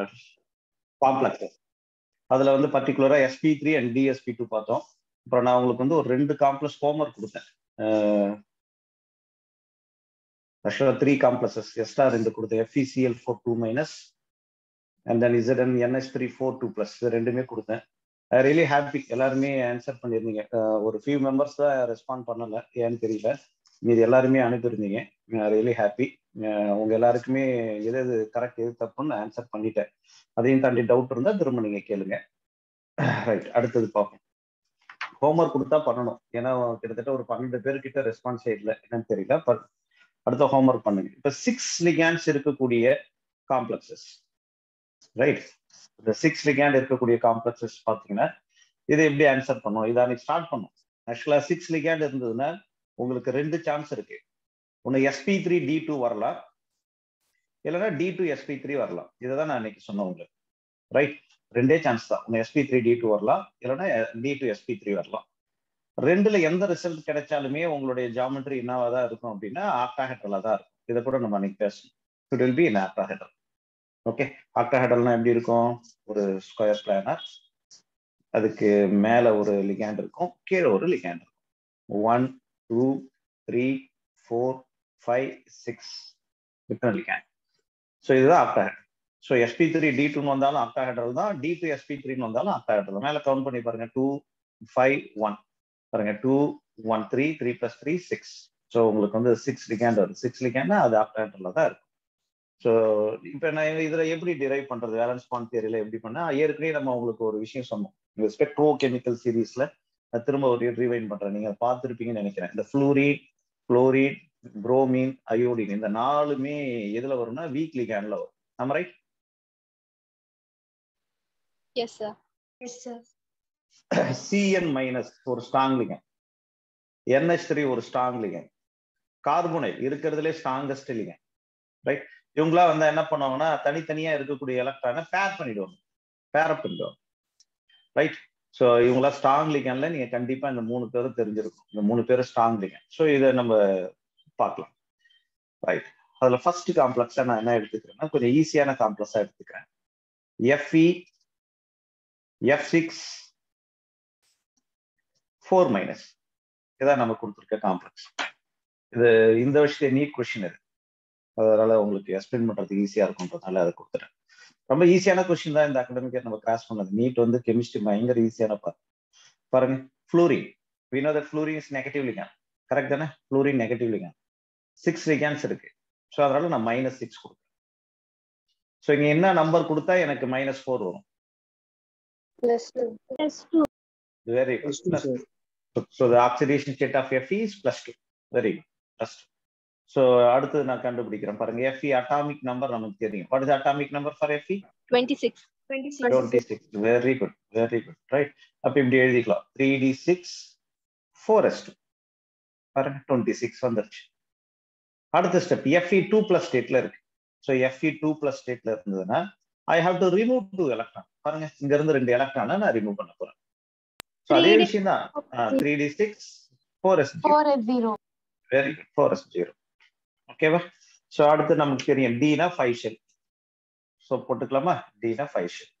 Complexes அதுல வந்து பர்டிகுலரா SP three and DSP two பார்த்தோம் அப்புறம் நான் உங்களுக்கு வந்து ஒரு ரெண்டு காம்ப்ளெக்ஸ் ஹோம்ஒர்க் கொடுத்தேன் ஆக்சுவலாக த்ரீ காம்ப்ளெக்ஸஸ் எக்ஸ்ட்ரா ரெண்டு கொடுத்தேன் FECL four two minus and then ZN NS three four two plus இது ரெண்டுமே கொடுத்தேன் ஐ ரியலி ஹாப்பி எல்லாருமே ஆன்சர் பண்ணியிருந்தீங்க ஒரு ஃபியூ மெம்பர்ஸ் தான் ரெஸ்பாண்ட் பண்ணல ஏன்னு தெரியல மீது எல்லாருமே அனுப்பியிருந்தீங்க ரியலி ஹாப்பி உங்க எல்லாருக்குமே எது எது கரெக்ட் எது தப்புன்னு ஆன்சர் பண்ணிட்டேன் அதையும் தாண்டி டவுட் இருந்தால் திரும்ப நீங்க கேளுங்க ரைட் அடுத்தது பார்ப்போம் ஹோம்ஒர்க் கொடுத்தா பண்ணணும் ஏன்னா கிட்டத்தட்ட ஒரு பன்னெண்டு பேர்கிட்ட ரெஸ்பான்ஸ் இல்லை என்னன்னு தெரியல அடுத்த ஹோம்ஒர்க் பண்ணுங்க இப்ப சிக்ஸ் லிகான்ஸ் இருக்கக்கூடிய காம்ப்ளெக்சஸ் ரைட் இந்த சிக்ஸ் லிகாண்ட் இருக்கக்கூடிய காம்ப்ளெக்சஸ் பார்த்தீங்கன்னா இதை எப்படி ஆன்சர் பண்ணும் இதை அன்னைக்கு ஸ்டார்ட் பண்ணும் ஆக்சுவலா சிக்ஸ் லிகாண்ட் இருந்ததுன்னா உங்களுக்கு ரெண்டு சான்ஸ் இருக்கு ஒன்று எஸ்பி த்ரீ டி டூ வரலாம் இல்லைன்னா டி டூ எஸ்பி த்ரீ வரலாம் இதை தான் நான் அன்னைக்கு சொன்னேன் உங்களுக்கு ரைட் ரெண்டே சான்ஸ் தான் ஒன்று எஸ்பி த்ரீ டி டூ வரலாம் இல்லைன்னா டி டூ எஸ்பி த்ரீ வரலாம் ரெண்டுல எந்த ரிசல்ட் கிடைச்சாலுமே உங்களுடைய ஜாமெட்ரி என்னவா தான் இருக்கும் அப்படின்னா ஆக்டாஹெட்ரலா தான் இருக்கும் இதை கூட நம்ம அன்னைக்கு பேசணும் it will be in octahedral okay ஆக்டாஹெட்ரல்னா எப்படி இருக்கும் ஒரு ஸ்கொயர் பிளானர் அதுக்கு மேல ஒரு லிகேண்ட் இருக்கும் கீழே ஒரு லிகேண்ட் இருக்கும் one two three four five six இத்தனை லிகேண்ட் ஸோ இதுதான் ஆக்டாஹெட் ஸோ எஸ்பி த்ரீ டி டூன்னு வந்தாலும் ஆக்டாஹெட்ரல் தான் டி டூ எஸ்பி த்ரீன்னு வந்தாலும் ஆக்டாஹெட்ரல் மேலே கவுண்ட் பண்ணி பாருங்க டூ ஃபைவ் ஒன் பாருங்க two one three three plus three six so உங்களுக்கு வந்து சிக்ஸ் லிகேண்ட் வருது சிக்ஸ் லிகேண்ட்னா அது ஆக்டாஹெட்ரல் தான் இருக்கும் ஸோ இப்போ நான் இதில் எப்படி டிரைவ் பண்ணுறது வேலன்ஸ் பான் தியரியில் எப்படி பண்ணா ஏற்கனவே நம்ம உங்களுக்கு ஒரு விஷயம் சொன்னோம் இந்த ஸ்பெக்ட்ரோ கெமிக்கல் சீரீஸ்ல திரும்ப ஒரு ரீவைன் பண்றேன் நீங்க பார்த்துருப்பீங்கன்னு நினைக்கிறேன் இந்த ஃப்ளூரின் குளோரின் புரோமின் அயோடின் இந்த நாலுமே எதுல வரும்னா வீக்லி கேன்ல வரும் நம்ம right yes sir yes sir CN minus ஒரு ஸ்ட்ராங் லிகன் என்ஹெச் த்ரீ ஒரு ஸ்ட்ராங் லிகன் கார்போனைல் இருக்கிறதுலே ஸ்ட்ராங்கஸ்ட் லிகன் ரைட் இவங்களா வந்து என்ன பண்ணுவாங்கன்னா தனித்தனியா இருக்கக்கூடிய எலக்ட்ரானை பேர் பண்ணிடுவாங்க பேரப் பண்ணிடுவாங்க ரைட் ஸோ இவங்களா ஸ்ட்ராங் லிகன்ல நீங்க கண்டிப்பா இந்த மூணு பேரும் தெரிஞ்சிருக்கும் இந்த மூணு பேரும் ஸ்ட்ராங் லிகன் ஸோ இதை நம்ம பார்க்கலாம் ரைட் அதுல ஃபர்ஸ்ட் காம்ப்ளெக்ஸா நான் என்ன எடுத்துக்கிறேன்னா கொஞ்சம் ஈஸியான காம்ப்ளெக்ஸா எடுத்துக்கிறேன் FE F six four minus இதான் நம்ம கொடுத்துருக்க காம்ப்ளெக்ஸ் இது இந்த வருஷத்துல நீட் கொஸ்டின் இது அதனால உங்களுக்கு எக்ஸ்பிளைன் பண்றதுக்கு ஈஸியா இருக்கும்ன்றதுனால அதை கொடுத்துறேன் ரொம்ப ஈஸியான கொஸ்டின் தான் இந்த அகடமிக் நம்ம கிராஸ் பண்ணது நீட் வந்து கெமிஸ்ட்ரி பயங்கர ஈஸியான பாரு பாருங்க fluorine we know that fluorine is negative ligand correct தானே fluorine negative ligand six ligands இருக்கு ஸோ அதனால நான் மைனஸ் சிக்ஸ் கொடுக்குறேன் ஸோ இங்க என்ன நம்பர் கொடுத்தா எனக்கு மைனஸ் ஃபோர் வரும் plus two plus two very good so the oxidation state of F is plus two very good plus two so அடுத்து நான் கண்டுபிடிக்கிறேன் பாருங்க எஃப்இ அட்டாமிக் நம்பர் நமக்கு தெரியும் what is atomic number for FE twenty six twenty twenty six very good very good right அப்ப இப்படி எழுதிக்கலாம் three D six four S two பாருங்க டுவெண்ட்டி சிக்ஸ் வந்துருச்சு அடுத்த ஸ்டெப் எஃப்இ டூ பிளஸ் ஸ்டேட்ல இருக்கு ஸோ எஃப்இ டூ பிளஸ் ஸ்டேட்ல இருந்ததுன்னா I have to remove two electron பாருங்க இங்க இருந்து ரெண்டு எலக்ட்ரானை நான் ரிமூவ் பண்ண போறேன் ஸோ அதே 3D விஷயம் தான் three D six four S four S zero very good four S zero ஓகேவா ஸோ அடுத்து நமக்கு தெரியும் டினா ஃபைவ் ஷெல் ஸோ போட்டுக்கலாமா டினா ஃபைவ் ஷெல்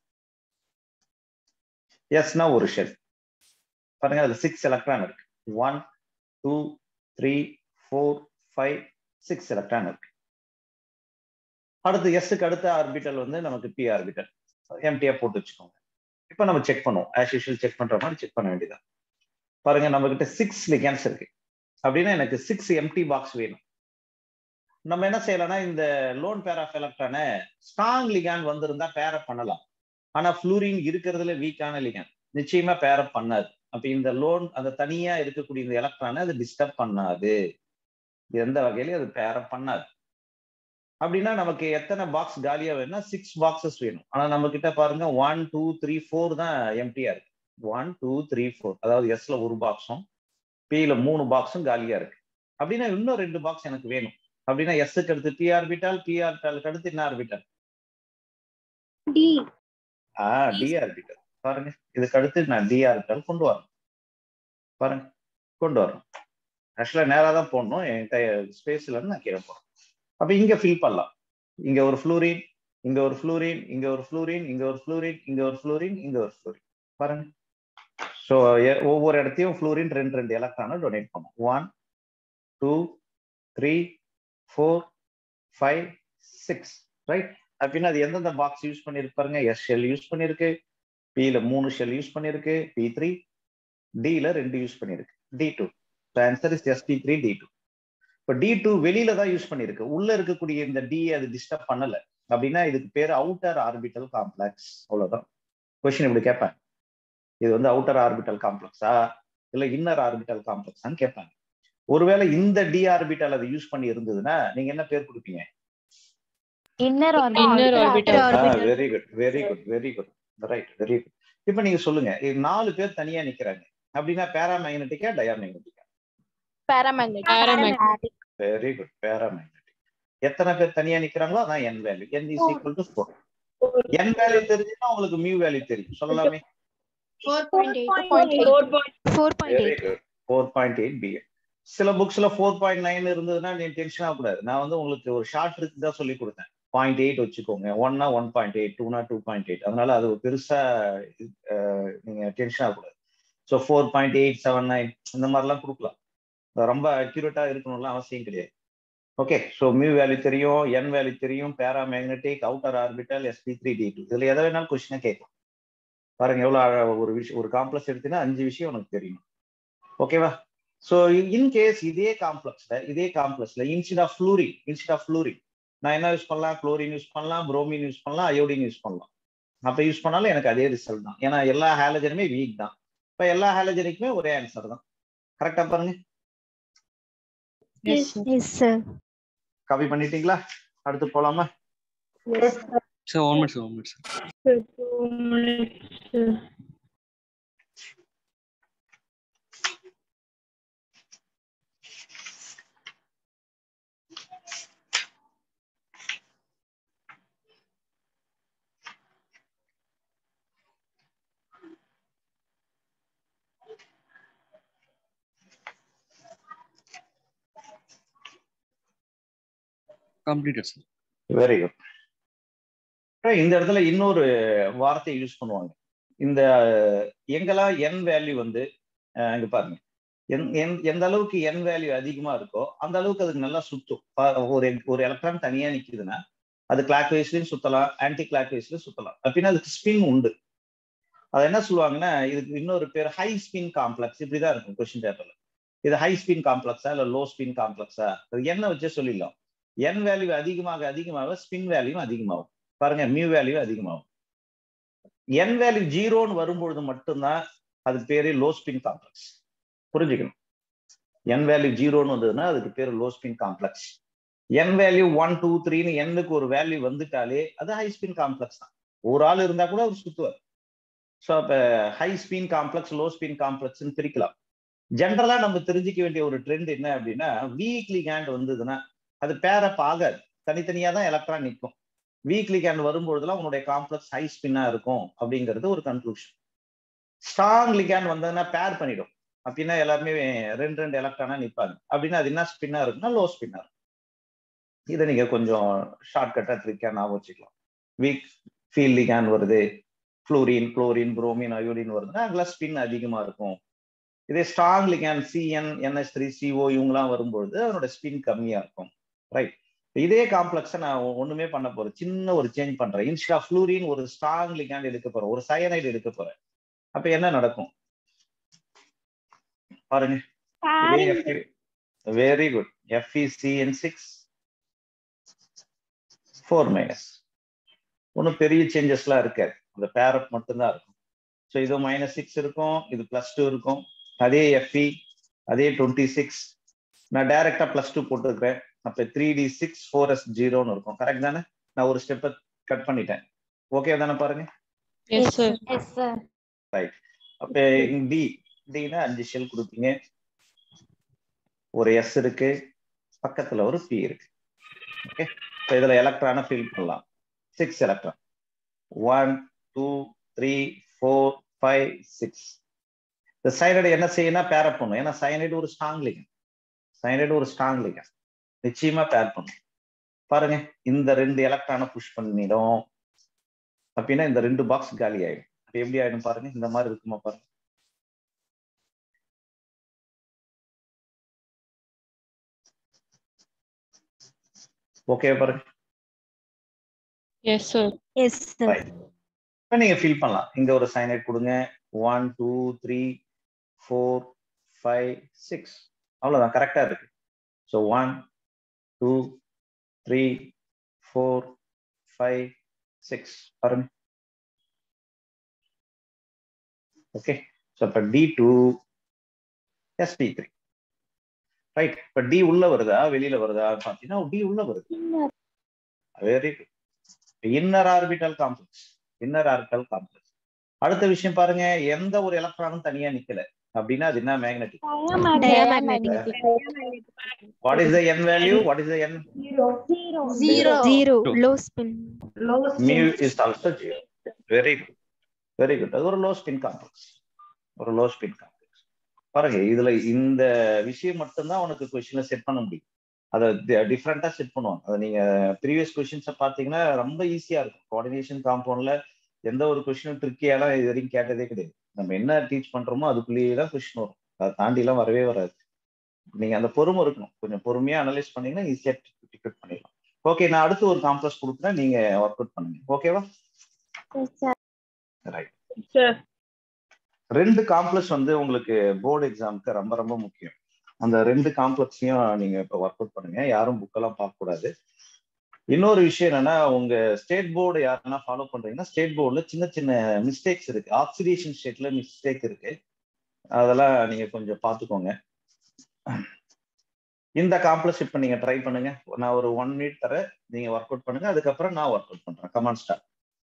எஸ்னா ஒரு ஷெல் பாருங்க அதுல சிக்ஸ் எலக்ட்ரான் இருக்கு one two three four five six electron இருக்கு அடுத்து எஸ்ஸுக்கு அடுத்த ஆர்பிட்டல் வந்து நமக்கு பி ஆர்பிட்டல் எம்டியா போட்டு வச்சுக்கோங்க இப்போ நம்ம செக் பண்ணுவோம் ஆஸ் யூஷுவல் செக் பண்ற மாதிரி செக் பண்ண வேண்டியதான் பாருங்க நம்ம கிட்ட சிக்ஸ் லிகன்ஸ் இருக்கு அப்படின்னா எனக்கு சிக்ஸ் எம்டி பாக்ஸ் வேணும் நம்ம என்ன செய்யலாம்னா இந்த லோன் பேர் ஆஃப் எலக்ட்ரான ஸ்ட்ராங் லிகான் வந்திருந்தா பேரப் பண்ணலாம் ஆனா ஃப்ளூரின் இருக்கிறதுல வீக்கான லிகான் நிச்சயமா பேரப் பண்ணாது அப்ப இந்த லோன் அந்த தனியா இருக்கக்கூடிய இந்த எலக்ட்ரானை அது டிஸ்டர்ப் பண்ணாது எந்த வகையிலயும் அது பேரப் பண்ணாது அப்படின்னா நமக்கு எத்தனை பாக்ஸ் காலியா வேணும்னா சிக்ஸ் பாக்ஸஸ் வேணும் ஆனா நம்ம கிட்ட பாருங்க ஒன் டூ த்ரீ ஃபோர் தான் எம்டியா இருக்கு ஒன் டூ த்ரீ ஃபோர் அதாவது எஸ்ல ஒரு பாக்ஸும் பில மூணு பாக்ஸும் காலியா இருக்கு அப்படின்னா இன்னும் ரெண்டு பாக்ஸ் எனக்கு வேணும் அப்படின்னா எஸ்க்கு அடுத்து பி ஆர்பிட்டால் பி ஆர்பிட்டாலுக்கு அடுத்து என்ன ஆர்பிட்டால் டி ஆ டி ஆர்பிட்டால் பாருங்க இதுக்கு அடுத்து நான் டி ஆர்பிட்டால் கொண்டு வரணும் பாருங்க கொண்டு வரணும் ஆக்சுவலா நேரா தான் போடணும் என் கை ஸ்பேஸ்ல இருந்து நான் கீழே போறேன் அப்ப இங்க ஃபில் பண்ணலாம் இங்க ஒரு ஃப்ளூரின் இங்க ஒரு ஃப்ளூரின் இங்க ஒரு ஃப்ளூரின் இங்க ஒரு ஃப்ளூரின் இங்க ஒரு ஃப்ளூரின் இங்க ஒரு ஃப்ளூரின் பாருங்க ஸோ ஒவ்வொரு இடத்தையும் ஃப்ளூரின் ரெண்டு ரெண்டு எலக்ட்ரானை டொனேட் பண்ணும் one two three four five six right அப்படின்னா அது எந்தெந்த பாக்ஸ் யூஸ் பண்ணிருப்பாருங்க எஸ் ஷெல் யூஸ் பண்ணிருக்கு பில மூணு ஷெல் யூஸ் பண்ணிருக்கு பி த்ரீ டில ரெண்டு யூஸ் பண்ணிருக்கு D two answer is S P three D two இப்போ டி டூ வெளியில தான் யூஸ் பண்ணிருக்கு உள்ள இருக்கக்கூடிய இந்த டி அது டிஸ்டர்ப் பண்ணல அப்படின்னா இதுக்கு பேர் அவுட்டர் ஆர்பிட்டல் காம்ப்ளெக்ஸ் அவ்வளவுதான் கொஸ்டின் இப்படி கேட்பேன் இது வந்து அவுட்டர் ஆர்பிட்டல் காம்ப்ளெக்ஸா இல்ல இன்னர் ஆர்பிட்டல் காம்ப்ளெக்ஸான்னு கேட்பாங்க ஒருவேளை இந்த டி ஆர்பிட்டல் அதை யூஸ் பண்ணி இருந்ததுன்னா நீங்க என்ன பேர் கொடுப்பீங்க inner Inner orbital. Very good very good very good right very good இப்போ நீங்க சொல்லுங்க இது நாலு பேர் தனியா நிக்கிறாங்க அப்படின்னா பேராமேக்னட்டிக்கா டயாமேக்னட்டிக்கா paramagnetic Paramagnetic. Very good paramagnetic எத்தனை பேர் தனியா நிக்கிறாங்களோ அதான் N value N is equal to four N value தெரிஞ்சுன்னா உங்களுக்கு மியூ வேல்யூ தெரியும் சொல்லலாமே four point very eight good four point eight P சில புக்ஸ்ல ஃபோர் பாயிண்ட் நைன் இருந்ததுன்னா நீ டென்ஷன் ஆகக்கூடாது நான் வந்து உங்களுக்கு ஒரு ஷார்ட் ட்ரிக் தான் சொல்லி கொடுத்தேன் பாயிண்ட் எயிட் வச்சுக்கோங்க ஒன்னா ஒன் பாயிண்ட் எயிட் டூனா டூ பாயிண்ட் எயிட் அதனால அது ஒரு பெருசா அஹ், நீங்க டென்ஷன் ஆகக்கூடாது so four point eight seven nine இந்த மாதிரிலாம் கொடுக்கலாம் அது ரொம்ப அக்யூரேட்டா இருக்கணும்லாம் அவசியம் கிடையாது ஓகே ஸோ மியூ வேல்யூ தெரியும் என் வேல்யூ தெரியும் paramagnetic outer orbital SP three D two இதுல எதை வேணாலும் கொஸ்டினா கேட்கும் பாருங்க எவ்வளவு அழ- ஒரு விஷயம் ஒரு காம்ப்ளெக்ஸ் எடுத்தீங்கன்னா அஞ்சு விஷயம் உனக்கு தெரியும் ஓகேவா ஸோ இன் கேஸ் இதே காம்ப்ளெக்ஸ்ல இதே காம்ப்ளெக்ஸ்ல instead of fluorine instead of fluorine நான் என்ன யூஸ் பண்ணலாம் குளோரின் யூஸ் பண்ணலாம் புரோமின் யூஸ் பண்ணலாம் அயோடின் யூஸ் பண்ணலாம் அப்ப யூஸ் பண்ணாலும் எனக்கு அதே ரிசல்ட் தான் ஏன்னா எல்லா ஹாலஜனுமே வீக் தான் இப்ப எல்லா ஹாலஜனுக்குமே ஒரே ஆன்சர் தான் கரெக்டா பாருங்க Yes, sir. Yes sir copy பண்ணிட்டீங்களா அடுத்து போலாமா Sir, one minute, sir, one minute, sir. Completed, sir. Very good இந்த இடத்துல இன்னொரு வார்த்தையை யூஸ் பண்ணுவாங்க இந்த எங்கெல்லாம் என் வேல்யூ வந்து அஹ், இங்க பாருங்க எந்- எந்- எந்த அளவுக்கு என் வேல்யூ அதிகமா இருக்கோ அந்த அளவுக்கு அதுக்கு நல்லா சுத்தும் பா- ஒரு ஒரு எலக்ட்ரான் தனியா நிக்குதுன்னா அது கிளாக் வைஸ்லயும் சுத்தலாம் ஆன்டி கிளாக் வைஸ்லயும் சுத்தலாம் அப்படின்னா அதுக்கு ஸ்பின் உண்டு அது என்ன சொல்லுவாங்கன்னா இதுக்கு இன்னொரு பேர் ஹை ஸ்பின் காம்ப்ளெக்ஸ் இப்படிதான் இருக்கும் கொஸ்டின் பேப்பர்ல இது ஹை ஸ்பின் காம்ப்ளெக்ஸா இல்ல லோ ஸ்பின் காம்ப்ளெக்ஸா அது என்ன வச்சே சொல்லிடலாம் என் வேல்யூ அதிகமாக அதிகமாக ஸ்பின் வேல்யூ அதிகமாகும் பாருங்க மியூ வேல்யூ அதிகமாகும் என் வேல்யூ ஜீரோன்னு வரும்பொழுது மட்டும்தான் அதுக்கு பேரு லோ ஸ்பின் காம்ப்ளெக்ஸ் புரிஞ்சுக்கணும் என் வேல்யூ ஜீரோன்னு வந்ததுன்னா அதுக்கு பேரு low spin complex N value one two த்ரீன்னு எண்ணுக்கு ஒரு வேல்யூ வந்துட்டாலே அது ஹை ஸ்பின் காம்ப்ளெக்ஸ் தான் ஒரு ஆள் இருந்தா கூட அவர் சுத்துவார் ஸோ அப்ப high spin complex low spin காம்ப்ளெக்ஸ்னு பிரிக்கலாம் ஜென்ரலா நம்ம தெரிஞ்சுக்க வேண்டிய ஒரு ட்ரெண்ட் என்ன அப்படின்னா வீக்லி கேண்ட் வந்ததுன்னா அது பேரப் ஆகாது தனித்தனியா தான் எலக்ட்ரான் நிற்கும் வீக்லி கேண்ட் வரும்பொழுதுலாம் உன்னுடைய காம்ப்ளெக்ஸ் ஹை ஸ்பின்னா இருக்கும் அப்படிங்கிறது ஒரு கன்க்ளூஷன் ஸ்ட்ராங் லிகேண்ட் வந்ததுன்னா பேர் பண்ணிடும் அப்படின்னா எல்லாருமே ரெண்டு ரெண்டு எலக்ட்ரானா நிற்பாங்க அப்படின்னா அது என்ன ஸ்பின்னா இருக்குன்னா லோ ஸ்பின்னா இருக்கும் இதை நீங்க கொஞ்சம் ஷார்ட்கட்டா ட்ரிக்கா ஞாபகம் வச்சுக்கலாம் வீக் ஃபீல் லிகேண்ட் வருது ஃப்ளூரின் குளோரின் புரோமின் அயோடின் வருதுன்னா அதில் ஸ்பின் அதிகமா இருக்கும் இதே strong ligand CN NS three CO இவங்கலாம் வரும்பொழுது அதனோட ஸ்பின் கம்மியா இருக்கும் ரைட் இதே காம்ப்ளெக்ஸை நான் ஒ- ஒண்ணுமே பண்ண போறேன் சின்ன ஒரு சேஞ்ச் பண்றேன் இன்ஸ்டா ஆஃப் ஃப்ளூரின் ஒரு ஸ்ட்ராங் லிகாண்ட் எடுக்க போறேன் ஒரு சயனைடு எடுக்க போறேன் அப்ப என்ன நடக்கும் பாருங்க very good FECN six four minus ஒன்றும் பெரிய சேஞ்சஸ்லாம் இருக்காது அந்த பேரப் மட்டும்தான் இருக்கும் ஸோ இது மைனஸ் சிக்ஸ் இருக்கும் இது பிளஸ் டூ இருக்கும் அதே எஃப்இ அதே டுவெண்ட்டி சிக்ஸ் நான் டைரக்டா பிளஸ் டூ போட்டுருக்கிறேன் அப்ப three D six four S ஜீரோன்னு இருக்கும் கரெக்ட் தானே நான் ஒரு ஸ்டெப்பை கட் பண்ணிட்டேன் ஓகே தானே பாருங்க Yes, sir. எஸ் சார் அப்ப டி டினா அஞ்சு ஷெல் கொடுப்பீங்க ஒரு எஸ் இருக்கு பக்கத்துல ஒரு பி இருக்கு ஓகே இதுல எலக்ட்ரானை ஃபில் பண்ணலாம் six electron one two three four five six இந்த சைனடைடு என்ன செய்யணும் பேரப் பண்ணும் ஏன்னா சைனைடு ஒரு ஸ்ட்ராங் லிகன் சைனைடு ஒரு ஸ்ட்ராங் லிகன் நிச்சயமா பேர் பண்ணும் பாருங்க இந்த ரெண்டு எலக்ட்ரானை புஷ் பண்ணிடும் அப்படின்னா இந்த ரெண்டு பாக்ஸ் காலி ஆயிடும் அப்ப எப்படி ஆயிடும் பாருங்க இந்த மாதிரி இருக்குமா பாருங்க ஓகே பாருங்க yes sir yes sir Right. இப்ப நீங்க ஃபில் பண்ணலாம் இங்க ஒரு சைனைட் கொடுங்க one two three four five six அவ்வளவுதான் கரெக்டா இருக்கு so one two three four five six பாருங்க ஓகே ஸோ இப்போ D two SP three right இப்போ டி உள்ள வருதா வெளியில வருதா பார்த்தீங்கன்னா டி உள்ள வருது very good inner orbital complex inner orbital complex அடுத்த விஷயம் பாருங்க எந்த ஒரு எலக்ட்ரானும் தனியா நிக்கல அப்படின்னா அது என்ன magnetic diamagnetic what is the N value what is the N Zero. Zero low spin mu is also zero very good very good அது ஒரு லோ ஸ்பின் காம்ப்ளெக்ஸ் ஒரு லோ ஸ்பின் காம்ப்ளெக்ஸ் பாருங்க இதுல இந்த விஷயம் மட்டும்தான் உனக்கு கொஸ்டின்ல செட் பண்ண முடியும் அதை டிஃப்ரெண்டா செட் பண்ணுவாங்க அதை நீங்க ப்ரீவியஸ் கொஸ்டின்ஸை பார்த்தீங்கன்னா ரொம்ப ஈஸியா இருக்கும் கோஆர்டினேஷன் காம்பவுண்ட்ல எந்த ஒரு கொஸ்டினும் ட்ரிக்கியாலாம் இது வரைக்கும் கேட்டதே கிடையாது நம்ம என்ன டீச் பண்றோமோ அதுக்குள்ளேயே தான் கொஸ்டின் வரும் அதை தாண்டி எல்லாம் வரவே வராது நீங்க அந்த பொறுமை இருக்கணும் கொஞ்சம் பொறுமையா அனலைஸ் பண்ணீங்கன்னா ஈஸியா டிக்கெட் பண்ணிடலாம் ஓகே நான் அடுத்து ஒரு காம்ப்ளெக்ஸ் கொடுக்குறேன் நீங்க ஒர்க் அவுட் பண்ணுங்க ஓகேவா ரைட் சார் ரெண்டு காம்ப்ளெக்ஸ் வந்து உங்களுக்கு போர்டு எக்ஸாமுக்கு ரொம்ப ரொம்ப முக்கியம் அந்த ரெண்டு காம்ப்ளெக்ஸையும் நீங்க இப்போ ஒர்க் அவுட் பண்ணுங்க யாரும் புக்கெல்லாம் பார்க்க கூடாது இன்னொரு விஷயம் என்னன்னா உங்க ஸ்டேட் போர்டு யாருன்னா ஃபாலோ பண்றீங்கன்னா ஸ்டேட் போர்டுல சின்ன சின்ன மிஸ்டேக்ஸ் இருக்கு ஆக்சிடேஷன் ஸ்டேட்ல மிஸ்டேக் இருக்கு அதெல்லாம் நீங்க கொஞ்சம் பார்த்துக்கோங்க இந்த காம்ப்ளெக்ஸ் இப்போ நீங்க ட்ரை பண்ணுங்க நான் ஒரு ஒன் மினிட் தரேன் நீங்க ஒர்க் அவுட் பண்ணுங்க அதுக்கப்புறம் நான் ஒர்க் அவுட் பண்றேன் கமான் ஸ்டார்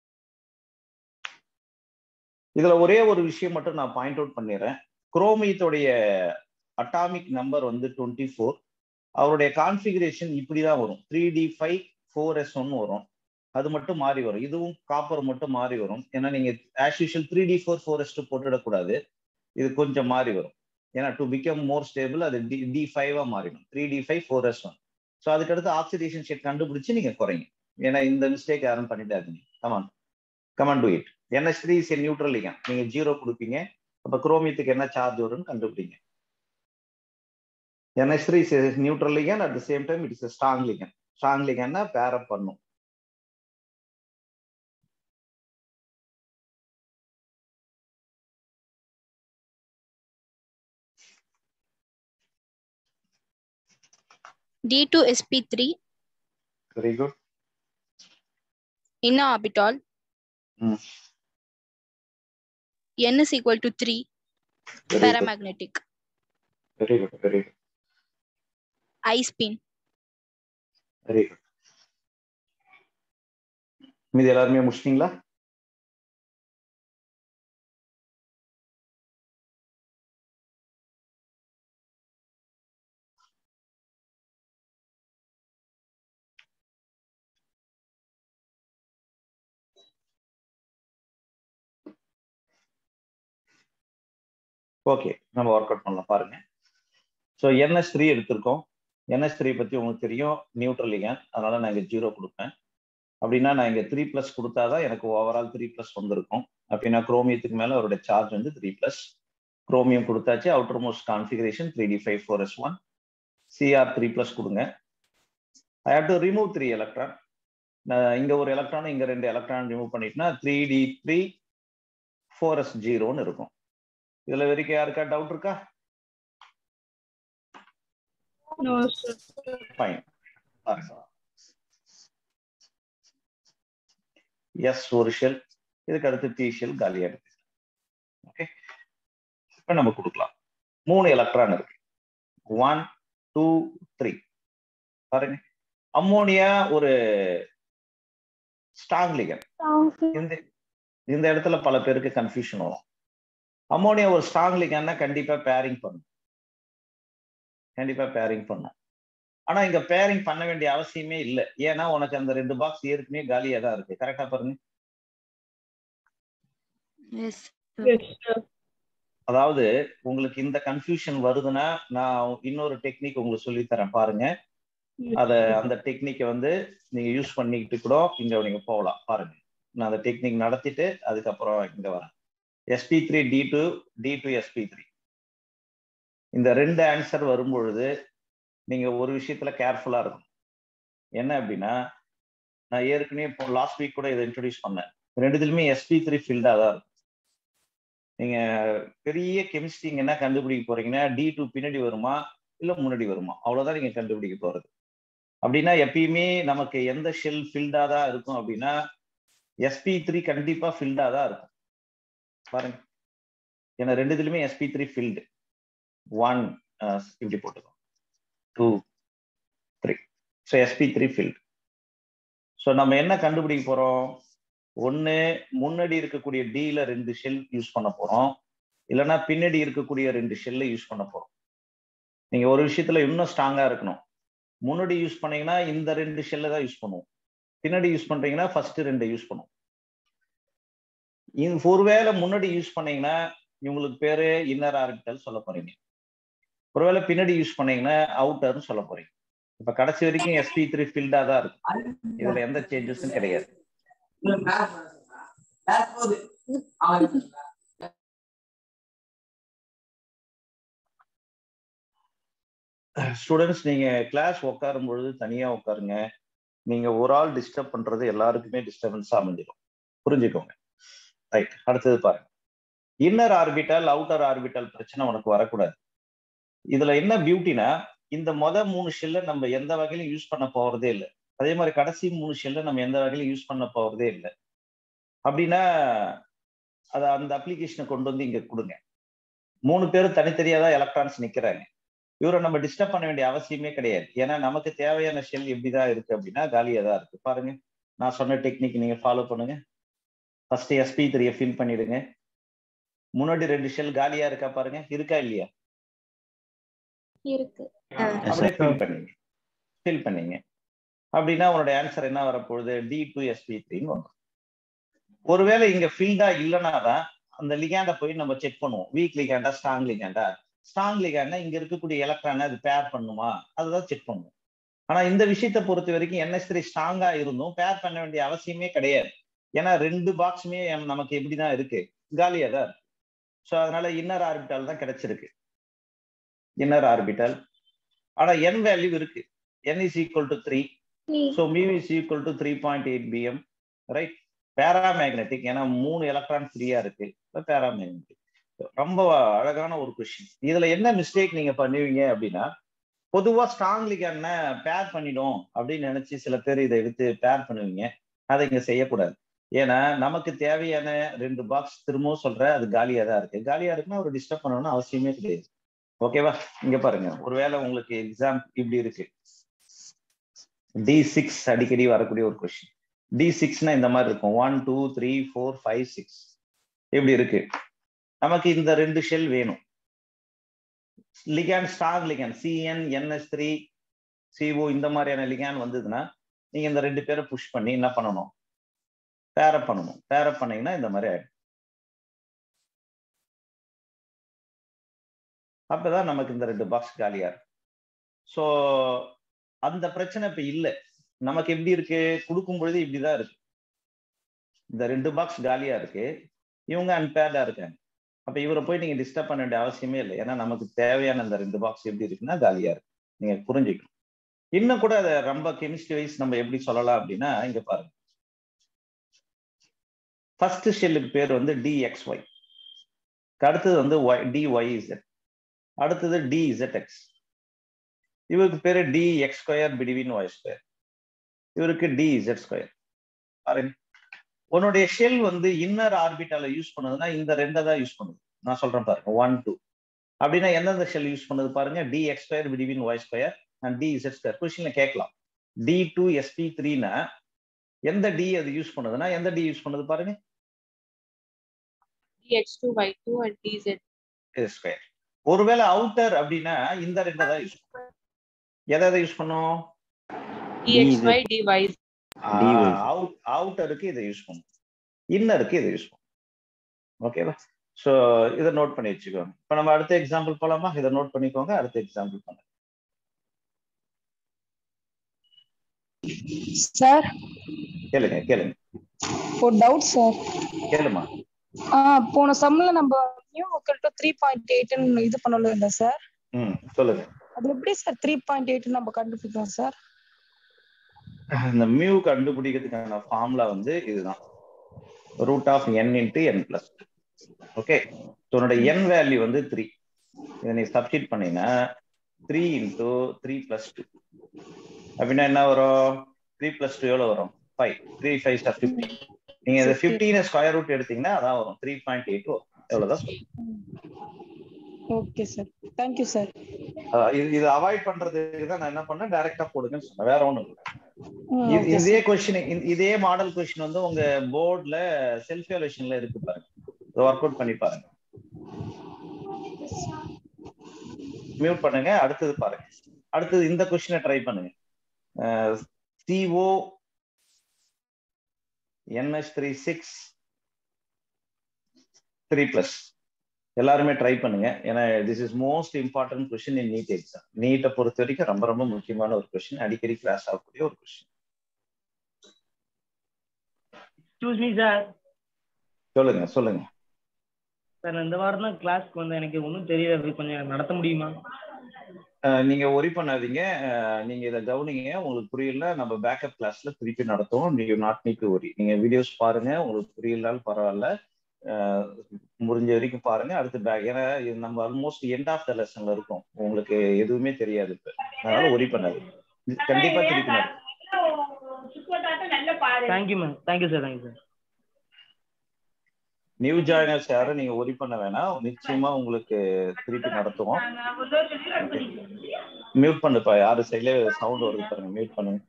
இதுல ஒரே ஒரு விஷயம் மட்டும் நான் பாயிண்ட் அவுட் பண்ணிடுறேன் குரோமியத்துடைய அட்டாமிக் நம்பர் வந்து டுவெண்ட்டி ஃபோர் அவருடைய கான்ஃபிகரேஷன் இப்படிதான் வரும் three D five four S one வரும் அது மட்டும் மாறி வரும் இதுவும் காப்பர் மட்டும் மாறி வரும் ஏன்னா நீங்க as usual three D four four S two போட்டுடக்கூடாது இது கொஞ்சம் மாறி வரும் ஏன்னா டு பிகம் மோர் ஸ்டேபிள் அது டி டி ஃபைவா மாறிடும் three D five four S one so அதுக்கடுத்து ஆக்சிடேஷன் ஷேட் கண்டுபிடிச்சு நீங்க குறைங்க ஏன்னா இந்த மிஸ்டேக் யாரும் பண்ணிட்டாதீங்க come on come on do it NS three is neutral ligand நீங்க ஜீரோ கொடுப்பீங்க அப்ப குரோமியத்துக்கு என்ன சார்ஜ் வரும்னு கண்டுபிடிங்க NS three is neutral ligand at the same time it is strong ligand strong லிகன்னா பேரப் பண்ணும் D2sp3 very good inner orbital. Hmm. N is equal to 3 very good paramagnetic. Very good very good I spin. Very good மீதி எல்லாருமே முடிச்சிட்டீங்களா okay நம்ம work out பண்ணலாம் பாருங்க so NS three எடுத்திருக்கோம் NS three பத்தி உங்களுக்கு தெரியும் நியூட்ரல் லிகன் அதனால நான் இங்க ஜீரோ கொடுப்பேன் அப்படின்னா நான் இங்க த்ரீ பிளஸ் கொடுத்தாதான் எனக்கு ஓவரால் த்ரீ பிளஸ் வந்திருக்கும் அப்படின்னா குரோமியத்துக்கு மேல அவருடைய சார்ஜ் வந்து த்ரீ பிளஸ் குரோமியம் கொடுத்தாச்சு outermost configuration three D five four S one CR three plus கொடுங்க I have to remove three electron இங்க ஒரு எலக்ட்ரான் இங்க ரெண்டு எலக்ட்ரான் ரிமூவ் பண்ணிட்டுனா three D three four S ஜீரோன்னு இருக்கும் இதுல வரைக்கும் யாருக்கா டவுட் இருக்கா நோ சார் ஃபைன் எஸ் ஒரு ஷெல் இதுக்கு அடுத்து டி ஷெல் காலியா இருக்கு ஓகே இப்ப நம்ம கொடுக்கலாம் மூணு எலக்ட்ரான் இருக்கு ஒன் டூ த்ரீ பாருங்க அம்மோனியா ஒரு ஸ்ட்ராங் லிகன் இந்த இந்த இடத்துல பல பேருக்கு கன்ஃபியூஷன் வரும் அம்மோனியா ஒரு ஸ்ட்ராங் லிகன்னா கண்டிப்பா பேரிங் பண்ணும் கண்டிப்பா பேரிங் பண்ணும் ஆனா இங்க பேரிங் பண்ண வேண்டிய அவசியமே இல்லை ஏன்னா உனக்கு அந்த ரெண்டு பாக்ஸ் ஏற்கனவே காலியா தான் இருக்கு கரெக்டா பாருங்க எஸ் எஸ் சார் அதாவது உங்களுக்கு இந்த கன்ஃபியூஷன் வருதுன்னா நான் இன்னொரு டெக்னிக் உங்களுக்கு சொல்லி தரேன் பாருங்க அத அந்த டெக்னிக்கை வந்து நீங்க யூஸ் பண்ணிக்கிட்டு கூட இங்க நீங்க போகலாம் பாருங்க நான் அந்த டெக்னிக் நடத்திட்டு அதுக்கப்புறம் இங்க வரேன் SP three D two D two SP three இந்த ரெண்டு ஆன்சர் வரும்பொழுது நீங்க ஒரு விஷயத்துல கேர்ஃபுல்லா இருக்கும் என்ன அப்படின்னா நான் ஏற்கனவே இப்போ லாஸ்ட் வீக் கூட இதை இன்ட்ரடியூஸ் பண்ணேன் ரெண்டுத்துலயுமே எஸ்பி த்ரீ ஃபீல்டா தான் இருக்கும் நீங்க பெரிய கெமிஸ்ட்ரி என்ன கண்டுபிடிக்க போறீங்கன்னா டி டூ பின்னாடி வருமா இல்ல முன்னாடி வருமா அவ்வளவுதான் நீங்க கண்டுபிடிக்க போறது அப்படின்னா எப்பயுமே நமக்கு எந்த ஷெல் ஃபில்டா தான் இருக்கும் அப்படின்னா எஸ்பி த்ரீ கண்டிப்பா ஃபில்டா தான் இருக்கும் பாருங்க ஏன்னா ரெண்டுத்துலயுமே எஸ்பி த்ரீ ஃபில்டு ஒன் இப்படி போட்டுக்கோ two three so SP three filled so நம்ம என்ன கண்டுபிடிக்க போறோம் ஒன்று முன்னாடி இருக்கக்கூடிய டீல ரெண்டு ஷெல் யூஸ் பண்ண போறோம் இல்லைன்னா பின்னாடி இருக்கக்கூடிய ரெண்டு ஷெல்லை யூஸ் பண்ண போறோம் நீங்க ஒரு விஷயத்துல இன்னும் ஸ்ட்ராங்கா இருக்கணும் முன்னாடி யூஸ் பண்ணீங்கன்னா இந்த ரெண்டு ஷெல்லை தான் யூஸ் பண்ணுவோம் பின்னாடி யூஸ் பண்றீங்கன்னா ஃபர்ஸ்ட் ரெண்டை யூஸ் பண்ணுவோம் இந்த ஒருவேளை முன்னாடி யூஸ் பண்ணீங்கன்னா இவங்களுக்கு பேரு இன்னர் ஆர்பிட்டல் சொல்ல போறீங்க ஒருவேளை பின்னாடி யூஸ் பண்ணீங்கன்னா அவுட்டர்னு சொல்ல போறீங்க இப்ப கடைசி வரைக்கும் எஸ்பி த்ரீ ஃபீல்டா தான் இருக்கு இதுல எந்த சேஞ்சஸும் கிடையாது ஸ்டூடெண்ட்ஸ் நீங்க கிளாஸ் உட்காரும் பொழுது தனியா உட்காருங்க நீங்க ஒரு ஆள் டிஸ்டர்ப் பண்றது எல்லாருக்குமே டிஸ்டர்பன்ஸா அமைஞ்சிடும் புரிஞ்சுக்கோங்க ரைட் அடுத்தது பாருங்க இன்னர் ஆர்பிட்டல் அவுட்டர் ஆர்பிட்டல் பிரச்சனை உனக்கு வரக்கூடாது இதுல என்ன பியூட்டினா இந்த மொத மூணு ஷெல்ல நம்ம எந்த வகையிலும் யூஸ் பண்ண போறதே இல்லை அதே மாதிரி கடைசி மூணு ஷெல்ல நம்ம எந்த வகையிலும் யூஸ் பண்ண போறதே இல்லை அப்படின்னா அதை அந்த அப்ளிகேஷனை கொண்டு வந்து இங்க கொடுங்க மூணு பேரும் தனித்தனியா தான் எலக்ட்ரான்ஸ் நிக்கிறாங்க இவரை நம்ம டிஸ்டர்ப் பண்ண வேண்டிய அவசியமே கிடையாது ஏன்னா நமக்கு தேவையான ஷெல் எப்படிதான் இருக்கு அப்படின்னா காலியா தான் இருக்கு பாருங்க நான் சொன்ன டெக்னிக் நீங்க ஃபாலோ பண்ணுங்க ஃபர்ஸ்ட் எஸ்பி த்ரீயை ஃபில் பண்ணிடுங்க முன்னாடி ரெண்டு ஷெல் காலியா இருக்கா பாருங்க இருக்கா இல்லையா இருக்கு அப்படியே ஃபில் பண்ணீங்க ஃபில் பண்ணீங்க அப்படின்னா உன்னோட ஆன்சர் என்ன வரப்போகுது டி டூ எஸ்பி த்ரீன்னு வரும் ஒருவேளை இங்க ஃபீல்டா இல்லைன்னா தான் அந்த லிகாண்டை போய் நம்ம செக் பண்ணுவோம் வீக் லிகாண்டா ஸ்ட்ராங் லிகாண்டா ஸ்ட்ராங் லிகாண்டா இங்க இருக்கக்கூடிய எலக்ட்ரானை அது பேர் பண்ணுமா அதுதான் செக் பண்ணுவோம் ஆனா இந்த விஷயத்தை பொறுத்த வரைக்கும் என்எஸ் த்ரீ ஸ்ட்ராங்கா இருந்தும் பேர் பண்ண வேண்டிய அவசியமே கிடையாது ஏன்னா ரெண்டு பாக்ஸுமே நமக்கு எப்படிதான் இருக்கு காலியா தான் இருக்கு ஸோ அதனால இன்னர் ஆர்பிட்டால் தான் கிடைச்சிருக்கு இன்னர் ஆர்பிட்டல் ஆனா என் வேல்யூ இருக்கு n is equal to three so mu is equal to three point eight BM right paramagnetic ஏன்னா மூணு எலக்ட்ரான் ஃப்ரீயா இருக்கு பேராமேக்னெட்டிக் ரொம்ப அழகான ஒரு கொஸ்டின் இதுல என்ன மிஸ்டேக் நீங்க பண்ணுவீங்க அப்படின்னா பொதுவா ஸ்ட்ராங் லிகான பேர் பண்ணிடும் அப்படின்னு நினைச்சு சில பேர் இதை எடுத்து பேர் பண்ணுவீங்க அதை இங்க செய்யக்கூடாது ஏன்னா நமக்கு தேவையான ரெண்டு பாக்ஸ் திரும்பவும் சொல்ற அது காலியா தான் இருக்கு காலியா இருக்குன்னா ஒரு டிஸ்டர்ப் பண்ணணும்னு அவசியமே கிடையாது ஓகேவா இங்க பாருங்க ஒருவேளை உங்களுக்கு எக்ஸாம் இப்படி இருக்கு டி சிக்ஸ் அடிக்கடி வரக்கூடிய ஒரு கொஸ்டின் டி சிக்ஸ்னா இந்த மாதிரி இருக்கும் one two three four five six இப்படி இருக்கு நமக்கு இந்த ரெண்டு ஷெல் வேணும் ligand star ligand CN NS three CO இந்த மாதிரியான லிகான் வந்ததுன்னா நீங்க இந்த ரெண்டு பேரை புஷ் பண்ணி என்ன பண்ணணும் பேரப் பண்ணணும் பேரப் பண்ணீங்கன்னா இந்த மாதிரி ஆயிடும் அப்பதான் நமக்கு இந்த ரெண்டு பாக்ஸ் காலியா இருக்கும் ஸோ அந்த பிரச்சனை இப்ப இல்லை நமக்கு எப்படி இருக்கு கொடுக்கும் பொழுது இப்படிதான் இருக்கு இந்த ரெண்டு பாக்ஸ் காலியா இருக்கு இவங்க அன்பேர்டா இருக்காங்க அப்ப இவரை போய் நீங்க டிஸ்டர்ப் பண்ண வேண்டிய அவசியமே இல்லை ஏன்னா நமக்கு தேவையான அந்த ரெண்டு பாக்ஸ் எப்படி இருக்குன்னா காலியா இருக்கு நீங்க புரிஞ்சுக்கணும் இன்னும் கூட அதை ரொம்ப கெமிஸ்ட்ரி வைஸ் நம்ம எப்படி சொல்லலாம் அப்படின்னா இங்க பாருங்க ஃபர்ஸ்ட் ஷெல்லுக்கு பேர் வந்து டிஎக்ஸ்ஒய் அடுத்தது வந்து ஒய் டிஒய்இசட் அடுத்தது டிஇசட்எக்ஸ் இவருக்கு பேரு d x square between y square இவருக்கு டி இசட் ஸ்கொயர் பாருங்க உன்னுடைய ஷெல் வந்து இன்னர் ஆர்பிட்டால யூஸ் பண்ணுதுன்னா இந்த ரெண்டை தான் யூஸ் பண்ணுது நான் சொல்றேன் பாருங்க ஒன் டூ அப்படின்னா எந்தெந்த ஷெல் யூஸ் பண்ணுது பாருங்க d x square between y square and d z square கொஸ்டின்ல கேட்கலாம் டி டூ எஸ்பி த்ரீனா எந்த டி அது யூஸ் பண்ணுதுன்னா எந்த டி யூஸ் பண்ணுது பாருங்க dx2 y2 and dz square ஒருவேளை அவுட்டர் அப்படின்னா இந்த ரெண்டை தான் யூஸ் பண்ணும் எதை எதை யூஸ் பண்ணும் dxy dy அவுட் அவுட்டருக்கு இதை யூஸ் பண்ணும் இன்னருக்கு இதை யூஸ் பண்ணும் ஓகேவா ஸோ இதை நோட் பண்ணி வச்சுக்கோங்க இப்போ நம்ம அடுத்த எக்ஸாம்பிள் போலாமா இதை நோட் பண்ணிக்கோங்க அடுத்த எக்ஸாம்பிள் பண்ணுங்க சார் கேளுங்க கேளுங்க ஒரு டவுட் சார் கேளுமா ஆ போன சம்ல நம்ம mu equal to three point எயிட்னு இது பண்ணல இல்ல சார் ம் சொல்லுங்க அது எப்படி சார் த்ரீ பாயிண்ட் எயிட் நம்ம கண்டுபிடிக்கலாம் சார் இந்த மியூ கண்டுபிடிக்கிறதுக்கான ஃபார்முலா வந்து இதுதான் root of n into n plus okay உன்னோட என் வேல்யூ வந்து த்ரீ இதை நீ சப்ஸ்டிட் பண்ணீங்கன்னா three into three plus two அப்படின்னா என்ன வரும் த்ரீ பிளஸ் டூ எவ்வளோ வரும் five three five star fifty நீங்க இதை ஃபிஃப்டீன் ஸ்கொயர் ரூட் எடுத்தீங்கன்னா அதான் வரும் த்ரீ பாயிண்ட் எயிட் வரும் எவ்வளோதான் சொல்லும் okay sir thank you sir ah இது இது அவாய்ட் பண்றதுக்கு தான் நான் என்ன பண்ணேன் டைரக்டா போடுங்கன்னு சொன்னேன் வேற ஒண்ணும் இல்லை இது- இதே கொஸ்டின் இதே மாடல் கொஸ்டின் வந்து உங்க போர்ட்ல செல்ஃப் எவல்யூஷன்ல இருக்கு பாருங்க ஒர்க் அவுட் பண்ணி பாருங்க மியூட் பண்ணுங்க அடுத்தது பாருங்க அடுத்தது இந்த கொஸ்டினை ட்ரை பண்ணுங்க CO NH three six three plus எல்லாருமே ட்ரை பண்ணுங்க ஏன்னா this is most important question in NEET exam நீட்டை பொறுத்த வரைக்கும் ரொம்ப ரொம்ப முக்கியமான ஒரு கொஸ்டின் அடிக்கடி கிளாஸ் ஆகக்கூடிய ஒரு கொஸ்டின் எக்ஸ்கூஸ் மீ சார் சொல்லுங்க சொல்லுங்க சார் இந்த வாரம் தான் கிளாஸ்க்கு வந்தேன் எனக்கு ஒன்றும் தெரியல அது கொஞ்சம் நடத்த முடியுமா அஹ் நீங்க ஒரி பண்ணாதீங்க அஹ் நீங்க இதை கவனிங்க உங்களுக்கு புரியல நம்ம பேக்கப் கிளாஸ்ல திருப்பி நடத்துவோம் நீங்க நாட் நீட் ஒரி நீங்க வீடியோஸ் பாருங்க உங்களுக்கு புரியலனாலும் பரவாயில்ல அஹ் முடிஞ்ச வரைக்கும் பாருங்க அடுத்து பேக் ஏன்னா இது நம்ம ஆல்மோஸ்ட் எண்ட் ஆஃப் த லெசன்ல இருக்கோம் உங்களுக்கு எதுவுமே தெரியாது இப்ப அதனால ஒரி பண்ணாது கண்டிப்பா திருப்பி நடத்தும் thank you ma'am thank you sir thank you sir new joiners யாரும் நீங்க ஒரி பண்ண வேணாம் நிச்சயமா உங்களுக்கு திருப்பி நடத்துவோம் மியூட் பண்ணுப்பா யாரு சைட்ல சவுண்ட் வருது பாருங்க மியூட் பண்ணுங்க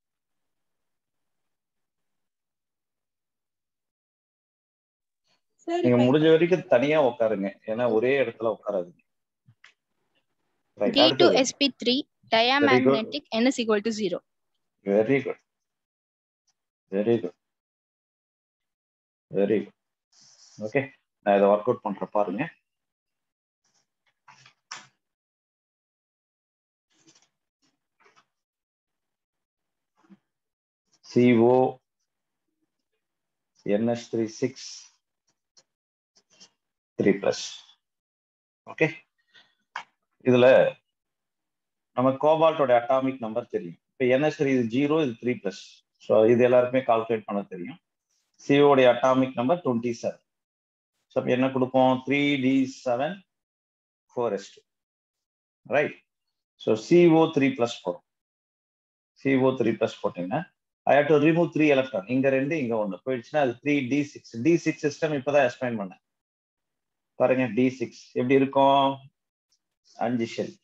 நீங்க முடிஞ்ச வரைக்கும் தனியா உட்காருங்க ஏன்னா ஒரே இடத்துல உட்காராதீங்க Right, D to அடுத்தது. sp3 diamagnetic n is equal to 0 very good very good very good okay நான் இதை ஒர்க் அவுட் பண்றேன் பாருங்க CO NH three six three plus okay இதுல நம்ம கோபால்ட்டோட அட்டாமிக் நம்பர் தெரியும் இப்போ NH த்ரீ இது ஜீரோ இது த்ரீ பிளஸ் ஸோ இது எல்லாருக்குமே கால்குலேட் பண்ண தெரியும் சிஓடைய atomic number twenty seven so அப்போ என்ன கொடுப்போம் three d seven four S two right so CO three plus four CO three plus போட்டீங்கன்னா ஐ have to remove three electron இங்க ரெண்டு இங்க ஒன்று போயிடுச்சுன்னா அது three D six d six system இப்போதான் எக்ஸ்பிளைன் பண்ணேன் பாருங்க டி சிக்ஸ் எப்படி இருக்கும் அஞ்சு ஷெல்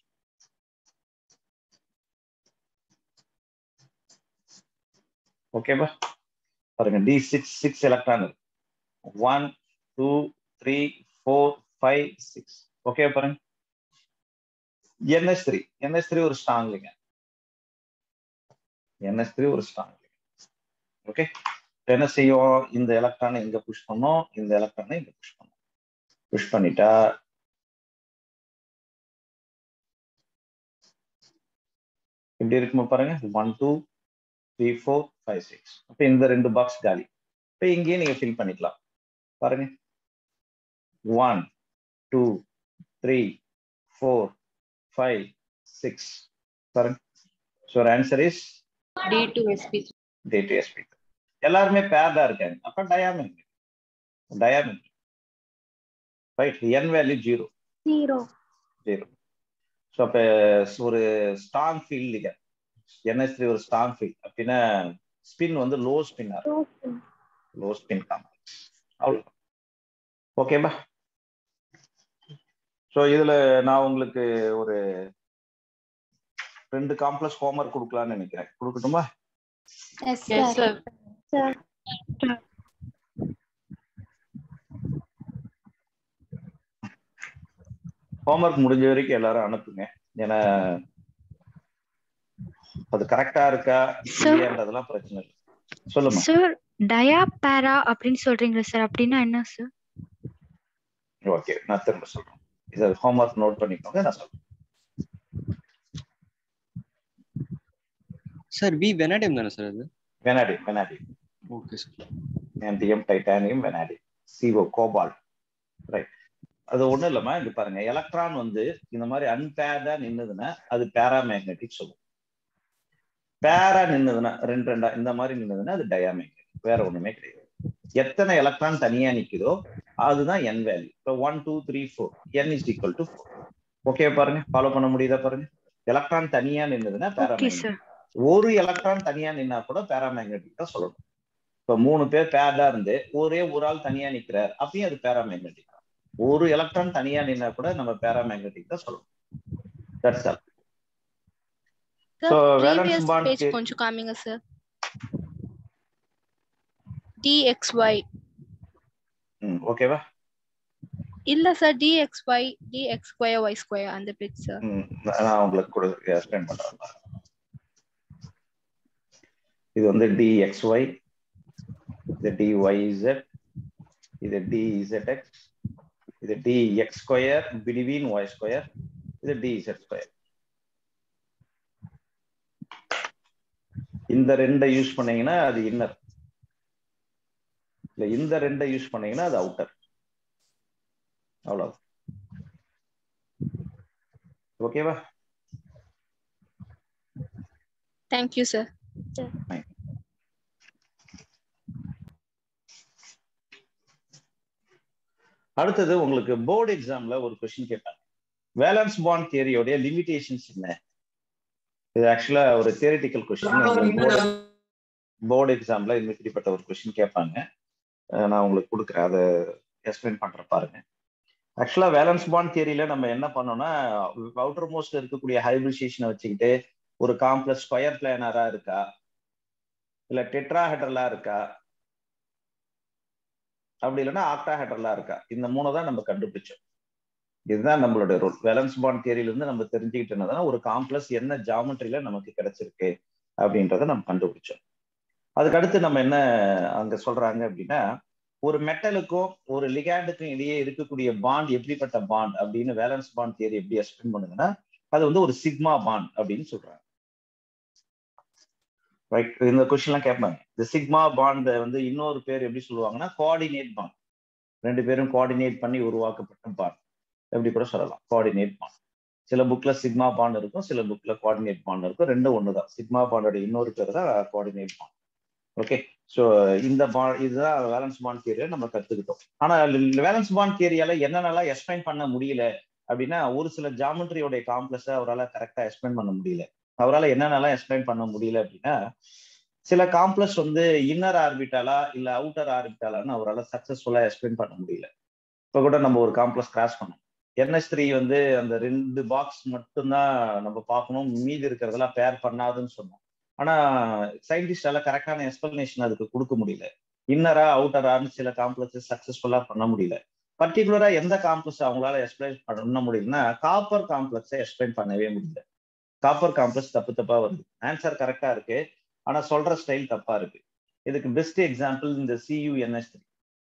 ஓகேவா பாருங்க D six six electron one two three four five six okay பாருங்க என்எஸ் த்ரீ என்எஸ் த்ரீ ஒரு ஸ்ட்ராங் லிங்க என்எஸ் த்ரீ ஒரு ஸ்ட்ராங் ஓகே என்ன செய்யும் இந்த எலக்ட்ரானை இங்க புஷ் பண்ணோம் இந்த எலக்ட்ரானை இங்க புஷ் பண்ணோம் புஷ் பண்ணிட்டா இப்படி இருக்குமா பாருங்க one two three four five six அப்போ இந்த ரெண்டு பாக்ஸ் காலி இப்போ இங்கேயே நீங்க ஃபில் பண்ணிக்கலாம் பாருங்க one two three four five six பாருங்க so answer is D to sp3 d two sp எல்லாருமே பேர்டா இருக்காங்க அப்ப டயாமின் டயாமின் right n value zero zero zero so அப்போ ஒரு ஸ்ட்ராங் ஃபீல்ட் இல்லைங்க என்எஸ் த்ரீ ஒரு ஸ்ட்ராங் ஃபீல்ட் அப்படின்னா ஸ்பின் வந்து லோ ஸ்பின்னா லோ ஸ்பின் காம்ப்ளெக்ஸ் அவ்வளோ ஓகேபா ஸோ இதுல நான் உங்களுக்கு ஒரு ரெண்டு காம்ப்ளெக்ஸ் ஹோம்ஒர்க் கொடுக்கலாம்னு நினைக்கிறேன் கொடுக்கட்டுமா yes yes sir sir homework முடிஞ்ச வரைக்கும் எல்லாரும் அனுப்புங்க ஏன்னா அது கரெக்டா இருக்கா Sir. இல்லையான்றதெல்லாம் பிரச்சனை இல்லை சொல்லுமா சார் டயா பேரா அப்படின்னு சொல்றீங்களா சார் அப்படின்னா என்ன சார் ஓகே நான் திரும்ப சொல்றேன் இதை ஹோம்ஒர்க் நோட் பண்ணிக்கோங்க நான் சொல்றேன் சார் வி வெனாடியம் தானே சார் அது வெனாடியம் வெனாடியம் ஓகே சார் ஆன்டியம் titanium vanadium CO cobalt right அது ஒண்ணும் இல்லம்மா இங்க பாருங்க எலக்ட்ரான் வந்து இந்த மாதிரி அன்பேர்டா நின்னுதுன்னா அது பேராமேக்னெட்டிக் சொல்லுவோம் பேரா நின்னுதுன்னா ரெண்டு ரெண்டா இந்த மாதிரி நின்னுதுன்னா அது டயாமேக்னெட்டிக் வேற ஒண்ணுமே கிடையாது எத்தனை எலக்ட்ரான் தனியா நிக்குதோ அதுதான் என் வேல்யூ இப்போ one two three four n is equal to four okay பாருங்க ஃபாலோ பண்ண முடியுதா பாருங்க எலக்ட்ரான் தனியா நின்னுதுன்னா ஓகே பேராமேக்னெட்டிக் சார் ஒரு எலக்ட்ரான் தனியா நின்னா கூட பேராமேக்னெட்டிக் தான் சொல்லணும் இப்ப மூணு பேர் பேர்டா இருந்து ஒரே ஒரு ஆள் தனியா நிக்கிறார் அப்பயும் அது பேராமேக்னெட்டிக் ஒரு எலக்ட்ரான் தனியா நின்னா கூட நம்ம பேராமேக்னெட்டிக் தான் சொல்லணும் that's all Sir, So, valence previous bond page theory- கொஞ்சம் காமிங்க சார் dxy ம் ஓகேவா இல்ல sir dxy dx square y square அந்த பேஜ் சார் ம் நான் உங்களுக்கு கூட எக்ஸ்பிளைன் பண்றேன் பாருங்க. இது வந்து dxy இது dyz இது dzx இது dx square between y square இது dz ஸ்கொயர் இந்த ரெண்டை யூஸ் பண்ணீங்கன்னா அது இன்னர் இல்ல இந்த ரெண்டை யூஸ் பண்ணீங்கன்னா அது அவுட்டர் அவ்வளவு ஓகேவா தேங்க்யூ சார் அடுத்தது உங்களுக்கு போர்டு எக்ஸாம்ல ஒரு கொஸ்டின் கேட்டாங்க வேலன்ஸ் பாண்ட் தியரியோடைய லிமிடேஷன்ஸ் என்ன இது ஆக்சுவலா ஒரு தியரிட்டிக்கல் கொஸ்டின் போர்டு எக்ஸாம்ல இந்த இப்படிப்பட்ட ஒரு கொஸ்டின் கேட்பாங்க அஹ் நான் உங்களுக்கு கொடுக்குறேன் அதை எக்ஸ்பிளைன் பண்ற பாருங்க ஆக்சுவலா வேலன்ஸ் பாண்ட் தியரியில நம்ம என்ன பண்ணோம்னா அவுட்டர் மோஸ்ட் இருக்கக்கூடிய ஹைபிரிடேஷனை வச்சுக்கிட்டு ஒரு காம்ப்ளெக்ஸ் ஸ்கொயர் பிளானரா இருக்கா இல்ல டெட்ராஹெட்ரலா இருக்கா அப்படி இல்லைன்னா ஆக்டாஹெட்ரலா இருக்கா இந்த மூணு தான் நம்ம கண்டுபிடிச்சோம் இதுதான் நம்மளுடைய ரூல் வேலன்ஸ் பாண்ட் தியரியில இருந்து நம்ம தெரிஞ்சுக்கிட்டு என்னதுன்னா ஒரு காம்ப்ளெக்ஸ் என்ன ஜாமெட்ரியில நமக்கு கிடைச்சிருக்கு அப்படின்றத நம்ம கண்டுபிடிச்சோம் அதுக்கு அடுத்து நம்ம என்ன அங்க சொல்றாங்க அப்படின்னா ஒரு மெட்டலுக்கும் ஒரு லிகாண்டுக்கும் இடையே இருக்கக்கூடிய பாண்ட் எப்படிப்பட்ட பாண்ட் அப்படின்னு வேலன்ஸ் பாண்ட் தியரி எப்படி எக்ஸ்பிளைன் பண்ணுதுன்னா அது வந்து ஒரு சிக்மா பாண்ட் அப்படின்னு சொல்றாங்க ரைட் இந்த கொஸ்டின்லாம் கேட்பாங்க இந்த சிக்மா பாண்ட் வந்து இன்னொரு பேர் எப்படி சொல்லுவாங்கன்னா கோஆர்டினேட் பாண்ட் ரெண்டு பேரும் கோஆர்டினேட் பண்ணி உருவாக்கப்பட்ட பாண்ட் எப்படி கூட சொல்லலாம் கோஆர்டினேட் பாண்ட் சில புக்ல சிக்மா பாண்ட் இருக்கும் சில புக்ல கோஆர்டினேட் பாண்ட் இருக்கும் ரெண்டும் ஒண்ணுதான் சிக்மா பாண்டோட இன்னொரு பேர் தான் கோஆர்டினேட் பாண்ட் ஓகே ஸோ இந்த பாண்ட் இதுதான் வேலன்ஸ் பாண்ட் தியரியை நம்ம கத்துக்கிட்டோம் ஆனா வேலன்ஸ் பாண்ட் தியரியால என்னென்னலாம் எக்ஸ்பிளைன் பண்ண முடியல அப்படின்னா ஒரு சில ஜாமெட்ரியோடைய காம்ப்ளெக்ஸை அவரால் கரெக்டா எக்ஸ்பிளைன் பண்ண முடியல அவரால் என்னென்னலாம் எக்ஸ்பிளைன் பண்ண முடியல அப்படின்னா சில காம்ப்ளெக்ஸ் வந்து இன்னர் ஆர்பிட்டாலா இல்ல அவுட்டர் ஆர்பிட்டாலான்னு அவரால் சக்சஸ்ஃபுல்லா எக்ஸ்பிளைன் பண்ண முடியல இப்போ கூட நம்ம ஒரு காம்ப்ளெக்ஸ் கிராஸ் பண்ணோம் என்எஸ் த்ரீ வந்து அந்த ரெண்டு பாக்ஸ் மட்டும்தான் நம்ம பார்க்கணும் மீதி இருக்கிறதெல்லாம் பேர் பண்ணாதுன்னு சொன்னோம் ஆனா சயின்டிஸ்டால கரெக்டான எக்ஸ்பிளனேஷன் அதுக்கு கொடுக்க முடியல இன்னரா அவுட்டரான்னு சில காம்ப்ளெக்ஸ் சக்சஸ்ஃபுல்லா பண்ண முடியல பர்டிகுலரா எந்த காம்ப்ளெக்ஸ் அவங்களால எக்ஸ்பிளைன் பண்ண முடியலன்னா காப்பர் காம்ப்ளெக்ஸை எக்ஸ்பிளைன் பண்ணவே முடியல காப்பர் காம்ப்ளெக்ஸ் தப்பு தப்பா வருது ஆன்சர் கரெக்டா இருக்கு ஆனா சொல்ற ஸ்டைல் தப்பா இருக்கு இதுக்கு பெஸ்ட் எக்ஸாம்பிள் இந்த சியூஎன்எஸ் த்ரீ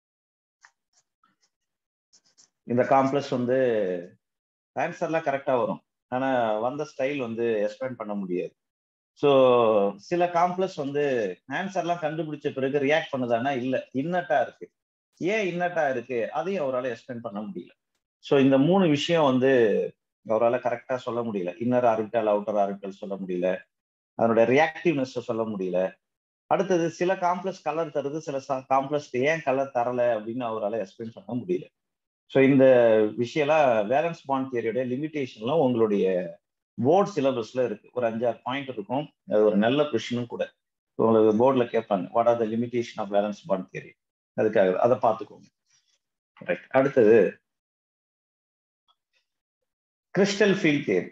இந்த காம்ப்ளெக்ஸ் வந்து ஆன்சர்லாம் கரெக்டா வரும் ஆனா வந்த ஸ்டைல் வந்து எக்ஸ்பிளைன் பண்ண முடியாது ஸோ சில காம்ப்ளெக்ஸ் வந்து ஆன்சர்லாம் கண்டுபிடிச்ச பிறகு ரியாக்ட் பண்ணுதானா இல்ல இன்னட்டா இருக்கு ஏன் இன்னட்டா இருக்கு அதையும் அவரால் எக்ஸ்பிளைன் பண்ண முடியல ஸோ இந்த மூணு விஷயம் வந்து அவரால் கரெக்டா சொல்ல முடியல இன்னர் ஆர்பிட்டல் அவுட்டர் ஆர்பிட்டல் சொல்ல முடியல அதனுடைய ரியாக்டிவ்னஸ் சொல்ல முடியல அடுத்தது சில காம்ப்ளெக்ஸ் கலர் தருது சில காம்ப்ளெக்ஸ் ஏன் கலர் தரல அப்படின்னு அவரால் எக்ஸ்பிளைன் பண்ண முடியல ஸோ இந்த விஷயம்லாம் வேலன்ஸ் பாண்ட் தியரியோட லிமிடேஷன்லாம் உங்களுடைய போர்ட் சிலபஸ்ல இருக்கு ஒரு அஞ்சாறு பாயிண்ட் இருக்கும் அது ஒரு நல்ல கொஷினும் கூட உங்களுக்கு போர்டில் கேட்பாங்க what are the limitation of valence bond theory அதுக்காக அதை பார்த்துக்கோங்க ரைட் அடுத்தது கிறிஸ்டல் ஃபீல்ட் தியரி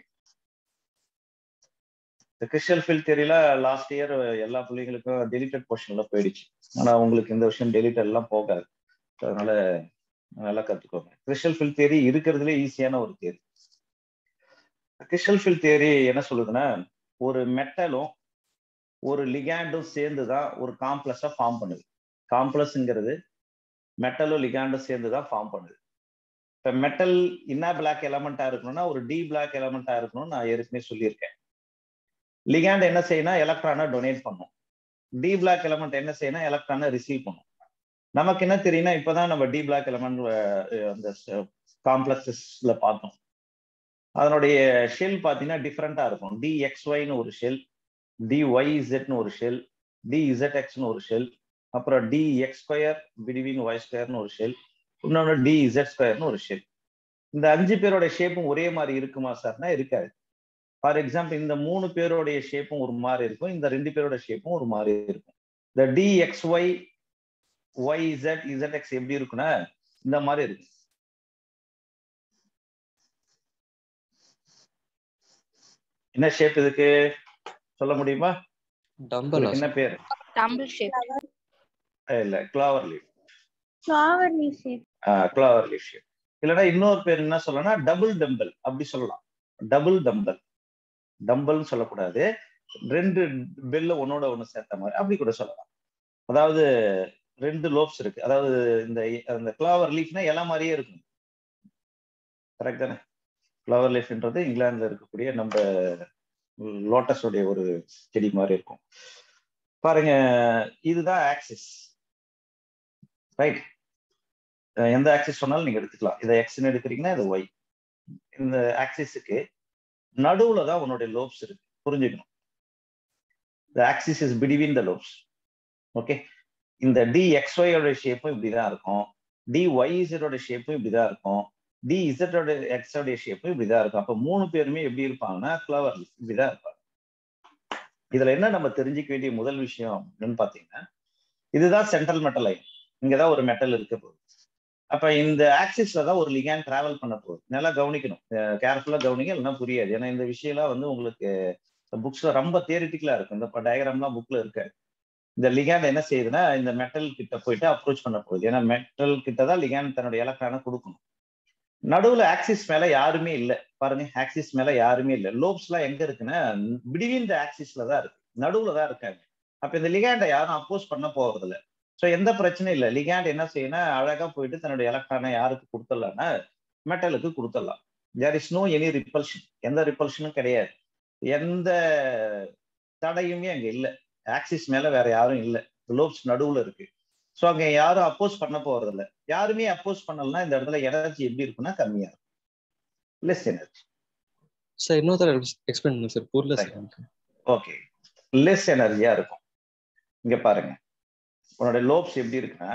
இந்த கிறிஸ்டல் ஃபீல்ட் தியரியில லாஸ்ட் இயர் எல்லா பிள்ளைங்களுக்கும் டெலிட்டட் போர்ஷன்ல போயிடுச்சு ஆனா உங்களுக்கு இந்த வருஷம் டெலிட்டட் எல்லாம் போகாது அதனால நல்லா கத்துக்கோங்க கிறிஸ்டல் ஃபீல்ட் தியரி இருக்கிறதுலே ஈஸியான ஒரு தியரி கிறிஸ்டல் ஃபீல்ட் தியரி என்ன சொல்லுதுன்னா ஒரு மெட்டலும் ஒரு லிகாண்டும் சேர்ந்து தான் ஒரு காம்ப்ளெக்ஸா ஃபார்ம் பண்ணுது காம்ப்ளெக்ஸ்ங்கிறது மெட்டலும் லிகாண்டும் சேர்ந்து தான் ஃபார்ம் பண்ணுது இப்போ மெட்டல் என்ன பிளாக் எலமெண்டா இருக்கணும்னா ஒரு டி பிளாக் எலமெண்டா இருக்கணும்னு நான் ஏற்கனவே சொல்லியிருக்கேன் லிகாண்ட் என்ன செய்யணும் எலக்ட்ரானை டொனேட் பண்ணும் டி பிளாக் எலமெண்ட் என்ன செய்யணும் எலக்ட்ரானை ரிசீவ் பண்ணும் நமக்கு என்ன தெரியும்னா இப்பதான் நம்ம டி பிளாக் எலமெண்ட் அந்த காம்ப்ளெக்ஸஸ்ல பார்த்தோம் அதனுடைய ஷெல் பார்த்தீங்கன்னா டிஃப்ரெண்டா இருக்கும் டி எக்ஸ் ஒய்னு ஒரு ஷெல் டி ஒய் இசட்னு ஒரு ஷெல் டி இசட் எக்ஸ்னு ஒரு ஷெல் அப்புறம் d x square between y ஸ்கொயர்னு ஒரு ஷெல் இன்னொன்று டி இசட் ஸ்கொயர்னு ஒரு ஷெல் இந்த அஞ்சு பேரோட ஷேப்பும் ஒரே மாதிரி இருக்குமா சார்னா இருக்காது ஃபார் எக்ஸாம்பிள் இந்த மூணு பேரோடைய ஷேப்பும் ஒரு மாதிரி இருக்கும் இந்த ரெண்டு பேரோட ஷேப்பும் ஒரு மாதிரி இருக்கும் இந்த d x y y z z x எப்படி இருக்குன்னா இந்த மாதிரி இருக்கு என்ன ஷேப் இதுக்கு சொல்ல முடியுமா டம்பல் இதுக்கு என்ன பேர் டம்பிள் ஷேப் இல்ல clover leave flower leaf shape clover leave shape இல்லைன்னா இன்னொரு பேர் என்ன சொல்லலாம் டபுள் டம்பல் அப்படி சொல்லலாம் டபுள் டம்பல் டம்பல்னு சொல்லக்கூடாது ரெண்டு பெல்ல ஒன்னோட ஒண்ணு சேர்த்த மாதிரி அப்படி கூட சொல்லலாம் அதாவது ரெண்டு லோப்ஸ் இருக்கு அதாவது இந்த அந்த கிளாவர் லீஃப்னா இலை மாதிரியே இருக்கும் கரெக்ட் தானே ஃப்ளவர் லீஃப்ன்றது இங்கிலாந்துல இருக்கக்கூடிய நம்ம லோட்டஸ் உடைய ஒரு செடி மாதிரி இருக்கும் பாருங்க இதுதான் ஆக்சிஸ் ரைட் எந்த ஆக்சிஸ் சொன்னாலும் நீங்க எடுத்துக்கலாம் இதை எக்ஸ்ன்னு எடுக்கிறீங்கன்னா இது ஒய் இந்த ஆக்சிஸுக்கு நடுவுல தான் உன்னுடைய லோப்ஸ் இருக்கு புரிஞ்சுக்கணும் the axis is between the lobes okay இந்த டி எக்ஸ்ஒயோட ஷேப்பும் இப்படிதான் இருக்கும் டி ஒய் இசட்டோட ஷேப்பும் இப்படிதான் இருக்கும் டி இசட்டோட எக்ஸோடைய ஷேப்பும் இப்படிதான் இருக்கும் அப்ப மூணு பேருமே எப்படி இருப்பாங்கன்னா ஃபிளவர் இப்படிதான் இருப்பாங்க இதுல என்ன நம்ம தெரிஞ்சுக்க வேண்டிய முதல் விஷயம் அப்படின்னு பாத்தீங்கன்னா இதுதான் சென்ட்ரல் மெட்டல் லைன் இங்கதான் ஒரு மெட்டல் இருக்க போகுது அப்ப இந்த ஆக்சிஸ்ல தான் ஒரு லிகான் டிராவல் பண்ண போகுது நல்லா கவனிக்கணும் கேர்ஃபுல்லா கவனிக்க இல்லைன்னா புரியாது ஏன்னா இந்த விஷயம்லாம் வந்து உங்களுக்கு புக்ஸ்ல ரொம்ப தியரிட்டிக்கலா இருக்கும் இந்த டயக்ராம்லாம் புக்ல இருக்காது இந்த லிகாண்ட் என்ன செய்யுதுன்னா இந்த மெட்டல் கிட்ட போயிட்டு அப்ரோச் பண்ண போகுது ஏன்னா மெட்டல் கிட்ட தான் லிகாண்ட் தன்னுடைய எலக்ட்ரானை கொடுக்கணும் நடுவுல ஆக்சிஸ் மேல யாருமே இல்லை பாருங்க ஆக்சிஸ் மேல யாருமே இல்லை லோப்ஸ் எல்லாம் எங்க இருக்குன்னா பிட்வீன் த ஆக்சிஸ்ல தான் இருக்கு நடுவுல தான் இருக்காங்க அப்ப இந்த லிகாண்டை யாரும் அப்போஸ் பண்ண போறது இல்லை ஸோ எந்த பிரச்சனையும் இல்லை லிகாண்ட் என்ன செய்யணும் அழகா போயிட்டு தன்னுடைய எலக்ட்ரானை யாருக்கு கொடுத்துடலாம்னா மெட்டலுக்கு கொடுத்துடலாம் there is no any repulsion எந்த ரிப்பல்ஷனும் கிடையாது எந்த தடையுமே அங்க இல்லை ஆக்சிஸ் மேல வேற யாரும் இல்லை லோப்ஸ் நடுவுல இருக்கு ஸோ அங்க யாரும் அப்போஸ் பண்ண போறது இல்லை யாருமே அப்போஸ் பண்ணலன்னா இந்த இடத்துல எனர்ஜி எப்படி இருக்குன்னா கம்மியா இருக்கும் லெஸ் எனர்ஜி சார் இன்னொரு தடவை எக்ஸ்பிளைன் பண்ணுங்க சார் புரியல சார் எனக்கு ஓகே லெஸ் எனர்ஜியா இருக்கும் இங்க பாருங்க உன்னோட லோப்ஸ் எப்படி இருக்குன்னா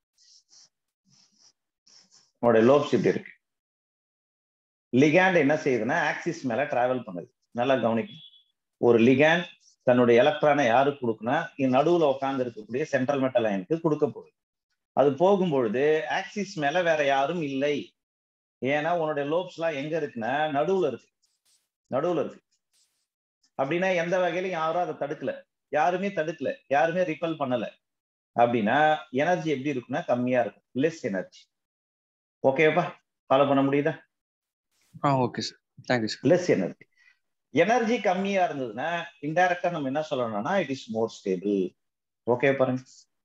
உன்னோட லோப்ஸ் எப்படி இருக்கு லிகாண்ட் என்ன செய்யுதுன்னா ஆக்சிஸ் மேல டிராவல் பண்ணுது நல்லா கவனிக்கணும் ஒரு லிகாண்ட் தன்னுடைய எலக்ட்ரானை யாருக்கு கொடுக்குன்னா நடுவுல உட்கார்ந்து இருக்கக்கூடிய சென்ட்ரல் மெட்டல் அயனுக்கு கொடுக்க போகுது அது போகும்பொழுது ஆக்சிஸ் மேல வேற யாரும் இல்லை ஏன்னா உன்னுடைய லோப்ஸ் எல்லாம் எங்க இருக்குன்னா நடுவுல இருக்கு நடுவுல இருக்கு அப்படின்னா எந்த வகையிலும் யாரும் அதை தடுக்கல யாருமே தடுக்கல யாருமே ரிப்பல் பண்ணல அப்படின்னா எனர்ஜி எப்படி இருக்குன்னா கம்மியா இருக்கும் லெஸ் எனர்ஜி ஓகேப்பா ஃபாலோ பண்ண முடியுதா ah okay sir thank you sir less energy energy கம்மியா இருந்ததுன்னா இன்டைரக்டா நம்ம என்ன சொல்லணும்னா it is more stable okay பாருங்க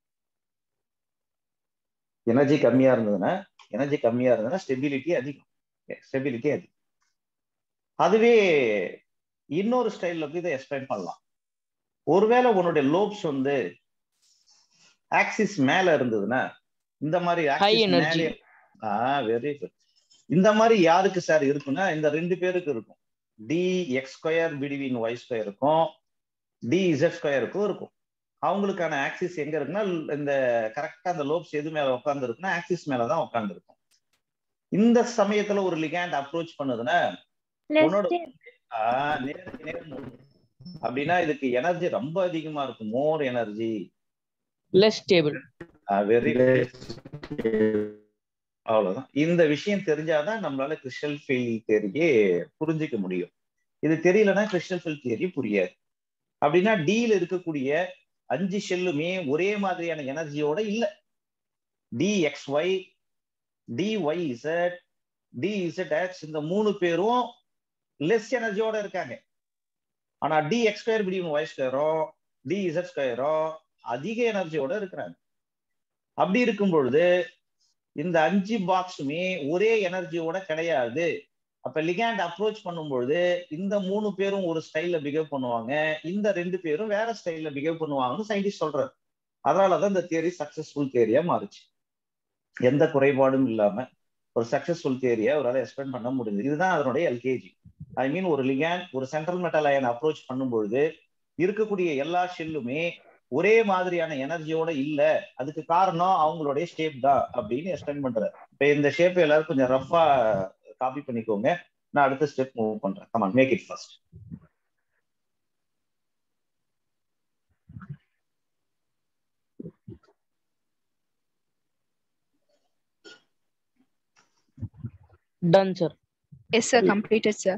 எனர்ஜி கம்மியா இருந்ததுன்னா எனர்ஜி கம்மியா இருந்ததுன்னா ஸ்டெபிலிட்டி அதிகம் ஸ்டெபிலிட்டி அதிகம் அதுவே இன்னொரு ஸ்டைல்ல இதை எக்ஸ்பிளைன் பண்ணலாம் ஒருவேளை உன்னுடைய லோப்ஸ் வந்து ஆக்சிஸ் மேல இருந்ததுன்னா இந்த மாதிரி High energy. Ah very good இந்த மாதிரி யாருக்கு சார் இருக்குன்னா இந்த ரெண்டு பேருக்கு இருக்கும் d x square between y square இருக்கும் டி இசட் ஸ்கொயருக்கும் இருக்கும் அவங்களுக்கான ஆக்சிஸ் எங்க இருக்குன்னா இந்த கரெக்டா அந்த லோப்ஸ் எது மேல உட்கார்ந்து இருக்குன்னா ஆக்சிஸ் மேலதான் உட்கார்ந்து இருக்கும் இந்த சமயத்துல ஒரு லிகாண்ட் அப்ரோச் பண்ணுதுன்னா உன்னோட ஆஹ் நேருக்கு நேர் மோது. அப்படின்னா இதுக்கு எனர்ஜி ரொம்ப அதிகமா இருக்கும் more energy less stable very அவ்வளவுதான் இந்த விஷயம் தெரிஞ்சாதான் நம்மளால கிறிஸ்டல் ஃபீல்ட் தேரியே புரிஞ்சுக்க முடியும் இது தெரியலன்னா கிறிஸ்டல் ஃபீல்ட் தியரி புரியாது அப்படின்னா டீல இருக்கக்கூடிய அஞ்சு ஷெல்லுமே ஒரே மாதிரியான எனர்ஜியோட இல்ல d x y d y z d z x இந்த மூணு பேரும் லெஸ் எனர்ஜியோட இருக்காங்க ஆனா டி எக்ஸ் ஸ்கொயர் பிடிக்கும் ஒய் ஸ்கொயரும் டி இசட் ஸ்கொயரும் அதிக எனர்ஜியோட இருக்கிறாங்க அப்படி இருக்கும் பொழுது இந்த அஞ்சு பாக்ஸுமே ஒரே எனர்ஜியோட கிடையாது அப்ப லிகாண்ட் அப்ரோச் பண்ணும்பொழுது இந்த மூணு பேரும் ஒரு ஸ்டைல்ல பிஹேவ் பண்ணுவாங்க இந்த ரெண்டு பேரும் வேற ஸ்டைல்ல பிஹேவ் பண்ணுவாங்கன்னு சயின்டிஸ்ட் சொல்றாரு அதனாலதான் இந்த தியரி சக்சஸ்ஃபுல் தியரியா மாறுச்சு எந்த குறைபாடும் இல்லாம ஒரு சக்சஸ்ஃபுல் தியரியை அவரால் எக்ஸ்பிளைன் பண்ண முடியுது இதுதான் அதனுடைய எல்கேஜி ஐ மீன் ஒரு லிகாண்ட் ஒரு சென்ட்ரல் மெட்டல் அயன் அப்ரோச் பண்ணும்பொழுது இருக்கக்கூடிய எல்லா ஷெல்லுமே ஒரே மாதிரியான எனர்ஜியோட இல்ல அதுக்கு காரணம் அவங்களுடைய ஷேப் தான் அப்படின்னு எக்ஸ்பிளைன் பண்றாரு இப்ப இந்த ஷேப் எல்லாரும் கொஞ்சம் ரஃபா காப்பி பண்ணிக்கோங்க நான் அடுத்த ஸ்டெப் மூவ் பண்றேன் come on make it first Done, sir. Yes, sir. Completed, sir.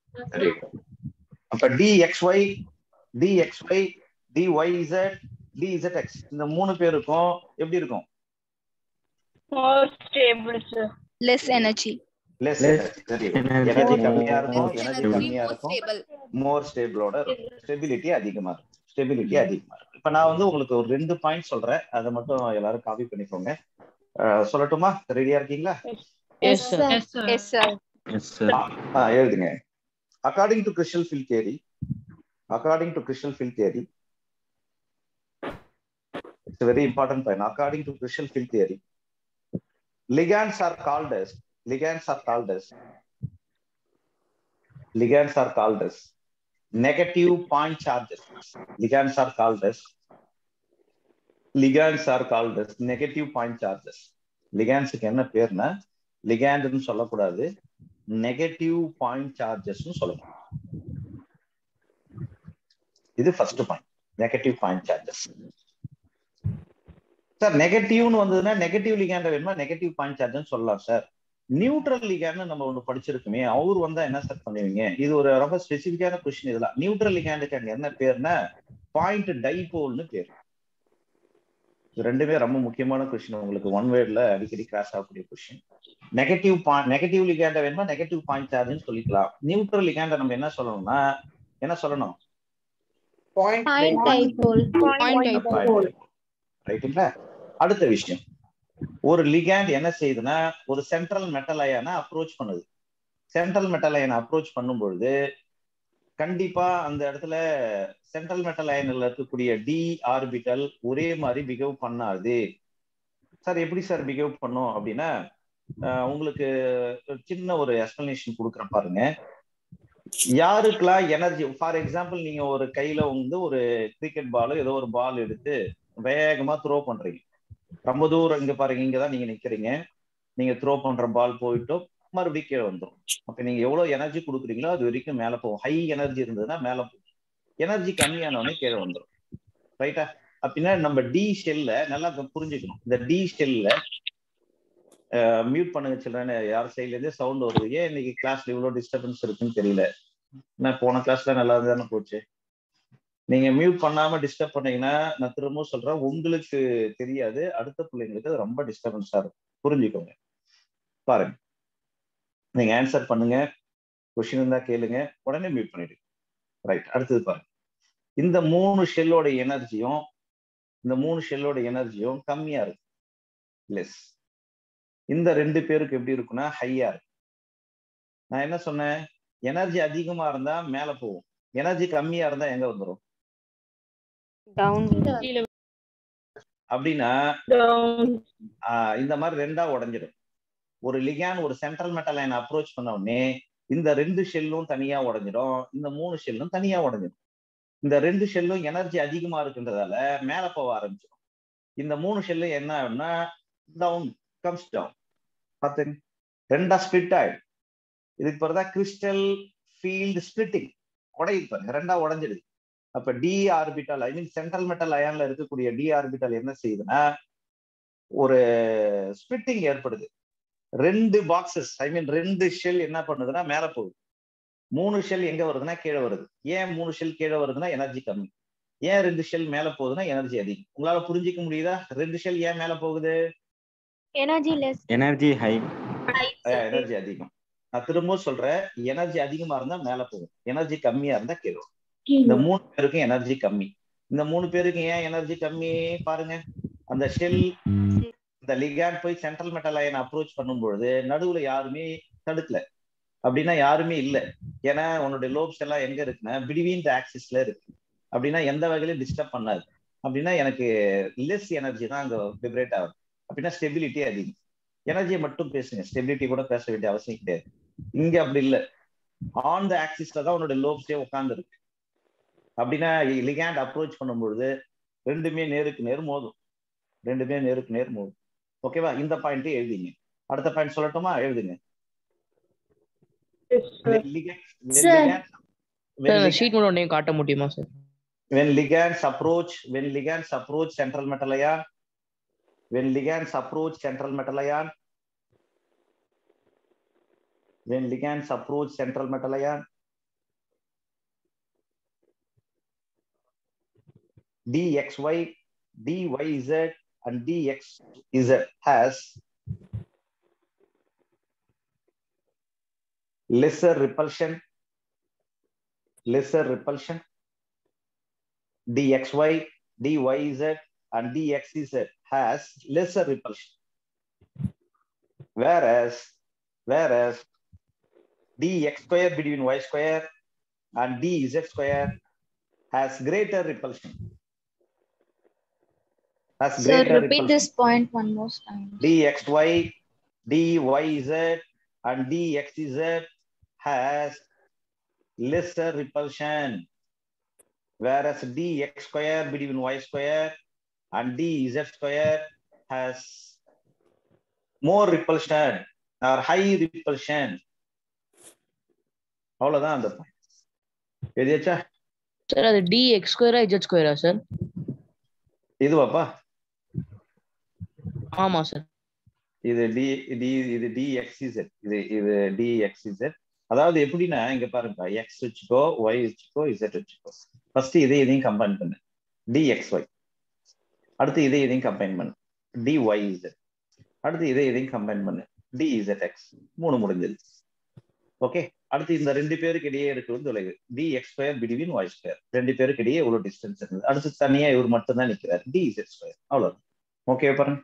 அப்ப டிஎக்ஸ்ஒய் டிஎக்ஸ்ஒய் டிஒய்இசட் டிஇசட்எக்ஸ் இந்த மூணு பேருக்கும் எப்படி இருக்கும் More stable, sir. Less energy. Less Energy. Energy கம்மியா இருக்கும் Less எனர்ஜி energy, கம்மியா more இருக்கும் stable. மோர் ஸ்டேபிளோட ஸ்டெபிலிட்டி அதிகமா இருக்கும் ஸ்டெபிலிட்டி அதிகமா இருக்கும் இப்ப நான் வந்து உங்களுக்கு ஒரு ரெண்டு பாயிண்ட் சொல்றேன் அதை மட்டும் எல்லாரும் காப்பி பண்ணிக்கோங்க அஹ் சொல்லட்டுமா ரெடியா இருக்கீங்களா Yes, sir. Yes, sir. Yes, sir. Yes, sir. ஆ, எழுதுங்க according to crystal field theory according to crystal field theory it's very important point according to crystal field theory ligands are called as ligands are called as ligands are called as negative point charges ligands are called as ligands are called as negative point charges ligandsக்கு என்ன பேர்னா லிகாண்ட்னு சொல்லக்கூடாது negative point சார்ஜஸ்னு சொல்லணும் இது first point negative point charges sir நெகட்டிவ்னு வந்ததுன்னா நெகட்டிவ் லிகாண்ட வேணுமா நெகட்டிவ் பாயிண்ட் சார்ஜ்னு சொல்லலாம் சார் நியூட்ரல் லிகாண்ட்னு நம்ம ஒன்று படிச்சிருக்குமே அவர் வந்தா என்ன சார் பண்ணுவீங்க இது ஒரு ரொம்ப ஸ்பெசிபிக்கான கொஸ்டின் இதெல்லாம் நியூட்ரல் லிகாண்டுக்கு அங்க என்ன பேர்னா பாயிண்ட் டைபோல்னு பேர் இது ரெண்டுமே ரொம்ப முக்கியமான கொஸ்டின் உங்களுக்கு ஒன் வேர்ட்ல அடிக்கடி கிராஸ் ஆகக்கூடிய கொஸ்டின் நெகட்டிவ் பாயிண்ட் நெகட்டிவ் லிகாண்ட வேணுமா நெகட்டிவ் பாயிண்ட் சார்ஜ்னு சொல்லிக்கலாம் நியூட்ரல் லிகாண்ட நம்ம என்ன சொல்லணும்னா என்ன சொல்லணும் Point dipole. Point dipole. ரைட்டுங்களா அடுத்த விஷயம் ஒரு லிகாண்ட் என்ன செய்யுதுன்னா ஒரு சென்ட்ரல் மெட்டல் அயனை அப்ரோச் பண்ணுது சென்ட்ரல் மெட்டல் அயனை அப்ரோச் பண்ணும்பொழுது கண்டிப்பா அந்த இடத்துல சென்ட்ரல் மெட்டல் அயனில் இருக்கக்கூடிய டி ஆர்பிட்டல் ஒரே மாதிரி பிஹேவ் பண்ணாது சார் எப்படி சார் பிஹேவ் பண்ணும் அப்படின்னா அஹ் உங்களுக்கு ஒரு சின்ன ஒரு எக்ஸ்பிளனேஷன் கொடுக்குறேன் பாருங்க யாருக்கெல்லாம் எனர்ஜி ஃபார் எக்ஸாம்பிள் நீங்க ஒரு கையில வந்து ஒரு கிரிக்கெட் பால் ஏதோ ஒரு பால் எடுத்து வேகமா த்ரோ பண்றீங்க ரொம்ப தூரம் இங்க பாருங்க இங்கதான் நீங்க நிக்கிறீங்க நீங்க த்ரோ பண்ற பால் போயிட்டும் மறுபடியும் கீழே வந்துடும் அப்ப நீங்க எவ்வளவு எனர்ஜி கொடுக்குறீங்களோ அது வரைக்கும் மேல போகும் ஹை எனர்ஜி இருந்ததுன்னா மேல போகும் எனர்ஜி கம்மியானவொடனே கீழே வந்துடும் ரைட்டா அப்படின்னா நம்ம டி ஷெல்ல நல்லா புரிஞ்சுக்கணும் இந்த டி ஷெல்ல மியூட் பண்ணுங்க சில்ட்ரன் யார் சைட்ல இருந்தே சவுண்ட் வருது ஏன் இன்னைக்கு கிளாஸ்ல இவ்வளவு டிஸ்டர்பன்ஸ் இருக்குன்னு தெரியல நான் போன கிளாஸ்ல நல்லா தானே போச்சு நீங்க மியூட் பண்ணாம டிஸ்டர்ப் பண்ணீங்கன்னா நான் திரும்பவும் சொல்றேன் உங்களுக்கு தெரியாது அடுத்த பிள்ளைங்களுக்கு அது ரொம்ப டிஸ்டர்பன்ஸா இருக்கும் புரிஞ்சுக்கோங்க பாருங்க நீங்க ஆன்சர் பண்ணுங்க கொஸ்டின் இருந்தா கேளுங்க உடனே மியூட் பண்ணிடுங்க ரைட் அடுத்தது பாருங்க இந்த மூணு ஷெல்லோட எனர்ஜியும் இந்த மூணு ஷெல்லோட எனர்ஜியும் கம்மியா இருக்கு லெஸ் இந்த ரெண்டு பேருக்கு எப்படி இருக்குன்னா ஹையா இருக்கு நான் என்ன சொன்னேன் எனர்ஜி அதிகமா இருந்தா மேல போகும் எனர்ஜி கம்மியா இருந்தா எங்க வந்துடும் அப்படின்னா Down. ஆஹ் இந்த மாதிரி ரெண்டா உடைஞ்சிடும் ஒரு லிகான் ஒரு சென்ட்ரல் மெட்டல் லைன் அப்ரோச் பண்ண உடனே இந்த ரெண்டு ஷெல்லும் தனியா உடைஞ்சிடும் இந்த மூணு ஷெல்லும் தனியா உடைஞ்சிடும் இந்த ரெண்டு ஷெல்லும் எனர்ஜி அதிகமா இருக்குன்றதால மேல போக ஆரம்பிச்சிடும் இந்த மூணு ஷெல்லும் என்ன ஆகும்னா டவுன் கம்ஸ் டவுன் பார்த்துங்க ரெண்டா ஸ்பிளிட் ஆயிடும் இதுக்கு பிறகு கிறிஸ்டல் ஃபீல்டு ஸ்பிளிட்டிங் உடையுது பாருங்க ரெண்டா உடைஞ்சிடுது அப்ப d orbital I mean central metal அயான்ல இருக்கக்கூடிய டி ஆர்பிட்டல் என்ன செய்யுதுன்னா ஒரு ஸ்பிளிட்டிங் ஏற்படுது ரெண்டு பாக்ஸஸ் ஐ மீன் ரெண்டு ஷெல் என்ன பண்ணுதுன்னா மேல போகுது மூணு ஷெல் எங்க வருதுன்னா கீழே வருது ஏன் மூணு ஷெல் கீழே வருதுன்னா எனர்ஜி கம்மி ஏன் ரெண்டு ஷெல் மேல போகுதுன்னா எனர்ஜி அதிகம் உங்களால புரிஞ்சிக்க முடியுதா ரெண்டு ஷெல் ஏன் மேல போகுது Energy less. Energy high. Energy அதிகம் நான் திரும்பவும் சொல்றேன் எனர்ஜி அதிகமா இருந்தா மேல போகும் எனர்ஜி கம்மியா இருந்தா கீழே வரும். இந்த மூணு பேருக்கும் எனர்ஜி கம்மி இந்த மூணு பேருக்கு ஏன் எனர்ஜி கம்மி பாருங்க அந்த ஷெல் இந்த லிகாண்ட் போய் சென்ட்ரல் மெட்டல் அயன் அப்ரோச் பண்ணும்பொழுது நடுவுல யாருமே தடுக்கல அப்படின்னா யாருமே இல்லை ஏன்னா உன்னுடைய லோப்ஸ் எல்லாம் எங்க இருக்குன்னா பிட்வீன் த ஆக்சிஸ்ல இருக்கு அப்படின்னா எந்த வகையிலும் டிஸ்டர்ப் பண்ணாது அப்படின்னா எனக்கு லெஸ் எனர்ஜி தான் அங்க விப்ரேட் ஆகுது அப்படின்னா ஸ்டெபிலிட்டி அதிகம் எனர்ஜியை மட்டும் பேசுங்க ஸ்டெபிலிட்டி கூட பேச வேண்டிய அவசியம் கிடையாது இங்க அப்படி இல்லை ஆன் த ஆக்சிஸ்ல தான் உன்னோட லோப்ஸே உட்கார்ந்து இருக்கு அப்படின்னா லிகேண்ட் அப்ரோச் பண்ணும்பொழுது ரெண்டுமே நேருக்கு நேர் மோதும் ரெண்டுமே நேருக்கு நேர் மோதும் ஓகேவா இந்த பாயிண்ட் எழுதிங்க அடுத்த பாயிண்ட் சொல்லட்டுமா எழுதுங்க When ligand- when Sir. ligand- when sir ligand- sheet மட்டும் காட்ட முடியுமா sir when ligands approach when ligands approach central metal ion when ligands approach central metal ion when ligands approach central metal ion dxy dyz and dxz has lesser repulsion lesser repulsion dxy, dyz, and dxz has lesser repulsion. Whereas, whereas dx square between y square and dz square has greater repulsion. Has Sir, greater repeat repulsion. this point one more time. dxy, dyz, and dxz has lesser repulsion whereas dx square between y square and dz square has more repulsion or high repulsion அவ்வளவுதான் அந்த point. எழுதியாச்சா sir அது d x ஸ்கொயரா இஜெட் ஸ்கொயரா sir இதுவாப்பா ஆமா sir இது டி டி இது டிஎக்ஸிசெட் இது இது டிஎக்ஸிசெட் அதாவது எப்படின்னா இங்க பாருங்க எக்ஸ் வச்சுக்கோ ஒய் வச்சுக்கோ இசட் வச்சுக்கோ ஃபர்ஸ்ட் இதை இதையும் கம்பைன் பண்ணு டிஎக்ஸ்ஒய் அடுத்து இதை இதையும் கம்பைன் பண்ணு டிஒய் இசட் அடுத்து இதை இதையும் கம்பைன் பண்ணு டிஇசட் எக்ஸ் மூணு முடிஞ்சது ஓகே அடுத்து இந்த ரெண்டு பேருக்கு இடையே இருக்கிறது தொலைவு d x square between y square ரெண்டு பேருக்கு இடையே எவ்வளவு டிஸ்டன்ஸ் இருக்குது அடுத்து தனியா இவர் மட்டும் தான் நிக்கிறார் டி இசட் ஸ்கொயர் அவ்வளவு ஓகே பாருங்க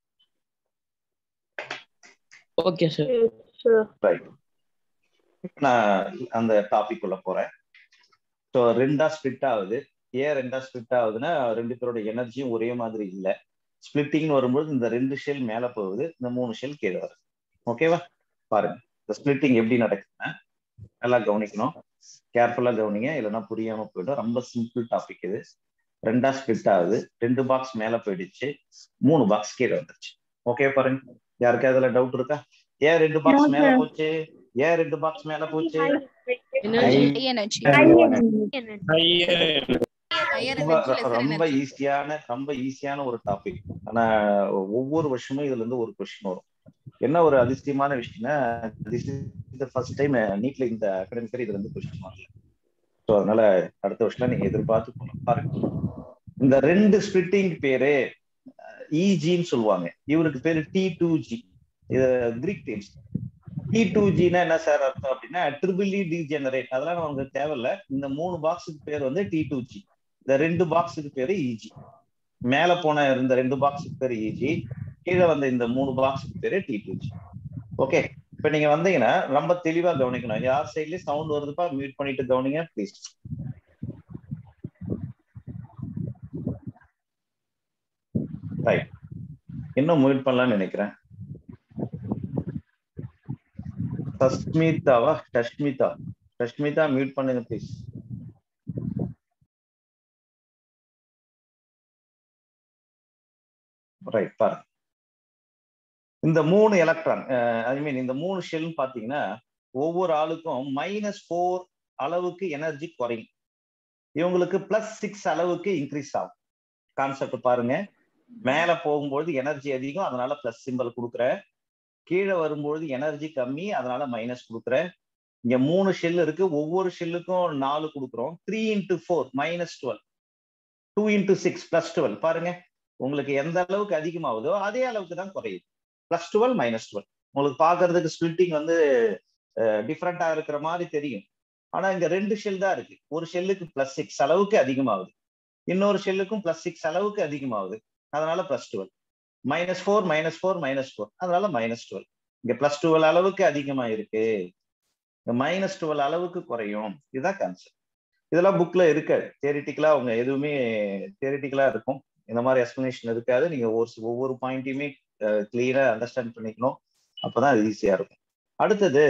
ஓகே சார் ரைட் நான் அந்த டாபிக் உள்ள போறேன் ஸோ ரெண்டா ஸ்பிளிட் ஆகுது ஏன் ரெண்டா ஸ்பிளிட் ஆகுதுன்னா ரெண்டு பேரோட எனர்ஜியும் ஒரே மாதிரி இல்லை ஸ்பிளிட்டிங்னு வரும்போது இந்த ரெண்டு ஷெல் மேல போகுது இந்த மூணு ஷெல் கீழே வருது ஓகேவா பாருங்க இந்த ஸ்பிளிட்டிங் எப்படி நடக்குதுன்னா நல்லா கவனிக்கணும் கேர்ஃபுல்லா கவனிங்க இல்லைன்னா புரியாம போயிடும் ரொம்ப சிம்பிள் டாபிக் இது ரெண்டா ஸ்பிளிட் ஆகுது ரெண்டு பாக்ஸ் மேல போயிடுச்சு மூணு பாக்ஸ் கீழே வந்துருச்சு ஓகே பாருங்க யாருக்கு அதுல டவுட் இருக்கா ஏன் ரெண்டு பாக்ஸ் மேல போச்சு ஏன் ரெண்டு பாக்ஸ் மேல போச்சு எனர்ஜி ரொம்ப ரொம்ப ஈஸியான ரொம்ப ஈஸியான ஒரு டாபிக் ஆனா ஒவ்வொரு வருஷமும் இதுல இருந்து ஒரு கொஸ்டின் வரும் என்ன ஒரு அதிசயமான விஷயம்னா திஸ் இஸ் ஃபர்ஸ்ட் டைம் நீட்ல இந்த அகாடமிக்கர் இதுல இருந்து கொஸ்டின் வரல ஸோ அதனால அடுத்த வருஷம் நீங்க எதிர்பார்த்து போகணும் பாருங்க இந்த ரெண்டு ஸ்பிளிட்டிங் பேரு இஜின்னு சொல்லுவாங்க இவருக்கு பேரு டி டூ ஜி இது கிரீக் டேம்ஸ் டி டூ ஜினா என்ன சார் அர்த்தம் அப்படின்னா ட்ரிபிள் டி ஜெனரேட் அதெல்லாம் நமக்கு தேவையில்ல இந்த மூணு பாக்ஸுக்கு பேர் வந்து டி டூ ஜி இந்த ரெண்டு பாக்ஸுக்கு பேரு இஜி மேல போன இருந்த ரெண்டு பாக்ஸுக்கு பேரு இஜி கீழே வந்த இந்த மூணு பாக்ஸுக்கு பேரு டி டூ ஜி ஓகே இப்ப நீங்க வந்தீங்கன்னா ரொம்ப தெளிவா கவனிக்கணும் யார் சைட்லயும் சவுண்ட் வருதுப்பா மியூட் பண்ணிட்டு கவனிங்க ப்ளீஸ் ரைட் இன்னும் மியூட் பண்ணலாம்னு நினைக்கிறேன் சஸ்மிதாவா சஷ்மிதா சஷ்மிதா மியூட் பண்ணுங்க ப்ளீஸ் ரைட் பாருங்க இந்த மூணு எலக்ட்ரான் ஐ மீன் இந்த மூணு ஷெல்னு பாத்தீங்கன்னா ஒவ்வொரு ஆளுக்கும் மைனஸ் ஃபோர் அளவுக்கு எனர்ஜி குறையும் இவங்களுக்கு பிளஸ் சிக்ஸ் அளவுக்கு இன்க்ரீஸ் ஆகும் கான்செப்ட் பாருங்க மேல போகும்போது எனர்ஜி அதிகம் அதனால பிளஸ் சிம்பிள் கொடுக்குறேன் கீழே வரும்பொழுது எனர்ஜி கம்மி அதனால மைனஸ் கொடுக்குறேன் இங்க மூணு ஷெல் இருக்கு ஒவ்வொரு ஷெல்லுக்கும் நாலு கொடுக்குறோம் three into four minus twelve two into six plus twelve பாருங்க உங்களுக்கு எந்த அளவுக்கு அதிகமாகுதோ அதே அளவுக்கு தான் குறையுது பிளஸ் டுவெல் மைனஸ் டுவெல் உங்களுக்கு பாக்குறதுக்கு ஸ்பிளிட்டிங் வந்து டிஃப்ரெண்டா இருக்கிற மாதிரி தெரியும் ஆனா இங்க ரெண்டு ஷெல் தான் இருக்கு ஒரு ஷெல்லுக்கு பிளஸ் சிக்ஸ் அளவுக்கு அதிகமாகுது இன்னொரு ஷெல்லுக்கும் பிளஸ் சிக்ஸ் அளவுக்கு அதிகமாகுது அதனால plus twelve minus four minus four minus four அதனால மைனஸ் டுவெல் இங்க பிளஸ் டுவெல் அளவுக்கு அதிகமா இருக்கு இந்த மைனஸ் டுவெல் அளவுக்கு குறையும் இதுதான் கான்செப்ட் இதெல்லாம் புக்ல இருக்காது தியரிட்டிக்கலா அவங்க எதுவுமே தியரிட்டிக்கலா இருக்கும் இந்த மாதிரி எக்ஸ்பிளனேஷன் இருக்காது நீங்க ஒரு ஒவ்வொரு பாயிண்ட்டையுமே கிளியரா அண்டர்ஸ்டாண்ட் பண்ணிக்கணும் அப்பதான் அது ஈஸியா இருக்கும் அடுத்தது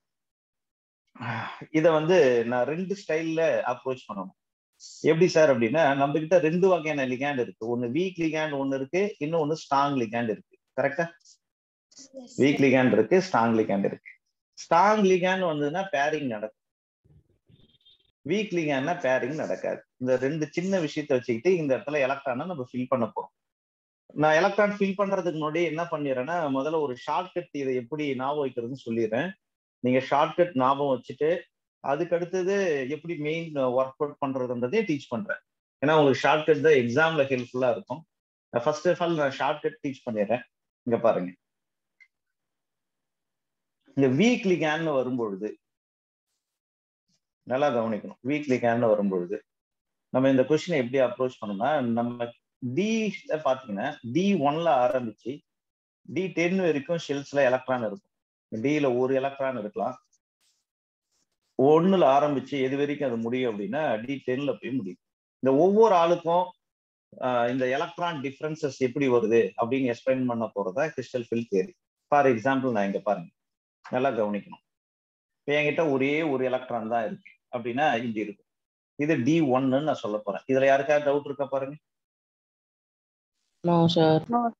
இத வந்து நான் ரெண்டு ஸ்டைல்ல அப்ரோச் பண்ணணும் எப்படி சார் அப்படின்னா நம்ம கிட்ட ரெண்டு வகையான லிகாண்ட் இருக்கு ஒன்னு வீக் லிகாண்ட் ஒன்னு இருக்கு இன்னொன்னு ஸ்ட்ராங் லிகாண்ட் இருக்கு கரெக்டா வீக் லிகாண்ட் இருக்கு ஸ்ட்ராங் லிகாண்ட் இருக்கு ஸ்ட்ராங் லிகாண்ட் வந்ததுன்னா பேரிங் நடக்கும் வீக் லிகாண்ட்னா பேரிங் நடக்காது இந்த ரெண்டு சின்ன விஷயத்த வச்சுக்கிட்டு இந்த இடத்துல எலக்ட்ரானை நம்ம ஃபில் பண்ண போறோம் நான் எலக்ட்ரான் ஃபில் பண்றதுக்கு முன்னாடி என்ன பண்ணிடுறேன்னா முதல்ல ஒரு ஷார்ட்கட் இதை எப்படி ஞாபகம் வைக்கிறதுன்னு சொல்லிடுறேன் நீங்க ஷார்ட்கட் ஞாபகம் வச்சுட்டு அதுக்கு அடுத்தது எப்படி மெயின் ஒர்க் அவுட் பண்றதுன்றதே டீச் பண்றேன் ஏன்னா உங்களுக்கு ஷார்ட்கட் தான் எக்ஸாம்ல ஹெல்ப்ஃபுல்லா இருக்கும் ஃபர்ஸ்ட் ஆஃப் ஆல் நான் ஷார்ட்கட் டீச் பண்ணிடுறேன் இங்க பாருங்க இந்த வீக்லி கேன் வரும்பொழுது நல்லா கவனிக்கணும் வீக்லி கேன் வரும்பொழுது நம்ம இந்த கொஸ்டினை எப்படி அப்ரோச் பண்ணோம்னா நம்ம டி பாத்தீங்கன்னா டி ஒன்ல ஆரம்பிச்சு டி டென் வரைக்கும் ஷெல்ஸ்ல எலக்ட்ரான் இருக்கும் டில ஒரு எலக்ட்ரான் இருக்கலாம் ஒண்ணுல ஆரம்பிச்சு எது வரைக்கும் அது முடியும் அப்படின்னா டி டென்ல போய் முடியும் இந்த ஒவ்வொரு ஆளுக்கும் இந்த எலக்ட்ரான் டிஃபரன்சஸ் எப்படி வருது அப்படின்னு எக்ஸ்பிளைன் பண்ண போறதா crystal field theory for example நான் இங்க பாருங்க நல்லா கவனிக்கணும் இப்போ என்கிட்ட ஒரே ஒரு எலக்ட்ரான் தான் இருக்கு அப்படின்னா இப்படி இருக்கும் இது டி ஒன்னு நான் சொல்ல போறேன் இதுல யாருக்காவது டவுட் இருக்கா பாருங்க நோ சார்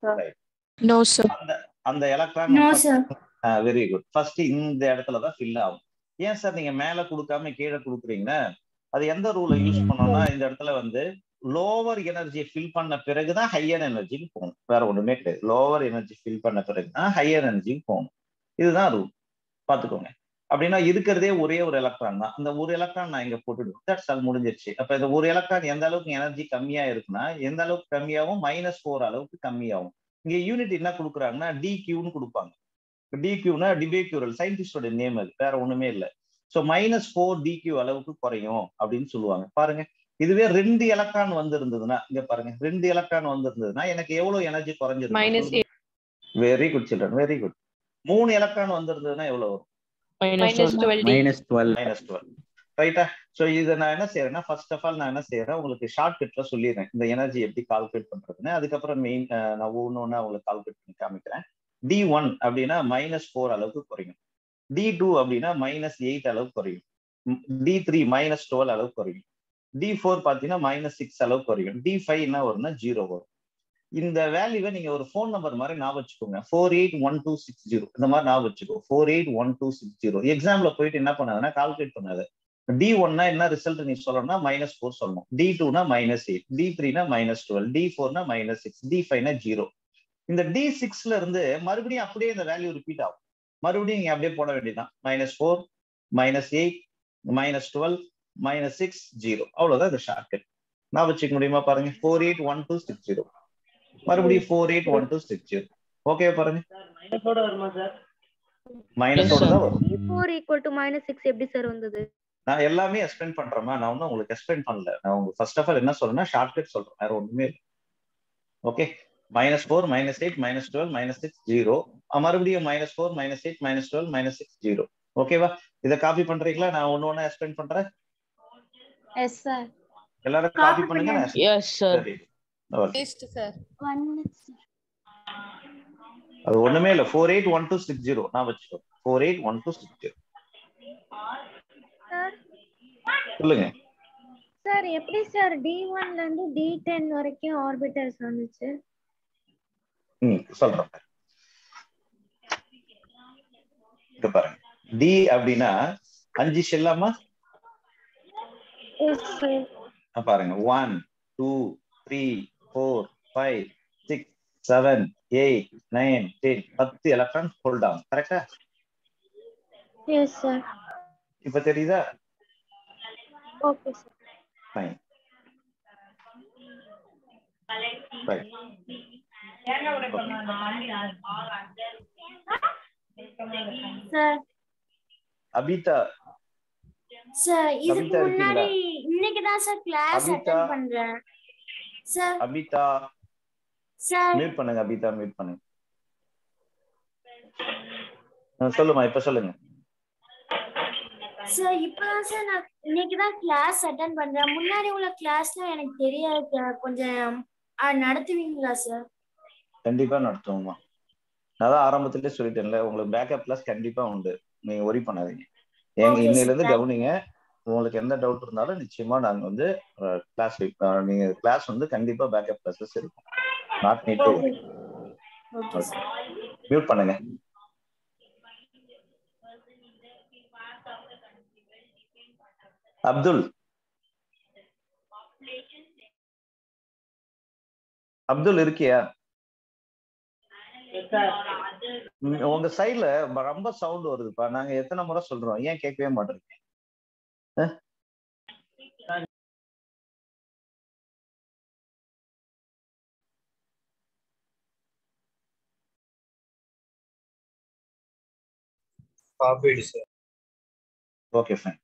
நோ சார் அந்த அந்த electron No, sir. Very good first இந்த இடத்துல தான் ஃபில் ஆகும் ஏன் சார் நீங்க மேல கொடுக்காம கீழே கொடுக்குறீங்கன்னா அது எந்த ரூலை யூஸ் பண்ணோம்னா இந்த இடத்துல வந்து லோவர் எனர்ஜியை ஃபில் பண்ண பிறகுதான் ஹையர் எனர்ஜிக்கு போகணும் வேற ஒண்ணுமே கிடையாது லோவர் எனர்ஜி ஃபில் பண்ண பிறகுதான் ஹையர் எனர்ஜிக்கு போகணும் இதுதான் ரூல் பாத்துக்கோங்க அப்படின்னா இருக்கிறதே ஒரே ஒரு எலக்ட்ரான் தான் அந்த ஒரு எலக்ட்ரான் நான் இங்க போட்டுடுவேன் தட்ஸ் ஆல் முடிஞ்சிருச்சு அப்ப இந்த ஒரு எலக்ட்ரான் எந்த அளவுக்கு எனர்ஜி கம்மியா இருக்குன்னா எந்த அளவுக்கு கம்மியாகும் மைனஸ் ஃபோர் அளவுக்கு கம்மியாகும் இங்க யூனிட் என்ன கொடுக்குறாங்கன்னா டி கியூன்னு கொடுப்பாங்க டிக்யூனா டிபேக்யூரல் சயின்டிஸ்டோட நேம் அது வேற ஒண்ணுமே இல்லை ஸோ மைனஸ் ஃபோர் டிக்யூ அளவுக்கு குறையும் அப்படின்னு சொல்லுவாங்க பாருங்க இதுவே ரெண்டு எலக்ட்ரான் வந்திருந்ததுன்னா இங்க பாருங்க ரெண்டு எலக்ட்ரான் வந்திருந்ததுன்னா எனக்கு எவ்வளவு எனர்ஜி மைனஸ் குறைஞ்சிருக்கு very good children very good மூணு எலக்ட்ரான் வந்திருந்ததுன்னா எவ்வளவு வரும் minus twelve minus twelve minus twelve ரைட்டா ஸோ இதை நான் என்ன செய்யறேன்னா ஃபர்ஸ்ட் ஆஃப் ஆல் நான் என்ன செய்யறேன் உங்களுக்கு ஷார்ட் கட்ல சொல்லிடுறேன் இந்த எனர்ஜி எப்படி கால்குலேட் பண்றதுன்னு அதுக்கப்புறம் மெயின் நான் ஒன்று ஒன்று உங்களுக்கு கால்குலேட் பண்ணி காமிக்கிறேன் டி ஒன் அப்படின்னா மைனஸ் ஃபோர் அளவுக்கு குறையும் டி டூ அப்படின்னா மைனஸ் எயிட் அளவுக்கு குறையும் டி த்ரீ மைனஸ் டுவெல் அளவுக்கு குறையும் டி ஃபோர் பார்த்தீங்கன்னா மைனஸ் சிக்ஸ் அளவுக்கு குறையும் டி ஃபைவ் என்ன வரும்னா ஜீரோ வரும் இந்த வேல்யூவை நீங்க ஒரு ஃபோன் நம்பர் மாதிரி ஞாபகம் வச்சுக்கோங்க four eight one two six zero இந்த மாதிரி ஞாபகம் வச்சுக்கோ four eight one two six zero எக்ஸாம்ல போயிட்டு என்ன பண்ணாதுன்னா கால்குலேட் பண்ணாது டி ஒன்னா என்ன ரிசல்ட் நீ சொல்லணும்னா மைனஸ் ஃபோர் சொல்லணும் டி டூனா மைனஸ் எயிட் டி த்ரீனா மைனஸ் டுவெல் டி ஃபோர்னா மைனஸ் சிக்ஸ் டி ஃபைவ்னா ஜீரோ இந்த டி சிக்ஸ்ல இருந்து மறுபடியும் அப்படியே இந்த வேல்யூ ரிப்பீட் ஆகும் மறுபடியும் நீங்க அப்படியே போட வேண்டியதுதான் minus four minus eight minus twelve minus six zero அவ்வளவுதான் இந்த ஷார்ட்கட் நான் வச்சுக்க முடியுமா பாருங்க four eight one two six zero மறுபடியும் four eight one two six zero okay பாருங்க மைனஸோட வருமா சார் மைனஸோட தான் வரும் four equal to minus six எப்படி சார் வந்தது நான் எல்லாமே எக்ஸ்பிளைன் பண்றேமா நான் ஒன்னும் உங்களுக்கு எக்ஸ்பிளைன் பண்ணல நான் உங்களுக்கு ஃபர்ஸ்ட் ஆஃப் ஆல் என்ன சொல்றேன்னா ஷார்ட்கட் சொல்றேன் வேற ஒண்ணுமே இல்லை okay minus four minus eight minus twelve minus six zero மறுபடியும் minus four minus eight minus twelve minus six zero ஓகேவா இதை காப்பி பண்றீங்களா நான் ஒன்னு ஒன்னு எக்ஸ்பிளைன் பண்றேன் எஸ் சார் எல்லாரும் காப்பி பண்ணுங்க நான் explain- எஸ் சார் சரி ஓகே சார் ஒன் மினிட் அது ஒண்ணுமே இல்ல four eight one two six zero நான் வச்சுக்கோ four eight one two six zero sir சொல்லுங்க சார் எப்படி சார் டி ஒன்ல இருந்து டி டென் வரைக்கும் ஆர்பிட்டல்ஸ் வந்துச்சு ம் சொல்றேன் இங்க பாருங்க டி அப்படின்னா அஞ்சு செல்லாமா எஸ் சார் நான் பாருங்க one two three four five six seven eight nine ten பத்து எலக்ட்ரான் ஹோல்ட் ஆகும் கரெக்டா எஸ் சார் இப்ப தெரியுதா okay sir fine right sir Abitha sir இதுக்கு கவிதா இருக்கீங்களா? முன்னாடி இன்னைக்கு தான் சார் கிளாஸ் அபிதா. பண்றேன் சார் அபிதா சார் மியூட் பண்ணுங்க அபிதா மியூட் பண்ணுங்க ஆ, சொல்லுமா இப்ப சொல்லுங்க சார் இப்பதான் சார் நான் இன்னைக்கு தான் கிளாஸ் அட்டன் பண்றேன் முன்னாடி உள்ள கிளாஸ்லாம் எனக்கு தெரியாது sir. கொஞ்சம் ஆ, நடத்துவீங்களா சார் கண்டிப்பா நடத்துவோம்மா நான் தான் ஆரம்பத்திலே சொல்லிட்டேன்ல உங்களுக்கு பேக்கப் கிளாஸ் கண்டிப்பா உண்டு நீங்க ஒரி பண்ணாதீங்க எங்க Okay, இன்னையில இருந்து sir. கவனிங்க உங்களுக்கு எந்த டவுட் இருந்தாலும் நிச்சயமா நாங்க வந்து கிளாஸ் நீங்க கிளாஸ் வந்து கண்டிப்பா பேக்கப் கிளாஸஸ் இருக்கும் not need to okay okay sir mute பண்ணுங்க அப்துல் அப்துல் இருக்கியா ம், உங்க சைடுல ரொம்ப சவுண்ட் வருதுப்பா நாங்க எத்தனை முறை சொல்றோம் ஏன் கேட்கவே மாட்டேங்க காப்பீடு சார் ஓகே ஃபைன்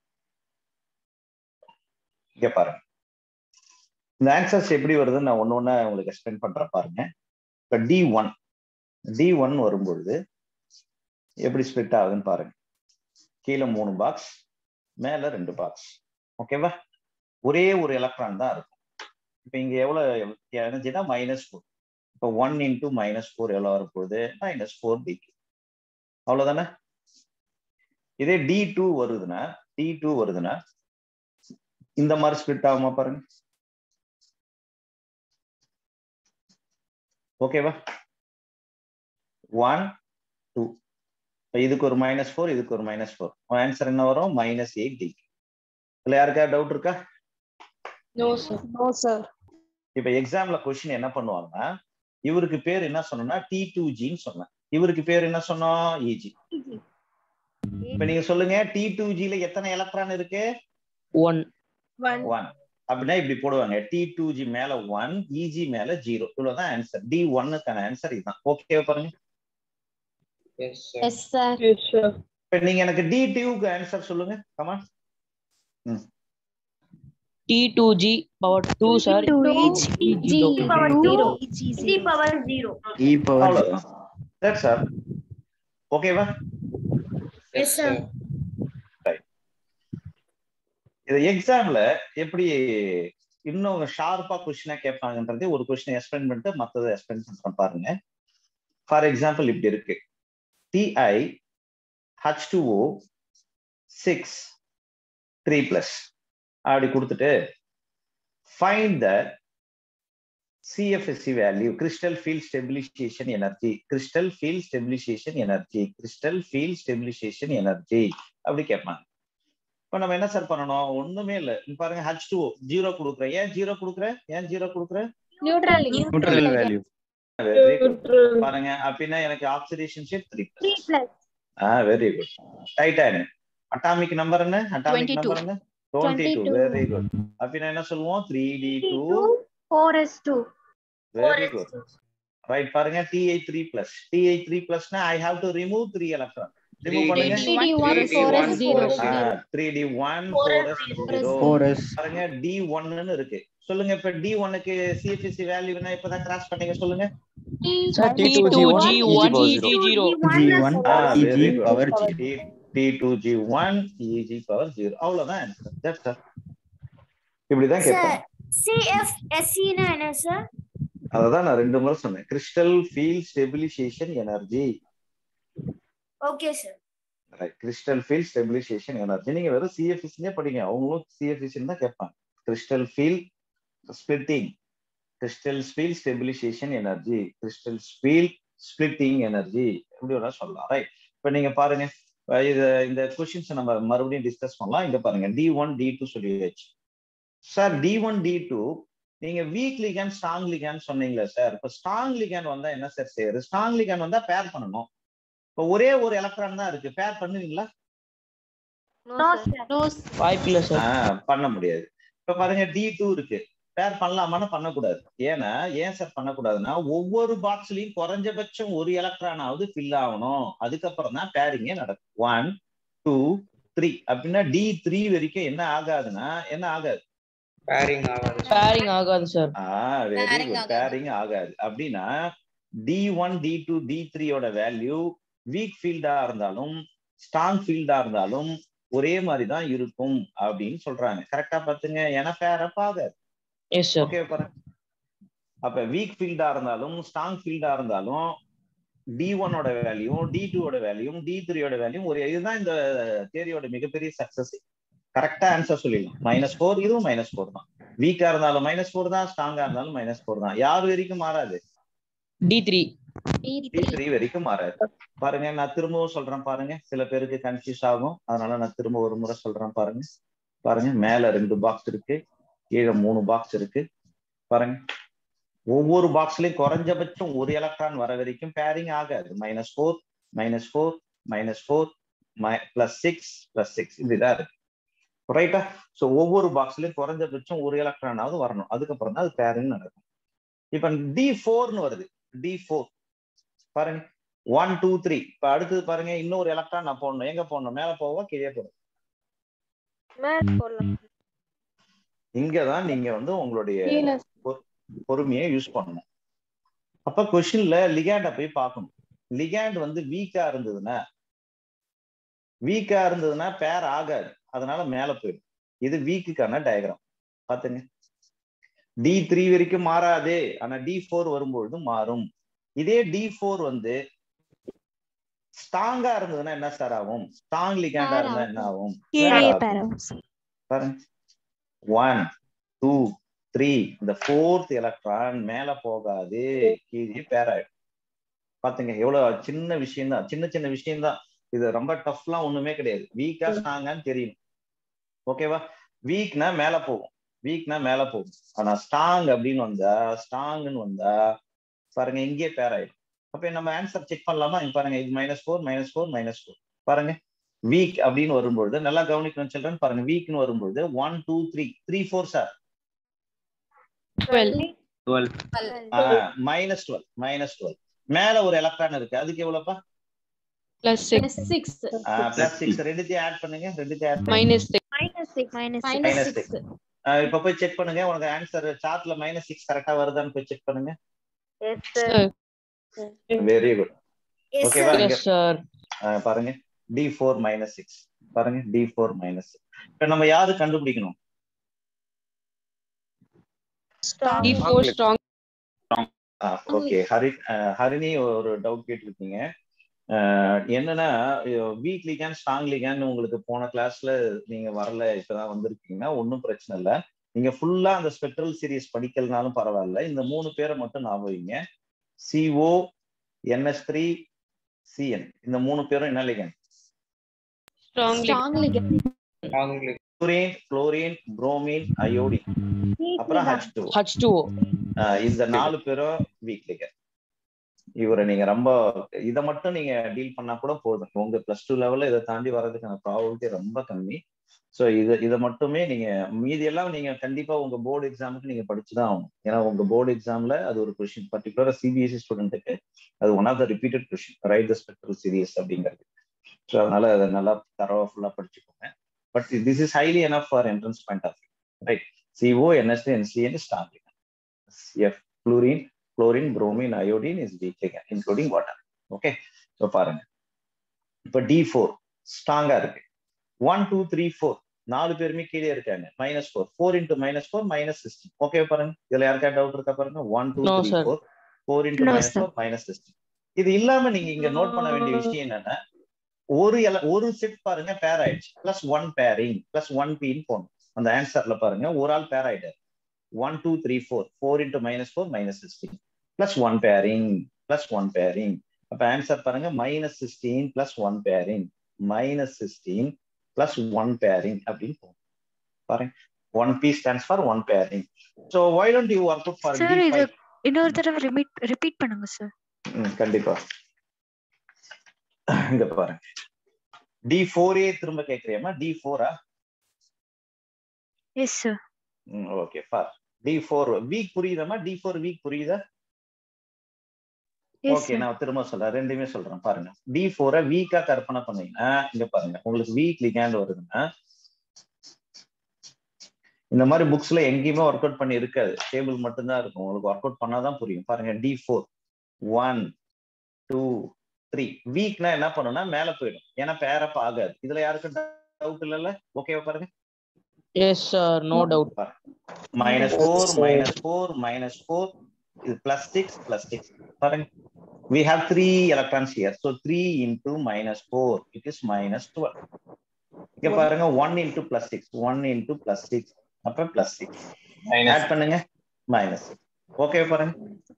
இங்க பாருங்க இந்த ஆன்சர்ஸ் எப்படி வருதுன்னு நான் ஒண்ணு ஒண்ணா உங்களுக்கு எக்ஸ்பிளைன் பண்றேன் பாருங்க இப்ப டி ஒன் டி ஒன் வரும்பொழுது எப்படி ஸ்ப்ளிட் ஆகுதுன்னு பாருங்க கீழே மூணு பாக்ஸ் மேல ரெண்டு பாக்ஸ் ஓகேவா ஒரே ஒரு எலக்ட்ரான் தான் இருக்கும் இப்போ இங்க எவ்வளவு எனர்ஜினா மைனஸ் ஃபோர் இப்போ ஒன் இன்டூ மைனஸ் ஃபோர் எவ்வளோ வரப்போகுது மைனஸ் ஃபோர் டி அவ்வளவுதானே இதே டி டூ வருதுன்னா டி டூ வருதுன்னா இந்த மாதிரி ஸ்பிளிட் ஆகுமா பாருங்க ஓகேவா ஒன் டூ இதுக்கு ஒரு மைனஸ் ஃபோர் இதுக்கு ஒரு மைனஸ் ஃபோர் ஆன்சர் என்ன வரும் மைனஸ் எயிட் டி இல்ல யாருக்கா டவுட் இருக்கா நோ சார் நோ சார் இப்ப எக்ஸாம்ல கொஸ்டின் என்ன பண்ணுவாங்கன்னா இவருக்கு பேர் என்ன சொன்னோம்னா டி டூ ஜின்னு சொன்னேன் இவருக்கு பேர் என்ன சொன்னோம் இஜி இப்ப நீங்க சொல்லுங்க டி டூ ஜில எத்தனை எலக்ட்ரான் இருக்கு ஒன் ஒன் அப்படின்னா இப்படி போடுவாங்க டி டூ ஜி மேல ஒன் இஜி மேல ஜீரோ இவ்வளவுதான் ஆன்சர் டி ஒன்னுக்கான ஆன்சர் இதுதான் ஓகே பாருங்க yes sir yes sir yes sir இப்ப நீங்க எனக்கு டி டூக்கு ஆன்சர் சொல்லுங்க comma t two G power two sir g power zero t power zero e power அவ்வளவுதான் தட்ஸ் ஆல் ஓகேவா எஸ் சார் இது எக்ஸாம்ல எப்படி இன்னும் ஷார்ப்பா கொஸ்டினா கேட்பாங்கன்றது ஒரு கொஸ்டின் எக்ஸ்பிளைன் பண்ணிட்டு மத்ததை எக்ஸ்பிளைன் பண்றேன் பாருங்க ஃபார் எக்ஸாம்பிள் இப்படி இருக்கு Ti H two O six three plus அப்படி கொடுத்துட்டு find the CFSE value crystal field stabilisation energy crystal field stabilisation energy crystal field stabilisation energy அப்படி கேட்பாங்க இப்ப நம்ம என்ன சார் பண்ணணும் ஒண்ணுமே இல்ல இங்க பாருங்க ஹச் டூ ஜீரோ கொடுக்குறேன் ஏன் ஜீரோ கொடுக்குறேன் ஏன் ஜீரோ கொடுக்குறேன் neutral neutral value very good பாருங்க அப்படின்னா எனக்கு oxidation shape three three plus ah very good titanium atomic number என்ன அட்டாமிக் 22. நம்பர் என்ன டுவெண்ட்டி டூ 22. வெரி குட் அப்படின்னா என்ன சொல்லுவோம் three D two four S two very good right பாருங்க Ti three plus Ti three பிளஸ்னா I have to remove three electron remove பண்ணுங்க three d one four S zero three d one four S zero four s பாருங்க d ஒன்னு இருக்கு சொல்லுங்க இப்ப D ஒன்னுக்கு CFSC value என்ன இப்பதான் கிராஸ் பண்ணீங்க சொல்லுங்க sir T T2G two one, G EG one power E G zero G one ah E G very good power G T two G one E G power zero அவ்வளவுதான் ஆன்சர் தட்ஸ் ஆல் இப்படிதான் கேட்பாங்க சிஎஃப்எஸ்சினா என்ன sir அததான் நான் ரெண்டு முறை சொன்னேன் crystal field stabilisation energy okay sir crystal field stabilisation energy நீங்க வெறும் சிஎஃப்எஸ்சினே படிங்க அவங்களும் சிஎஃப்எஸ்சி தான் கேட்பாங்க crystal field splitting crystal field stabilisation energy crystal field splitting energy எப்படி வேணா சொல்லலாம் ரைட் இப்ப நீங்க பாருங்க அஹ் இது இந்த கொஸ்டின்ஸ் நம்ம மறுபடியும் டிஸ்கஸ் பண்ணலாம் இங்க பாருங்க டி ஒன் டி டூ சொல்லியாச்சு sir d one D two நீங்க வீக் லிகன் ஸ்ட்ராங் லிகன் சொன்னீங்களா சார் இப்ப ஸ்ட்ராங் லிகன் வந்தா என்ன சார் செய்யுது ஸ்ட்ராங் லிகன் வந்தா பேர் பண்ணணும் இப்ப ஒரே ஒரு எலக்ட்ரான் தான் இருக்கு பேர் பண்ணுவீங்களா நோ சார் நோ வாய்ப்பு இல்லை சார் ஆஹ் பண்ண முடியாது இப்ப பாருங்க டி டூ இருக்கு பேர் பண்ணலாமான்னு பண்ணக்கூடாது ஏன்னா ஏன் சார் பண்ணக்கூடாதுன்னா ஒவ்வொரு பாக்ஸ்லயும் குறைஞ்சபட்சம் ஒரு எலக்ட்ரானாவது ஃபில் ஆகணும் அதுக்கப்புறம் தான் பேரிங்கே நடக்கும் ஒன் டூ த்ரீ அப்படின்னா டி த்ரீ வரைக்கும் என்ன ஆகாதுன்னா என்ன ஆகாது பேரிங் ஆகாது பேரிங் ஆகாது sir ah very Pairing good ஆகாது. பேரிங் ஆகாது அப்படின்னா d one D two D த்ரீயோட வேல்யூ வீக் ஃபீல்டா இருந்தாலும் ஸ்ட்ராங் ஃபீல்டா இருந்தாலும் ஒரே மாதிரி தான் இருக்கும் அப்படின்னு சொல்றாங்க கரெக்டா பாத்துங்க ஏன்னா பேர் அப் ஆகாது எஸ் சார் ஓகே பாருங்க அப்ப வீக் ஃபீல்டா இருந்தாலும் ஸ்ட்ராங் ஃபீல்டா இருந்தாலும் டி ஒன்னோட வேல்யூ டி டூவோட வேல்யூ டி த்ரீயோட வேல்யூ ஒரு இதுதான் இந்த தியரியோட மிகப்பெரிய சக்சஸ் கரெக்டா ஆன்சர் சொல்லிடலாம் மைனஸ் ஃபோர் இதுவும் மைனஸ் ஃபோர் தான் வீக்கா இருந்தாலும் மைனஸ் ஃபோர் தான் ஸ்ட்ராங்கா இருந்தாலும் மைனஸ் ஃபோர் தான் யார் வரைக்கும் மாறாது டி த்ரீ டி த்ரீ வரைக்கும் மாறாது பாருங்க நான் திரும்பவும் சொல்றேன் பாருங்க சில பேருக்கு கன்ஃபியூஸ் ஆகும் அதனால நான் திரும்ப ஒரு முறை சொல்றேன் பாருங்க பாருங்க மேல ரெண்டு பாக்ஸ் இருக்கு கீழே மூணு பாக்ஸ் இருக்கு பாருங்க ஒவ்வொரு பாக்ஸ்லயும் குறைஞ்சபட்சம் ஒரு எலக்ட்ரான் வர வரைக்கும் பேரிங் ஆகாது minus four minus four minus four plus six plus six இதுதான் இருக்கு ரைட்டா ஸோ ஒவ்வொரு பாக்ஸ்லயும் குறைஞ்சபட்சம் ஒரு எலக்ட்ரானாவது வரணும் அதுக்கப்புறம் தான் அது பேரிங் நடக்கும் இப்ப டி ஃபோர்னு வருது டி ஃபோர் பாருங்க ஒன் டூ த்ரீ இப்ப அடுத்தது பாருங்க இன்னொரு எலக்ட்ரான் நான் போடணும் எங்க போடணும் மேல போவா கீழே போடும் மேல போடலாம் இங்கதான் நீங்க வந்து உங்களுடைய கீழே பொ- பொறுமையை யூஸ் பண்ணணும் அப்ப கொஸ்டின்ல லிகாண்ட போய் பார்க்கணும் லிகாண்ட் வந்து வீக்கா இருந்ததுன்னா வீக்கா இருந்ததுன்னா பேர் ஆகாது அதனால மேல போயிடும் இது வீக்குக்கான டயக்ராம் பாத்துங்க டி த்ரீ வரைக்கும் மாறாது ஆனா டி ஃபோர் வரும்பொழுது மாறும் இதே டி ஃபோர் வந்து ஸ்ட்ராங்கா இருந்ததுன்னா என்ன சார் ஆகும் ஸ்ட்ராங் லிகாண்டா இருந்தா என்ன ஆகும் கீழே pair ஆகும். பாருங்க ஒன் டூ த்ரீ இந்த ஃபோர்த் எலக்ட்ரான் மேல போகாது கீழே பேர் ஆயிடும் பாத்துங்க எவ்வளவு சின்ன விஷயம் தான் சின்ன சின்ன விஷயம் தான் இது ரொம்ப டஃப்லாம் ஒண்ணுமே கிடையாது வீக்கா ஸ்ட்ராங்கான்னு தெரியணும் ஓகேவா வீக்னா மேல போகும் வீக்னா மேல போகும் ஆனா ஸ்ட்ராங் அப்படின்னு வந்தா ஸ்ட்ராங்னு வந்தா பாருங்க இங்கே பேர் ஆயிடும் அப்ப நம்ம ஆன்சர் செக் பண்ணலாமா இங்க பாருங்க இது minus four minus four minus four பாருங்க வீக் அப்படின்னு வரும்பொழுது நல்லா கவனிக்கணும் சில்ட்ரன் பாருங்க வீக்னு வரும்பொழுது one two three three four sir twelve twelve minus twelve minus twelve மேல ஒரு எலக்ட்ரான் இருக்கு அதுக்கு எவ்வளவுப்பா plus six six plus six ரெண்டுத்தையும் ஆட் பண்ணுங்க ரெண்டுத்தையும் ஆட் பண்ணுங்க minus minus six minus minus six இப்ப போய் செக் பண்ணுங்க உனக்கு ஆன்சர் சார்ட்ல மைனஸ் சிக்ஸ் கரெக்டா வருதான்னு போய் செக் பண்ணுங்க yes sir very good yes ஓகேவா சார் இங்க எஸ் சார் ஆஹ் பாருங்க டி ஃபோர் மைனஸ் சிக்ஸ் பாருங்க டி ஃபோர் மைனஸ் இப்ப நம்ம யாரு கண்டுபிடிக்கணும் d four strong okay Hari ah Harini ஒரு டவுட் கேட்டிருக்கீங்க ஆஹ் என்னன்னா வீக் லீகான் ஸ்ட்ராங் லீகான் உங்களுக்கு போன கிளாஸ்ல நீங்க வரல இப்பதான் வந்திருக்கீங்கன்னா ஒன்றும் பிரச்சனை இல்லை நீங்க ஃபுல்லா அந்த ஸ்பெக்ட்ரல் சீரிஸ் படிக்கலனாலும் பரவாயில்ல இந்த மூணு பேரை மட்டும் ஞாபகம் வைங்க சிஓ என்எஸ் த்ரீ சிஎன் இந்த மூணு பேரும் என்ன ligand strongly strongly chlorine chlorine bromine iodine அப்புறம் ஹச் டூ ஹச் டூ இந்த நாலு பேரும் வீக் லீகன் இவரை நீங்க ரொம்ப இதை மட்டும் நீங்க டீல் பண்ணா கூட போதும் உங்க பிளஸ் டூ லெவல்ல இதை தாண்டி வர்றதுக்கான ப்ராபபிலிட்டி ரொம்ப கம்மி ஸோ இது இதை மட்டுமே நீங்க மீதி எல்லாம் நீங்க கண்டிப்பா உங்க போர்டு எக்ஸாமுக்கு நீங்க படிச்சுதான் ஆகணும் ஏன்னா உங்க போர்டு எக்ஸாம்ல அது ஒரு கொஸ்டின் பர்டிகுலரா சிபிஎஸ்சி ஸ்டூடெண்ட்டுக்கு அது one of the repeated question right the spectral series அப்படிங்கிறது ஸோ அதனால அதை நல்லா தரவா ஃபுல்லா படிச்சுக்கோங்க but this is highly enough for entrance point of right CO NST NCN start F chlorine chlorine bromine iodine is weak including water okay so பாருங்க இப்போ D four ஸ்ட்ராங்கா இருக்கு ஒன் டூ த்ரீ ஃபோர் நாலு பேருமே கீழே இருக்காங்க minus four four into minus four minus sixteen okay பாருங்க இதுல யாருக்கா டவுட் இருக்கா பாருங்க one two No, three sir. Four four into No, minus sir. Four minus sixteen இது இல்லாம நீங்க இங்க நோட் பண்ண வேண்டிய விஷயம் என்னன்னா ஒரு ele- ஒரு செட் பாருங்க பேர் ஆயிடுச்சு plus one pairing plus one பின்னு போகணும் அந்த ஆன்சர்ல பாருங்க ஒரு ஆள் பேர் ஆயிட்டாரு one two three four four into minus four minus sixteen plus one pairing plus one pairing அப்ப ஆன்சர் பாருங்க minus sixteen plus one pairing minus sixteen plus one pairing அப்படின்னு போகும் பாருங்க one P stands for one pairing so why don't you work out for sir d இது இன்னொரு தடவை repeat repeat பண்ணுங்க sir கண்டிப்பா இங்க பாருங்க டி ஃபோரே திரும்ப கேக்குறியாமா டி ஃபோரா yes sir okay for d four weak புரியுதாமா டி ஃபோர் வீக் புரியுதா எஸ் ஓகே சார் நான் திரும்ப சொல்றேன் ரெண்டுமே சொல்றேன் பாருங்க டி ஃபோரை வீக்கா கற்பனை பண்ணீங்கன்னா இங்க பாருங்க உங்களுக்கு வீக் லிகாண்ட் வருதுன்னா இந்த மாதிரி புக்ஸ்ல எங்கேயுமே ஒர்க் அவுட் பண்ணி இருக்காது டேபிள் மட்டும்தான் இருக்கும் உங்களுக்கு ஒர்க் அவுட் பண்ணாதான் புரியும் பாருங்க d four one two three வீக்னா என்ன பண்ணும்னா மேல போயிடும் ஏன்னா பேரப் ஆகாது இதுல யாருக்கும் டவுட் இல்லைல்ல ஓகேவா பாருங்க yes sir no doubt minus four minus four minus four இது பிளஸ் சிக்ஸ் பிளஸ் சிக்ஸ் பாருங்க we have three electrons here so 3 into minus 4 it is minus 12 இங்க பாருங்க 1 into plus 6 1 into plus 6 அப்ப plus 6 ஆட் பண்ணுங்க minus 6 okay பாருங்க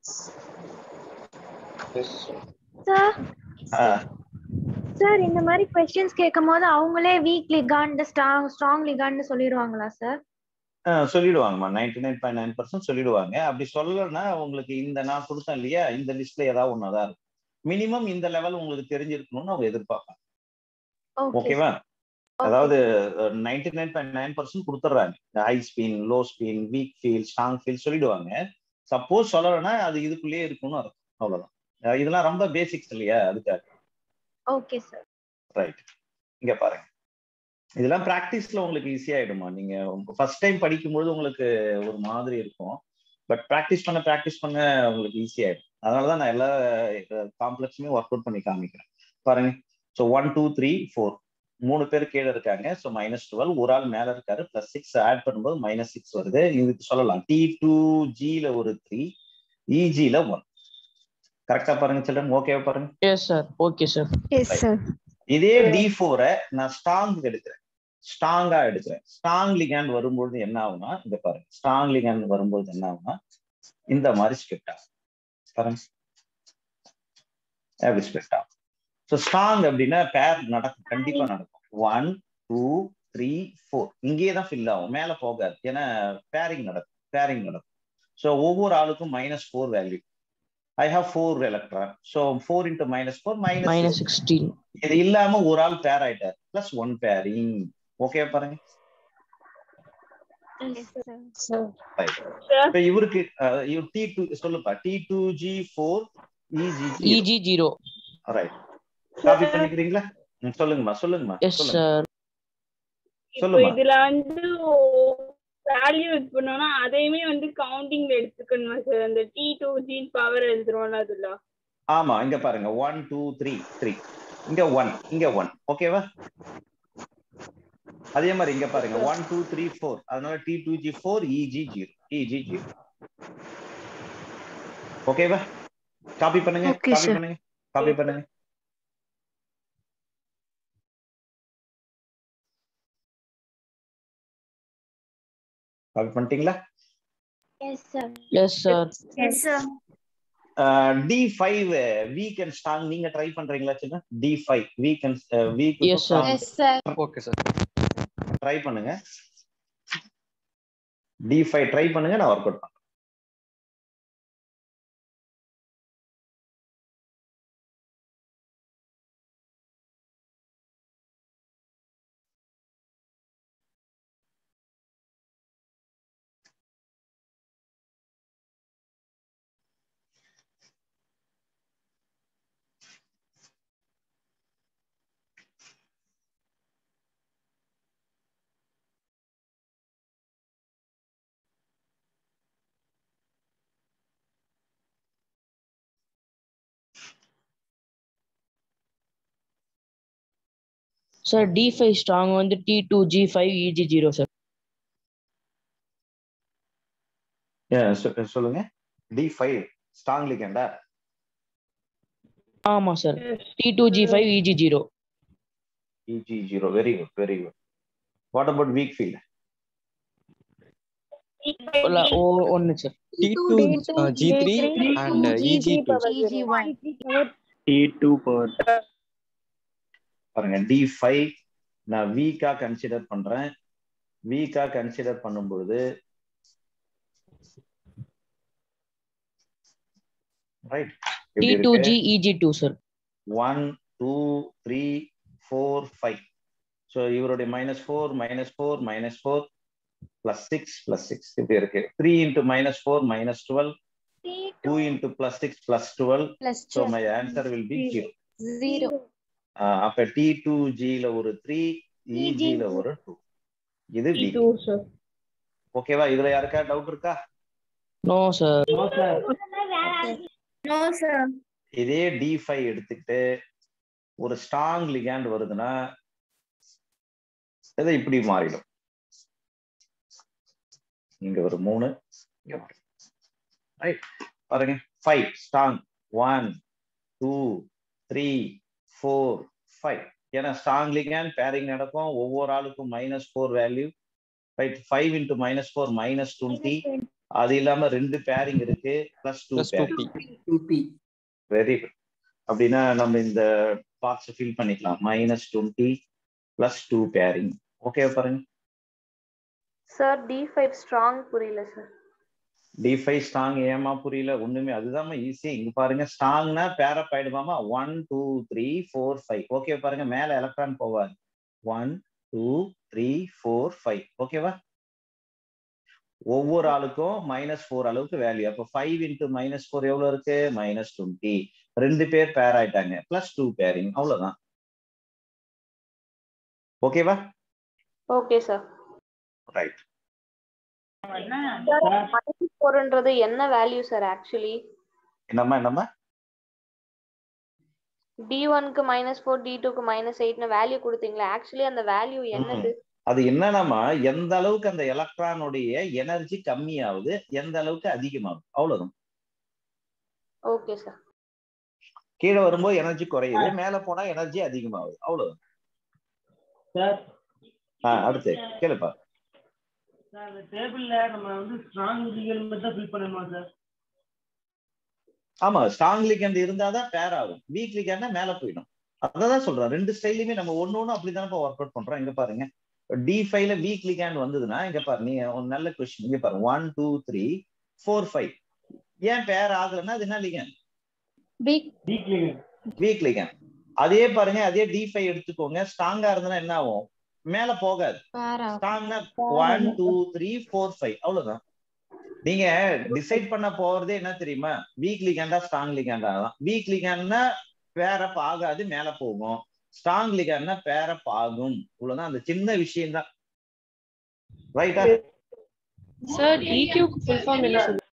sir ah, sir இந்த மாதிரி questions கேட்கும் போது அவங்களே weak ligand strong strong ligand சொல்லிடுவாங்களா சார் ஆ, சொல்லிடுவாங்கம்மா ninety nine point nine percent சொல்லிடுவாங்க அப்படி சொல்லலைன்னா உங்களுக்கு இந்த நான் கொடுத்தேன் இல்லையா இந்த லிஸ்ட்ல ஏதாவது ஒன்னதான் இருக்கும் மினிமம் இந்த லெவல் உங்களுக்கு தெரிஞ்சிருக்கணும்னு அவங்க எதிர்பார்ப்பாங்க ஓகே ஓகேவா அதாவது ninety nine point nine percent கொடுத்துட்றாங்க high spin low spin weak field strong field சொல்லிடுவாங்க சப்போஸ் சொல்லலைன்னா அது இதுக்குள்ளேயே இருக்கும்னு அர்த்தம் அவ்வளவுதான் அஹ் இதெல்லாம் ரொம்ப பேசிக்ஸ் இல்லையா அதுக்காக ஓகே சார் ரைட் இங்க பாருங்க இதெல்லாம் பிராக்டிஸ்ல உங்களுக்கு ஈஸியாயிடுமா நீங்க ஃபர்ஸ்ட் டைம் படிக்கும்போது உங்களுக்கு ஒரு மாதிரி இருக்கும் பட் ப்ராக்டிஸ் பண்ண ப்ராக்டிஸ் பண்ண உங்களுக்கு ஈஸியாயிடும் அதனாலதான் நான் எல்லா காம்ப்ளெக்ஸுமே ஒர்க் அவுட் பண்ணி காமிக்கிறேன் பாருங்க so one two three four மூணு பேர் கீழே இருக்காங்க ஸோ மைனஸ் டுவெல் ஒரு ஆள் மேல இருக்காரு பிளஸ் சிக்ஸ் ஆட் பண்ணும்போது மைனஸ் சிக்ஸ் வருது இதுக்கு சொல்லலாம் டி டூ ஜில ஒரு த்ரீ இஜில ஒன் கரெக்டா பாருங்க சில்ட்ரன் ஓகேவா பாருங்க yes sir okay sir yes sir இதே டி ஃபோரை நான் ஸ்ட்ராங் எடுக்கிறேன் ஸ்ட்ராங்கா எடுக்கிறேன் ஸ்ட்ராங் லிகாண்ட் வரும்பொழுது என்ன ஆகும்னா இங்க பாருங்க ஸ்ட்ராங் லிகாண்ட் வரும்போது என்ன ஆகும்னா இந்த மாதிரி ஸ்பிளிட் ஆகும் பாருங்க அப்படி ஸ்பிளிட் ஆகும் ஸோ ஸ்ட்ராங் அப்படின்னா பேர் நடக்கும் கண்டிப்பா நடக்கும் ஒன் டூ த்ரீ ஃபோர் இங்கேயே தான் ஃபில் ஆகும் மேல போகாது ஏன்னா பேரிங் நடக்கும் பேரிங் நடக்கும் ஸோ ஒவ்வொரு ஆளுக்கும் minus four value I have four electron so four into minus four minus minus sixteen இது இல்லாம ஒரு ஆள் பேர் ஆயிட்டார் பிளஸ் ஒன் பேரிங் ஓகே பாருங்க சார் Right. இப்ப இவருக்கு டி டூ சொல்லுப்பா d two G four eg eg zero right copy பண்ணிக்கிறீங்களா ம், சொல்லுங்கம்மா சொல்லுங்கம்மா எஸ் சொல்லுங்க சார் இப்போ சொல்லுமா இதுல வந்து வேல்யூ இது பண்ணோம்னா அதையுமே வந்து கவுண்டிங்ல எடுத்துக்கணுமா சார் அந்த டி டூ ஜி பவர் எழுதுறோம்ல அதுல ஆமா இங்க பாருங்க ஒன் டூ த்ரீ த்ரீ இங்க ஒன் இங்க ஒன் ஓகேவா அதே மாதிரி இங்க பாருங்க ஒன் டூ த்ரீ ஃபோர் அதனால T two G four EG zero EG zero ஓகேவா காப்பி பண்ணுங்க Okay, காப்பி sir. பண்ணுங்க காப்பி பண்ணுங்க காப்பி பண்ணிட்டீங்களா yes sir yes sir yes sir D five weak and strong நீங்க ட்ரை பண்றீங்களா சின்ன D five weak and weak Yes, sir. Yes sir okay sir try பண்ணுங்க D five try பண்ணுங்க நான் work out பண்றேன் sir D five strong வந்து T two G five EG zero sir Yeah, சொ- சொல்லுங்க டி ஃபைவ் ஸ்ட்ராங் லிகண்டா ஆமா sir T two G five EG zero EG zero very good very good what about weak field ஒன்னு sir T2 uh, G3 and uh, EG2. T2 power. பாருங்க D five நான் வீக்கா consider பண்றேன் வீக்கா consider பண்ணும்பொழுது right T two G EG two sir one two three four five so இவருடைய minus four minus four minus four plus six plus six இப்படி இருக்கு three into minus four minus twelve two into plus six plus twelve plus so my answer will be zero zero அப்ப T two ஜில ஒரு three இஜில ஒரு two இது T we do sir ஓகேவா இதுல யாருக்கா டவுட் இருக்கா நோ சார் நோ சார் இதே டி ஃபைவ் எடுத்துக்கிட்டு ஒரு ஸ்ட்ராங் லிகாண்ட் வருதுன்னா இது இப்படி மாறிடும் இங்க ஒரு மூணு இங்க ஒரு ரைட் பாருங்க five strong one two three four five ஏன்னா ஸ்ட்ராங் லிகன் பேரிங் நடக்கும் ஒவ்வொரு ஆளுக்கும் minus four value right five into minus four minus twenty அது இல்லாம ரெண்டு பேரிங் இருக்கு plus two pairing very good அப்படின்னா நம்ம இந்த பாக்ஸ் ஃபில் பண்ணிக்கலாம் minus twenty plus two pairing okay பாருங்க சார் டி ஃபைவ் ஸ்ட்ராங் புரியல சார் டி ஃபைவ் ஸ்ட்ராங் ஏமா புரியல ஒண்ணுமே அதுதான் ஈஸி இங்க பாருங்க ஸ்ட்ராங்னா பேரப் ஆயிடுமாமா one two three four five okay பாருங்க மேல எலக்ட்ரான் போவாது one two three four five ஓகேவா ஒவ்வொரு ஆளுக்கும் மைனஸ் ஃபோர் அளவுக்கு வேல்யூ அப்போ ஃபைவ் இன்டூ மைனஸ் ஃபோர் எவ்வளவு இருக்கு மைனஸ் டுவெண்ட்டி ரெண்டு பேர் பேர் ஆயிட்டாங்க பிளஸ் டூ பேரிங் அவ்வளவுதான் ஓகேவா ஓகே சார் ரைட் மைனஸ் ஃபோர்ன்றது என்ன வேல்யூ சார் ஆக்சுவலி என்னம்மா என்னம்மா டி ஒன்க்கு மைனஸ் ஃபோர் டி டூக்கு மைனஸ் எயிட்னு வேல்யூ கொடுத்தீங்களா ஆக்சுவலி அந்த வேல்யூ என்னது அது என்னன்னா எந்த அளவுக்கு அந்த எலக்ட்ரானுடைய எனர்ஜி கம்மியாகுது எந்த அளவுக்கு அதிகமாகுது அவ்வளவுதான் ஓகே சார் கீழே வரும்போது எனர்ஜி குறையுது மேல போனா எனர்ஜி அதிகமாகுது அவ்வளவுதான் சார் ஆஹ் அடுத்து கேளுப்பா சார் அந்த டேபிள்ல நம்ம வந்து ஸ்ட்ராங் லீகல் மட்டும் ஃபில் பண்ணணுமா சார் ஆமா ஸ்ட்ராங் லிகண்ட் இருந்தாதான் பேர் ஆகும் வீக் லிகண்ட்னா மேல போயிடும் அதான் சொல்றேன் ரெண்டு ஸ்டைலையுமே நம்ம ஒன்னு ஒண்ணு அப்படிதானப்பா ஒர்க் அவுட் பண்றோம் இங்க பாருங்க டி ஃபைவ்ல வீக் லிகண்ட் வந்ததுன்னா இங்க பாரு நீ ஒரு நல்ல கொஸ்டின் இங்க பாரு one two three four five ஏன் பேர் ஆகலைன்னா அது என்ன ligand weak weak ligand weak ligand அதே பாருங்க அதே டி ஃபைவ் எடுத்துக்கோங்க ஸ்ட்ராங்கா இருந்ததுன்னா என்ன ஆகும் மேல போகாது ஸ்ட்ராங்னா one two three four five அவ்வளவுதான் நீங்க டிசைட் பண்ண போறதே என்ன தெரியுமா வீக் லிகண்டா ஸ்ட்ராங் லிகண்டா தான் வீக் லிகண்ட்னா பேரப் ஆகாது மேல போகும் ஸ்ட்ராங் லிகண்ட்னா பேரப் ஆகும் இவ்வளவுதான் அந்த சின்ன விஷயம் தான் ரைட்டா சார் டிக்யூக்கு ஃபுல் ஃபார்ம் என்ன சார்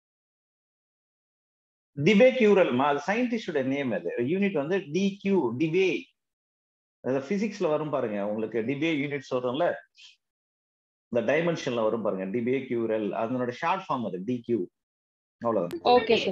டிபே கியூரல்மா அது சயின்டிஸ்டோட நேம் அது யூனிட் வந்து டி கியூ டிபே அது பிசிக்ஸ்ல வரும் பாருங்க உங்களுக்கு டிபே யூனிட்ஸ் வரும்ல இந்த டைமென்ஷன்ல வரும் பாருங்க டிபே கியூரல் அதனோட ஷார்ட் ஃபார்ம் அது டி கியூ அவ்வளவுதான் ஓகே சார்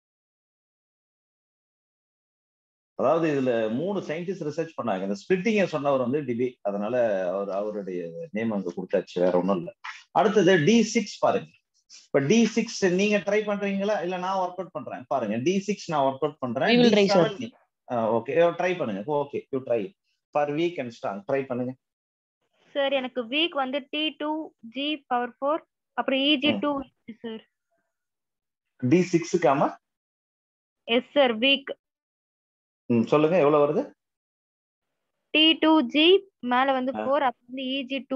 அதாவது இதுல மூணு சயின்டிஸ்ட் ரிசர்ச் பண்ணாங்க இந்த ஸ்பிளிட்டிங்க சொன்னவர் வந்து டிபே அதனால அவர் அவருடைய நேம் அங்க கொடுத்தாச்சு வேற ஒண்ணும் இல்ல அடுத்தது டி சிக்ஸ் பாருங்க இப்ப டி சிக்ஸ் நீங்க ட்ரை பண்றீங்களா இல்ல நான் ஒர்க் அவுட் பண்றேன் பாருங்க டி சிக்ஸ் நான் ஒர்க் அவுட் பண்றேன் We will try, sir. Okay try பண்ணுங்க okay you try for weak and strong try பண்ணுங்க சார் எனக்கு வீக் வந்து T two G power four அப்புறம் இஜி டூ சார் டி சிக்ஸுக்காமா எஸ் சார் வீக் ம் சொல்லுங்க எவ்வளவு வருது டி டூ ஜி மேல வந்து ஃபோர் அப்புறம் வந்து இஜி டூ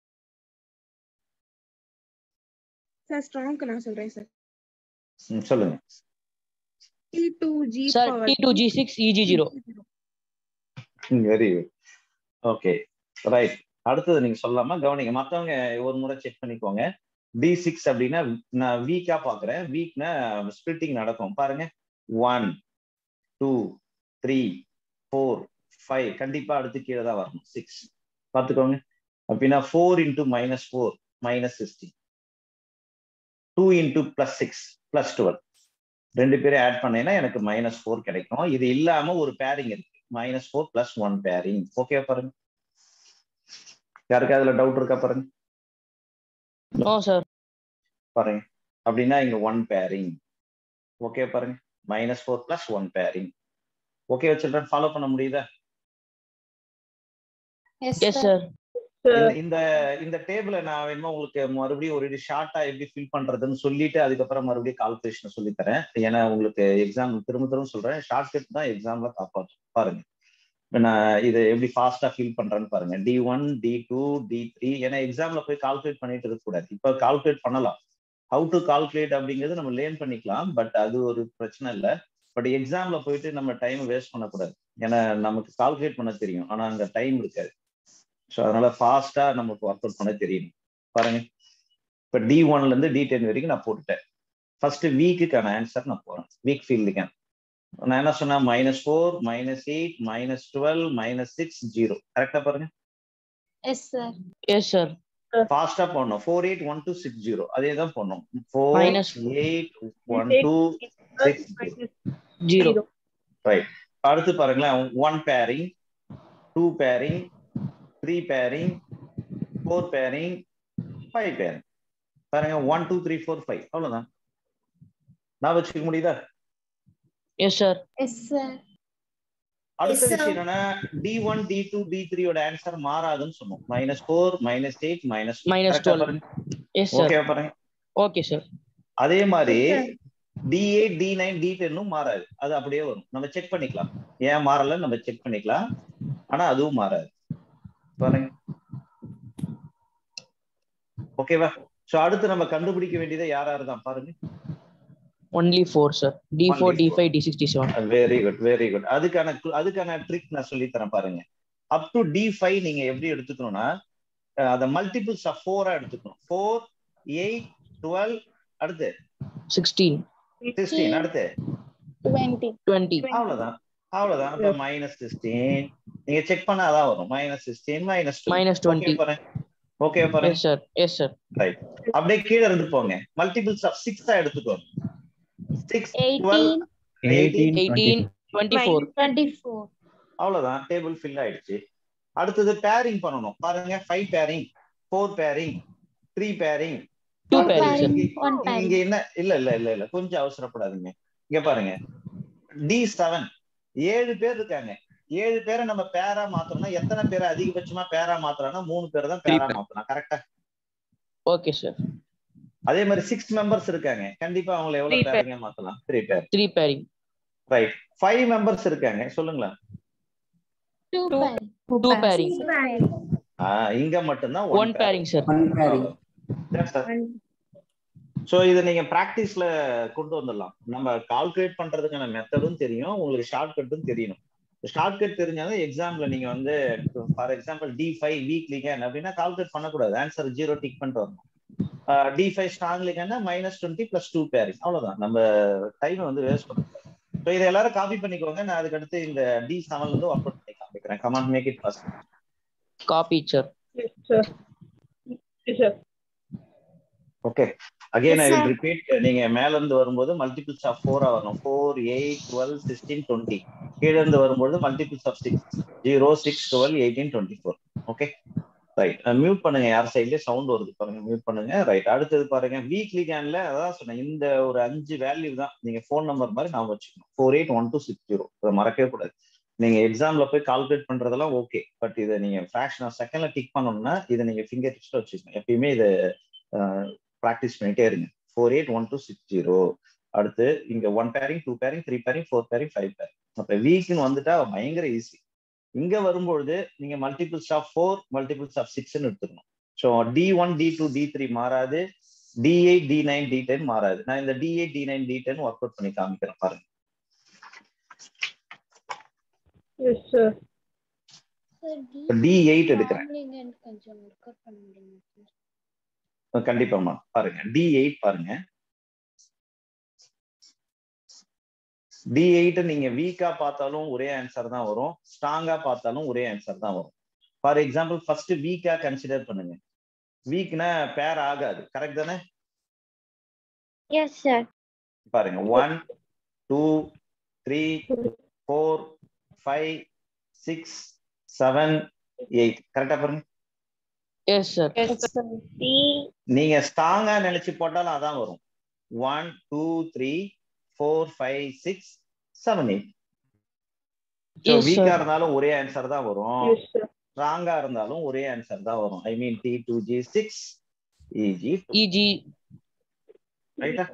சார் ஸ்ட்ராங்க்கு நான் சொல்றேன் சார் ம், சொல்லுங்க T two G sir T two G six EG zero very good okay right அடுத்தது நீங்க சொல்லலாமா கவனிங்க மத்தவங்க ஒரு முறை செக் பண்ணிக்கோங்க டி சிக்ஸ் அப்படின்னா நான் வீக்கா பாக்குறேன் வீக்னா ஸ்பிளிட்டிங் நடக்கும் பாருங்க one two three four five கண்டிப்பா அடுத்து கீழே தான் வரணும் சிக்ஸ் பார்த்துக்கோங்க அப்படின்னா four into minus four minus sixteen two into plus six plus twelve ரெண்டு பேரும் ஆட் பண்ணேன்னா எனக்கு மைனஸ் ஃபோர் கிடைக்கும் இது இல்லாம ஒரு பேரிங் இருக்கு minus four plus one pairing okay பாருங்க யாருக்கு அதுல டவுட் இருக்கா பாருங்க நோ சார் பாருங்க அப்படின்னா இங்க ஒன் பேரிங் ஓகே பாருங்க minus four plus one pairing okay children follow பண்ண முடியுதா எஸ் சார் இந்த- இந்த இந்த டேபிள நான் வேணுமா உங்களுக்கு மறுபடியும் ஒரு ஷார்ட்டா எப்படி ஃபில் பண்றதுன்னு சொல்லிட்டு அதுக்கப்புறம் மறுபடியும் கால்குலேஷன் சொல்லி தரேன் ஏன்னா உங்களுக்கு எக்ஸாம் திரும்ப திரும்ப சொல்றேன் ஷார்ட் கட் தான் எக்ஸாம்ல காப்பாற்றும் பாருங்க இப்ப நான் இதை எப்படி ஃபாஸ்டா ஃபில் பண்றேன்னு பாருங்க D one D two D three ஏன்னா எக்ஸாம்ல போய் கால்குலேட் பண்ணிட்டு இருக்க கூடாது இப்ப கால்குலேட் பண்ணலாம் ஹவு டு கால்குலேட் அப்படிங்கிறது நம்ம லேர்ன் பண்ணிக்கலாம் பட் அது ஒரு பிரச்சனை இல்லை பட் எக்ஸாம்ல போயிட்டு நம்ம டைம் வேஸ்ட் பண்ணக்கூடாது ஏன்னா நமக்கு கால்குலேட் பண்ண தெரியும் ஆனா அங்க டைம் இருக்காது ஸோ அதனால ஃபாஸ்டா நமக்கு ஒர்க் அவுட் பண்ண தெரியணும் பாருங்க இப்போ டி ஒன்ல இருந்து டி டென் வரைக்கும் நான் போட்டுட்டேன் ஃபர்ஸ்ட் வீக்குக்கான ஆன்சர் நான் போறேன் வீக் ஃபீல்டுக்கு நான் என்ன சொன்னேன் minus four minus eight minus twelve minus six zero கரெக்டா பாருங்க எஸ் சார் எஸ் சார் ஃபாஸ்டா போடணும் four eight one two six zero அதே தான் போடணும் four Minus eight one two six zero right அடுத்து பாருங்களேன் one pairing two pairing three pairing four pairing five pairing பாருங்க one two three four five அவ்வளவுதான் நான் வச்சுக்க முடியுதா எஸ் சார் எஸ் சார் அடுத்த Yes, sir. விஷயம் என்னன்னா D one D two D த்ரீயோட ஆன்சர் மாறாதுன்னு சொன்னோம் minus four minus eight minus Minus 12. Yes sir okay பாருங்க ஓகே சார் அதே மாதிரி D eight D nine D டென்னும் மாறாது அது அப்படியே வரும் நம்ம செக் பண்ணிக்கலாம் ஏன் மாறல நம்ம செக் பண்ணிக்கலாம் ஆனா அதுவும் மாறாது பாருங்க ஓகேவா சோ அடுத்து நம்ம கண்டுபிடிக்க வேண்டியது யார் யார் தான் பாருங்க only four sir D four Only D four. Five D six D seven very good very good அதுக்கான cl- அதுக்கான ட்ரிக் நான் சொல்லி தரேன் பாருங்க அப் டு டி ஃபைவ் நீங்க எப்படி எடுத்துக்கணும்னா அஹ் அதை மல்டிபிள்ஸ் ஆஃப் ஃபோரா எடுத்துக்கணும் ஃபோர் எயிட் டுவெல் அடுத்து சிக்ஸ்டீன் சிக்ஸ்டீன் அடுத்து டுவெண்ட்டி டுவெண்ட்டி அவ்வளவுதான் அவ்வளவுதான் அப்ப மைனஸ் சிக்ஸ்டீன் நீங்க செக் பண்ணா அதான் வரும் minus sixteen minus Minus 20. Okay பாருங்க yes sir yes sir right அப்படியே கீழே இருந்து போங்க மல்டிபிள்ஸ் ஆஃப் சிக்ஸா எடுத்துக்கோங்க six twelve eighteen eighteen twenty four twenty four அவ்வளவுதான் டேபிள் ஃபில் ஆயிடுச்சு அடுத்தது பேரிங் பண்ணணும் பாருங்க five pairing four pairing three pairing Two pairing, sir. One pairing. இங்க என்ன இல்ல இல்ல இல்ல இல்ல கொஞ்சம் அவசரப்படாதீங்க இங்க பாருங்க டி செவன் ஏழு பேர் இருக்காங்க ஏழு பேரை நம்ம பேரா மாத்தணும்னா எத்தனை பேரை அதிகபட்சமா பேரா மாத்தலாம்னா மூணு பேர் தான் பேரா மாத்தலாம் கரெக்டா ஓகே சார் அதே மாதிரி சிக்ஸ் மெம்பர்ஸ் இருக்காங்க கண்டிப்பா அவங்களை Three எவ்வளவு pair. பேருங்க மாத்தலாம் three pair three pairing right five members இருக்காங்க சொல்லுங்களேன் டூ டூ பேரிங் ஆஹ் இங்க மட்டும்தான் ஒன் பேரிங் சார் சோ இத நீங்க பிராக்டிஸ்ல கொண்டு வந்துடலாம் நம்ம கால்குலேட் பண்றதுக்கான மெத்தடும் தெரியும் உங்களுக்கு ஷார்ட் கட்டும் தெரியணும் ஷார்ட் கட் தெரிஞ்சாலும் எக்ஸாம்ல நீங்க வந்து for example D five weak ligand அப்படின்னா கால்குலேட் பண்ணக்கூடாது ஆன்சர் ஜீரோ டிக் பண்ணிட்டு வரணும் டி ஃபைவ் ஸ்ட்ராங் லிகன்னா minus twenty plus two pairing அவ்வளவுதான் நம்ம டைம் வந்து வேஸ்ட் பண்ணக்கூடாது ஸோ இதை எல்லாரும் காப்பி பண்ணிக்கோங்க நான் அதுக்கு அடுத்து இந்த டி செவன்ல இருந்து ஒர்க் அவுட் பண்ணி காமிக்கிறேன் come on make it first copy sir okay again I Yes, will sir. Repeat நீங்க மேல இருந்து வரும்போது மல்டிபிள்ஸ் ஆஃப் ஃபோரா வரணும் four eight twelve sixteen twenty கீழே இருந்து வரும்போது multiples of six zero six twelve eighteen twenty four okay right mute பண்ணுங்க யார் சைட்லயே சவுண்ட் வருது பாருங்க மியூட் பண்ணுங்க ரைட் அடுத்தது பாருங்க வீக்லி கேன்ல அதான் சொன்னேன் இந்த ஒரு அஞ்சு வேல்யூ தான் நீங்க ஃபோன் நம்பர் மாதிரி நான் வச்சுக்கணும் four eight one two six zero இதை மறக்கவே கூடாது நீங்க எக்ஸாம்ல போய் கால்குலேட் பண்றதெல்லாம் ஓகே பட் இதை நீங்க ஃபிராக்ஷன் ஆஃப் செகண்ட்ல டிக் பண்ணணும்னா இதை நீங்க ஃபிங்கர் டிப்ஸ்ல வச்சுக்கணும் எப்பயுமே இதை ப்ராக்டிஸ் பண்ணிட்டே இருங்க four eight one two six zero அடுத்து இங்க one pairing two pairing three pairing four pairing five pairing அப்ப வீக்னு வந்துட்டா பயங்கர ஈஸி இங்க வரும்பொழுது நீங்க multiples of four multiples of சிக்ஸ்னு எடுத்துக்கணும் so D one D two D three மாறாது D eight D nine D ten மாறாது நான் இந்த D eight D nine D ten work out பண்ணி காமிக்கிறேன் பாருங்க எஸ் சார் டி எயிட் எடுக்கிறேன் கொஞ்சம் ஒர்க் அவுட் பண்ண முடியுமா கண்டிப்பாமா பாருங்க டி எயிட் பாருங்க டி எயிட் நீங்க வீக்கா பார்த்தாலும் ஒரே ஆன்சர் தான் வரும் ஸ்ட்ராங்கா பார்த்தாலும் ஒரே ஆன்சர் தான் வரும் ஃபார் எக்ஸாம்பிள் ஃபர்ஸ்ட் வீக்கா கன்சிடர் பண்ணுங்க வீக்னா பேர் ஆகாது கரெக்ட் தானே எஸ் சார் பாருங்க one two three four five six seven eight கரெக்டா பாருங்க எஸ் சார் நீங்க ஸ்ட்ராங்கா நினைச்சு போட்டாலும் அதான் வரும் one two three four five six seven eight Yes, sir. வீக்கா இருந்தாலும் ஒரே ஆன்சர் தான் வரும் எஸ் சார் ஸ்ட்ராங்கா இருந்தாலும் ஒரே ஆன்சர் தான் வரும் I mean T two G six EG EG ரைட்டா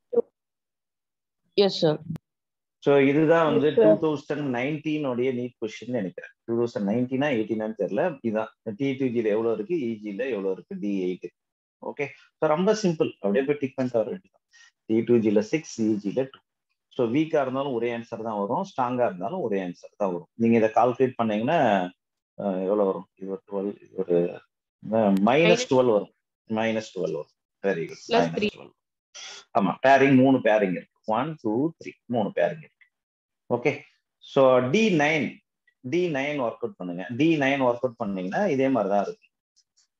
எஸ் சார் ஸோ இதுதான் வந்து Yes, டூ sir. தௌசண்ட் நைன்டீனோடைய நீட் கொஸ்டின் நினைக்கிறேன் டூ தௌசண்ட் நைன்டீனா எயிட்டீனான்னு தெரியல இதுதான் டி டூ ஜில எவ்வளவு இருக்கு இஜில எவ்வளவு இருக்கு டி எயிட் ஓகே ஸோ ரொம்ப சிம்பிள் அப்படியே போய் டிக் பண்ணிட்டு வர வேண்டியதான் டி டூ ஜில சிக்ஸ் இஜில டூ ஸோ வீக்கா இருந்தாலும் ஒரே ஆன்சர் தான் வரும் ஸ்ட்ராங்கா இருந்தாலும் ஒரே ஆன்சர் தான் வரும் நீங்க இதை கால்குலேட் பண்ணீங்கன்னா அஹ், எவ்வளவு வரும் இது ஒரு டுவெல் இது ஒரு மைனஸ் டுவெல் வரும் மைனஸ் டுவெல் வரும் very good Plus minus three. Twelve ஆமா பேரிங் மூணு பேரிங் இருக்கு ஒன் டூ த்ரீ மூணு பேரிங் இருக்கு okay so D nine D nine work out பண்ணுங்க டி நைன் ஒர்க் அவுட் பண்ணீங்கன்னா இதே மாதிரி தான் இருக்கும்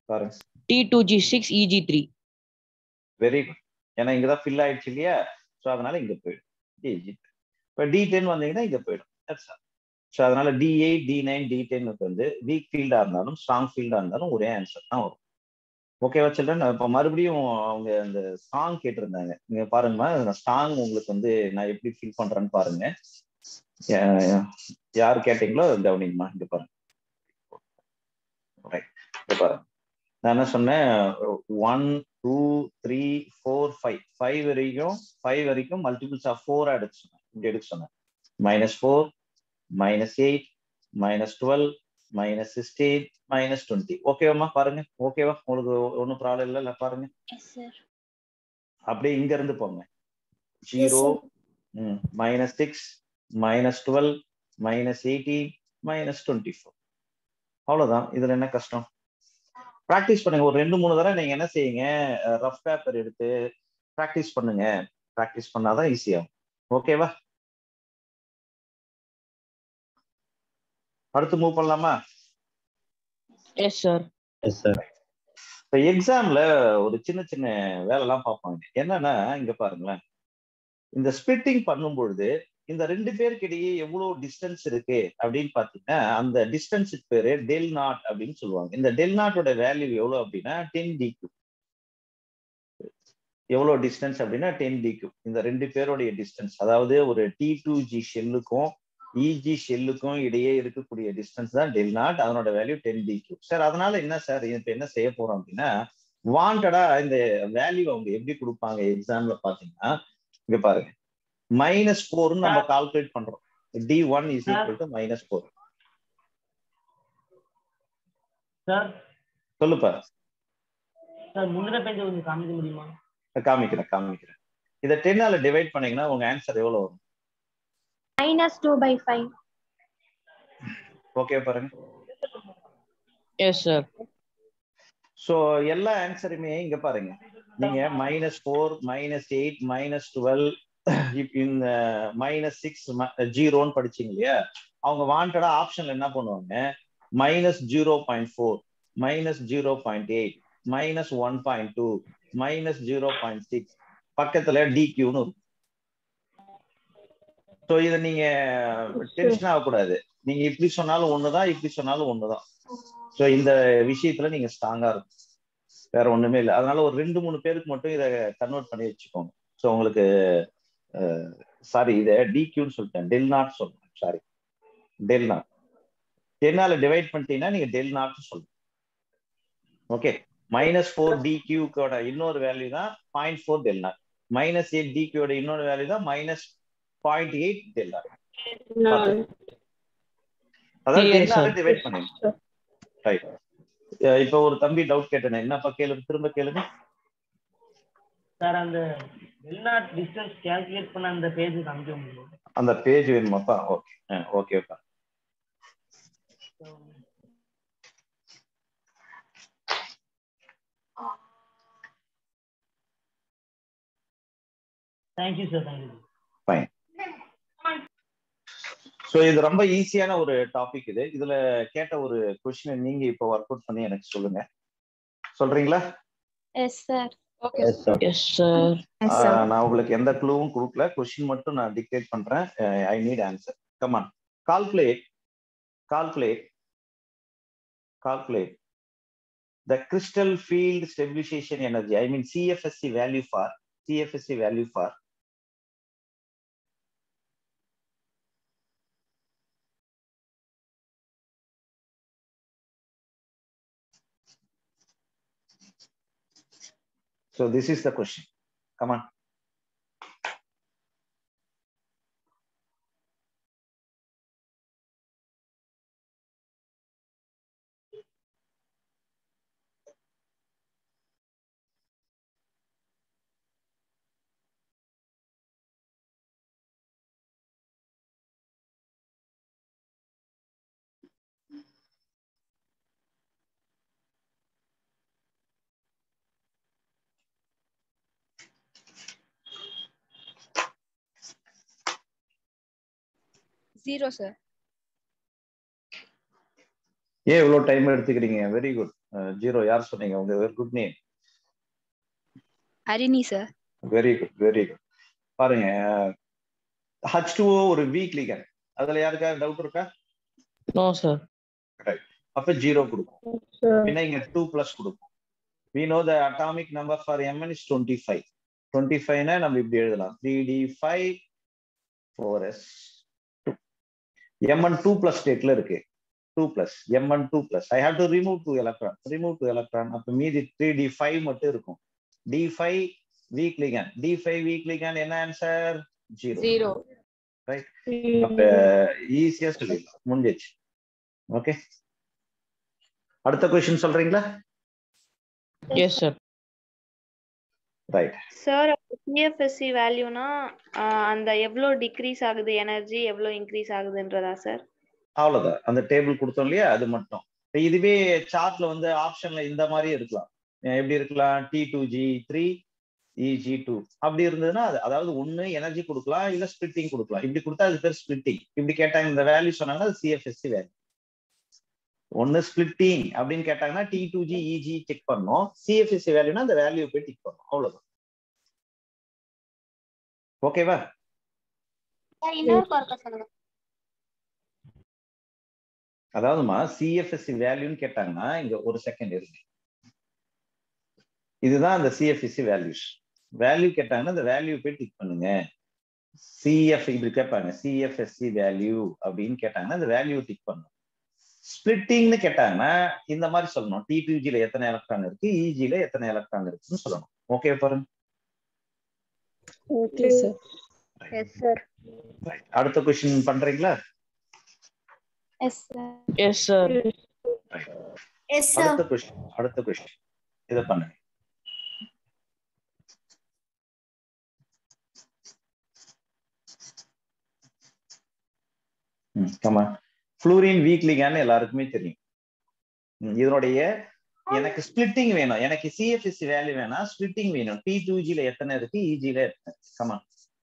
பாருங்க T two G six EG three very good ஏன்னா இங்க தான் ஃபில் ஆயிடுச்சு இல்லையா ஸோ அதனால இங்க போயிடும் டிஜி இப்போ டி டென் வந்தீங்கன்னா இங்க போயிடும் தட்ஸ் ஸோ அதனால D eight D nine D டென்னுக்கு வந்து வீக் ஃபீல்டா இருந்தாலும் ஸ்ட்ராங் ஃபீல்டா இருந்தாலும் ஒரே ஆன்சர் தான் வரும் ஓகேவா சில்ட்ரன் இப்போ மறுபடியும் அவங்க அந்த ஸ்ட்ராங் கேட்டிருந்தாங்க நீங்க பாருங்கம்மா ஸ்ட்ராங் உங்களுக்கு வந்து நான் எப்படி ஃபீல் பண்றேன்னு பாருங்க யா- யார் கேட்டீங்களோ கவனிங்கம்மா இங்க பாருங்க ரைட் இங்க பாருங்க நான் என்ன சொன்னேன் one two three four five five வரைக்கும் ஃபைவ் வரைக்கும் மல்டிபிள்ஸ் ஆஃப் ஃபோர் எடுக்க சொன்னேன் இப்படி எடுக்க சொன்னேன் minus four minus eight minus twelve minus sixteen minus twenty ஓகேவாம்மா பாருங்க ஓகேவா உங்களுக்கு ஒன்றும் ப்ராப்ளம் இல்லைல்ல பாருங்க எஸ் சார் அப்படியே இங்க இருந்து போங்க zero minus six minus twelve minus eighteen minus twenty four அவ்வளோதான் இதுல என்ன கஷ்டம் ப்ராக்டிஸ் பண்ணுங்க ஒரு ரெண்டு மூணு தடவை நீங்க என்ன செய்யுங்க ரஃப் பேப்பர் எடுத்து ப்ராக்டிஸ் பண்ணுங்க ப்ராக்டிஸ் பண்ணாதான் ஈஸியாகும் ஓகேவா அடுத்து மூவ் பண்ணலாமா எஸ் சார் எஸ் சார் இப்போ எக்ஸாம்ல ஒரு சின்ன சின்ன வேலைலாம் பார்ப்பாங்க என்னன்னா இங்க பாருங்களேன் இந்த ஸ்பிட்டிங் பண்ணும் பொழுது இந்த ரெண்டு பேருக்கு இடையே எவ்வளவு டிஸ்டன்ஸ் இருக்கு அப்படின்னு பாத்தீங்கன்னா அந்த டிஸ்டன்ஸுக்கு பேரு டெல் நாட் அப்படின்னு சொல்லுவாங்க இந்த டெல் நாட்டோட வேல்யூ எவ்வளவு அப்படின்னா டென் டிக்யூ எவ்வளவு டிஸ்டன்ஸ் அப்படின்னா டென் டிக்யூ இந்த ரெண்டு பேருடைய டிஸ்டன்ஸ் அதாவது ஒரு டி டூ ஜி ஷெல்லுக்கும் இஜி ஷெல்லுக்கும் இடையே இருக்கக்கூடிய டிஸ்டன்ஸ் தான் டெல் நாட் அதனோட வேல்யூ டென் டிக்யூ சார் அதனால என்ன சார் இப்ப என்ன செய்ய போறோம் அப்படின்னா வாண்டடா இந்த வேல்யூ அவங்க எப்படி கொடுப்பாங்க எக்ஸாம்ல பாத்தீங்கன்னா இங்க பாருங்க மைனஸ் ஃபோர்னு நம்ம கால்குலேட் பண்றோம் t one is equal to minus four sir சொல்லுப்பா சார் முந்தின பேஜ் கொஞ்சம் காமிக்க முடியுமா காமிக்கிறேன் காமிக்கிறேன் இதை டென்னால டிவைட் பண்ணீங்கன்னா உங்க ஆன்சர் எவ்வளவு வரும் minus two by five okay பாருங்க எஸ் சார் ஸோ எல்லா ஆன்சருமே இங்க பாருங்க நீங்க minus four minus eight minus twelve இந்த மைனஸ் சிக்ஸ் ஜீரோன்னு படிச்சீங்க இல்லையா அவங்க வாண்டடா ஆப்ஷன்ல என்ன பண்ணுவாங்க minus zero point four minus zero point eight minus one point two minus zero point six பக்கத்துல டிக்யூன்னு இருக்கும் ஸோ இதை நீங்க டென்ஷன் ஆகக்கூடாது நீங்க இப்படி சொன்னாலும் ஒண்ணுதான் இப்படி சொன்னாலும் ஒண்ணுதான் ஸோ இந்த விஷயத்துல நீங்க ஸ்ட்ராங்கா இருக்கும் வேற ஒண்ணுமே இல்லை அதனால ஒரு ரெண்டு மூணு பேருக்கு மட்டும் இதை கன்வெர்ட் பண்ணி வச்சுக்கோங்க ஸோ உங்களுக்கு சாரி இதை டிக்யூன்னு சொல்லிட்டேன் டெல் நாட் சொல்றேன் சாரி டெல் நாட் டென்னால டிவைட் பண்ணிட்டீங்கன்னா நீங்க டெல் நாட் சொல்லணும் ஓகே மைனஸ் ஃபோர் டிக்யூக்கோட இன்னொரு வேல்யூ தான் point four del naught minus eight டிக்யூட இன்னொரு வேல்யூ தான் minus point eight del naught அதாவது டென்னால டிவைட் பண்ணுங்க ரைட் இப்போ ஒரு தம்பி டவுட் கேட்டேன் என்னப்பா கேளு திரும்ப கேளுங்க சார் அந்த வெளிநாட்டு டிஸ்டன்ஸ் கால்குலேட் பண்ண அந்த பேஜ் காமிக்க முடியும் அந்த பேஜ் வேணுமாப்பா ஓகே ஓகேப்பா thank you sir thank you fine so இது ரொம்ப ஈஸியான ஒரு டாபிக் இது இதுல கேட்ட ஒரு கொஸ்டின் நீங்க இப்போ ஒர்க் அவுட் பண்ணி எனக்கு சொல்லுங்க சொல்றீங்களா yes sir okay yes sir நான் உங்களுக்கு எந்த க்ளூவும் கொடுக்கல கொஸ்டின் மட்டும் நான் டிக்டேட் பண்றேன் I need answer come on calculate calculate calculate the crystal field stabilization energy i mean cfsc value for cfsc value for so this is the question come on zero sir ஏன் இவ்வளவு time எடுத்துக்கிறீங்க very good zero யார் சொன்னீங்க உங்க good name Harini sir very good very good பாருங்க H two ஒரு weak ligand அதுல யாருக்காவது டவுட் இருக்கா நோ சார் ரைட் அப்ப ஜீரோ கொடுக்கும் பின்ன இங்க டூ பிளஸ் கொடுக்கும் we know the atomic number for mn is 25 25 னா நம்ம இப்படி எழுதலாம் 3d5 4s 2 mn 2 plus ஸ்டேட்ல இருக்கு 2 plus mn 2 plus i have to remove 2 electron remove 2 electron அப்ப மீதி 3d5 மட்டும் இருக்கும் d5 weak ligand d5 weak ligand என்ன ஆன்சர் 0 ஜீரோ ரைட் அப்ப ஈஸியா சொல்லிடலாம் முடிஞ்சிச்சு ஓகே அடுத்த கொஸ்டின் சொல்றீங்களா yes sir right sir CFSE வேல்யூனா அந்த எவ்வளோ டிக்ரீஸ் ஆகுது எனர்ஜி எவ்வளோ இன்க்ரீஸ் ஆகுதுன்றதா சார் அவ்வளவுதான் அந்த டேபிள் கொடுத்தோம் இல்லையா அது மட்டும் இப்ப இதுவே சார்ட்ல வந்து ஆப்ஷன்ல இந்த மாதிரி இருக்கலாம் அஹ் எப்படி இருக்கலாம் t two g three e g two அப்படி இருந்ததுன்னா அது அதாவது ஒண்ணு எனர்ஜி கொடுக்கலாம் இல்ல ஸ்பிளிட்டிங் கொடுக்கலாம் இப்படி கொடுத்தா அது பேர் ஸ்பிளிட்டிங் இப்படி கேட்டாங்க இந்த வேல்யூ சொன்னாங்கன்னா அது சிஎஃப்எஸ்சி வேல்யூ ஒன்னு ஸ்பிளிட்டிங் அப்படின்னு கேட்டாங்கன்னா t two G e g check பண்ணோம் சிஎஃப்எஸ்சி வேல்யூனா அந்த வேல்யூ போய் டிக் பண்ணணும் அவ்வளவுதான் ஓகேவா இன்னொரு பார்க்க சொல்லுங்க அதாவதுமா சிஎஃப்எஸ்சி வேல்யூன்னு கேட்டாங்கன்னா இங்க ஒரு செகண்ட் இருக்கு இதுதான் அந்த சிஎஃப்எஸ்சி வேல்யூஸ் வேல்யூ கேட்டாங்கன்னா அந்த வேல்யூ போய் டிக் பண்ணுங்க சிஎஃப் இப்படி கேட்பாங்க சிஎஃப்எஸ்சி வேல்யூ அப்படின்னு கேட்டாங்கன்னா அந்த வேல்யூ டிக் பண்ணும் ஸ்பிளிட்டிங்னு கேட்டாங்கன்னா இந்த மாதிரி சொல்லணும் டி டூஜில எத்தனை எலக்ட்ரான் இருக்கு இஜில எத்தனை எலக்ட்ரான் இருக்குன்னு சொல்லணும் ஓகே பாருங்க ஓகே சார் எஸ் சார் அடுத்த கொஸ்டின் பண்றீங்களா yes sir yes sir yes sir அடுத்த கொஸ்டின் அடுத்த கொஸ்டின் இதை பண்ணுங்க கமா ஃப்ளூரின் வீக்லிகான்னு எல்லாருக்குமே தெரியும் ம், இதனுடைய எனக்கு ஸ்பிளிட்டிங் வேணும் எனக்கு சிஎஃப்எஸ்சி வேல்யூ வேணாம் ஸ்பிளிட்டிங் வேணும் டி டூ ஜில எத்தனை இருக்கு இஜில எத்தனை comma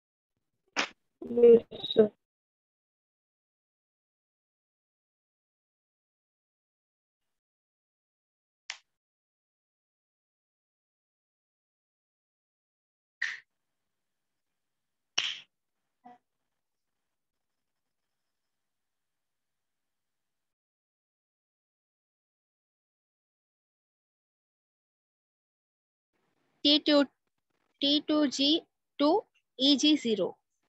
t two D two g two e g zero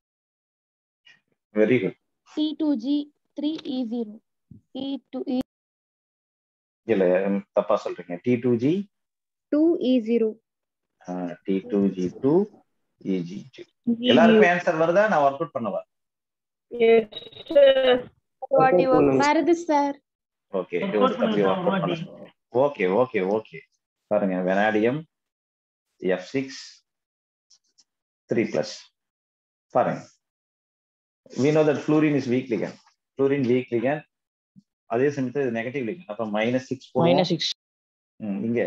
very good t two g three e zero e two e இல்ல ம், தப்பா சொல்றீங்க t two g two e zero D two g two e g எல்லாருக்கும் answer வருதா நான் work out பண்ணவா வருது sir okay ஒரு தம்பி ஒர்க் அவுட் பண்ண ஓகே ஓகே ஓகே பாருங்க vanadium f six three plus பாருங்க we know that fluorine is weak ligand fluorine weak ligand அதே சமயத்துல இது நெகட்டிவ் ligand அப்ப மைனஸ் சிக்ஸ் மைனஸ் சிக்ஸ் இங்க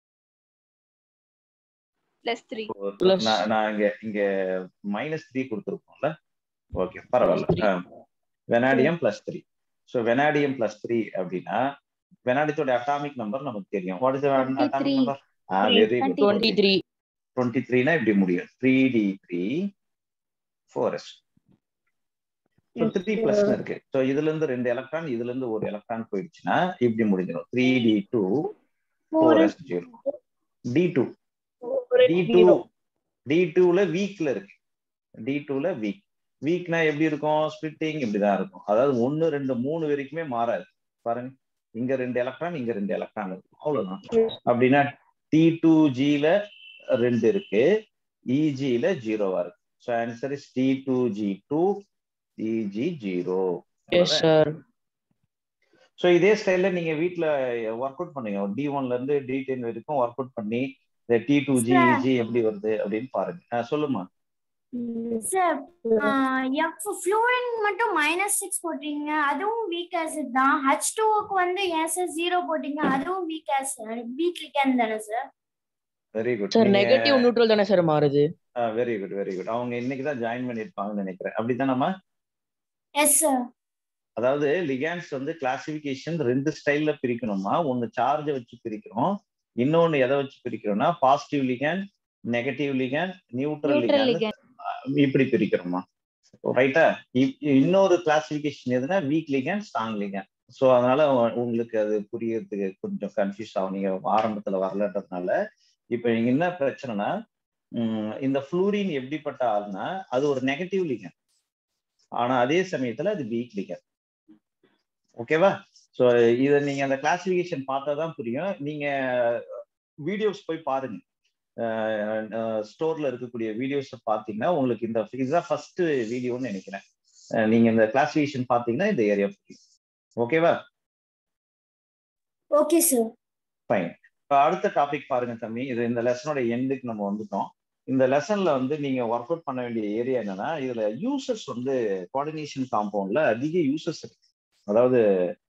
பிளஸ் த்ரீ Plus. நான் நான் இங்க இங்க மைனஸ் த்ரீ கொடுத்துருப்போம்ல ஓகே பரவாயில்ல vanadium plus three so vanadium plus three அப்படின்னா வெனாடியத்தோட அட்டாமிக் நம்பர் நமக்கு தெரியும் வாட் இஸ் அட்டாமிக் 23. நம்பர் ஆ very good twenty three twenty த்ரீனா இப்படி முடியும் three D three four s three plus இருக்கு ஸோ இதுல இருந்து ரெண்டு எலக்ட்ரான் இதுல இருந்து ஒரு எலக்ட்ரான் போயிடுச்சுன்னா இப்படி முடிஞ்சிடும் three D two four S zero D two D two d டூல வீக்ல இருக்கு டி டூல வீக் வீக்னா எப்படி இருக்கும் ஸ்பிளிட்டிங் இப்படிதான் இருக்கும் அதாவது ஒன்னு ரெண்டு மூணு வரைக்குமே மாறாது பாருங்க இங்க ரெண்டு எலக்ட்ரான் இங்க ரெண்டு எலக்ட்ரான் இருக்கும் அவ்வளவுதான் அப்படின்னா டி டூ ஜில ரெண்டு இருக்கு இஜில ஜீரோவா இருக்கு so answer is t two g two e g zero yes sir so இதே ஸ்டைல்ல நீங்க வீட்ல ஒர்க் அவுட் பண்ணுங்க டி ஒன்ல இருந்து டி டென் வரைக்கும் ஒர்க் அவுட் பண்ணி இந்த டி டூ ஜி இஜி எப்படி வருது அப்படின்னு பாருங்க ஆ, சொல்லுமா சார் எஃப் ஃப்ளூரின் மட்டும் மைனஸ் சிக்ஸ் போட்டீங்க அதுவும் வீக் ஆசிட் தான் ஹச் டூக்கு வந்து ஏன் சார் ஜீரோ போட்டீங்க அதுவும் வீக் ஆசிட் வீக் லிகன் தானே sir very good sir negative neutral தானே சார் மாறுது வெரி குட் வெரி குட் அவங்க இன்னைக்கு தான் ஜாயின் பண்ணிருப்பாங்கன்னு நினைக்கிறேன் அப்படித்தானம்மா எஸ் சார் அதாவது லிகான்ஸ் வந்து கிளாசிபிகேஷன் ரெண்டு ஸ்டைல்ல பிரிக்கணுமா ஒன்னு சார்ஜை வச்சு பிரிக்கிறோம் இன்னொன்னு எதை வச்சு பிரிக்கிறோம்னா positive ligand negative ligand neutral Neutral ligand இப்படி பிரிக்கிறோமா ரைட்டா இன்னொரு கிளாசிபிகேஷன் எதுனா weak ligand strong ligand so அதனால உ- உங்களுக்கு அது புரியறதுக்கு கொஞ்சம் கன்ஃபியூஸ் ஆகும் நீங்க ஆரம்பத்துல வரலன்றதுனால இப்போ நீங்க என்ன பிரச்சனைனா உம், இந்த ஃப்ளூரின் எப்படிப்பட்ட ஆள்னா அது ஒரு நெகட்டிவ் லிகன் ஆனா அதே சமயத்துல அது வீக் லிகன் ஓகேவா ஸோ இதை நீங்க அந்த கிளாசிபிகேஷன் பார்த்தா தான் புரியும் நீங்க வீடியோஸ் போய் பாருங்க ஸ்டோர்ல இருக்கக்கூடிய வீடியோஸ் பார்த்தீங்கன்னா உங்களுக்கு இந்த இதுதான் ஃபர்ஸ்ட் வீடியோன்னு நினைக்கிறேன் அஹ் நீங்க இந்த கிளாசிபிகேஷன் பார்த்தீங்கன்னா இந்த ஏரியா புரியும் ஓகேவா ஓகே சார் ஃபைன் இப்போ அடுத்த டாபிக் பாருங்க தம்பி இது இந்த லெசனோட எண்டுக்கு நம்ம வந்துட்டோம் இந்த லெசன்ல வந்து நீங்க ஒர்க் அவுட் பண்ண வேண்டிய ஏரியா என்னன்னா இதுல யூசர்ஸ் வந்து கோஆர்டினேஷன் காம்பவுண்ட்ல அதிக யூசர்ஸ் இருக்கு அதாவது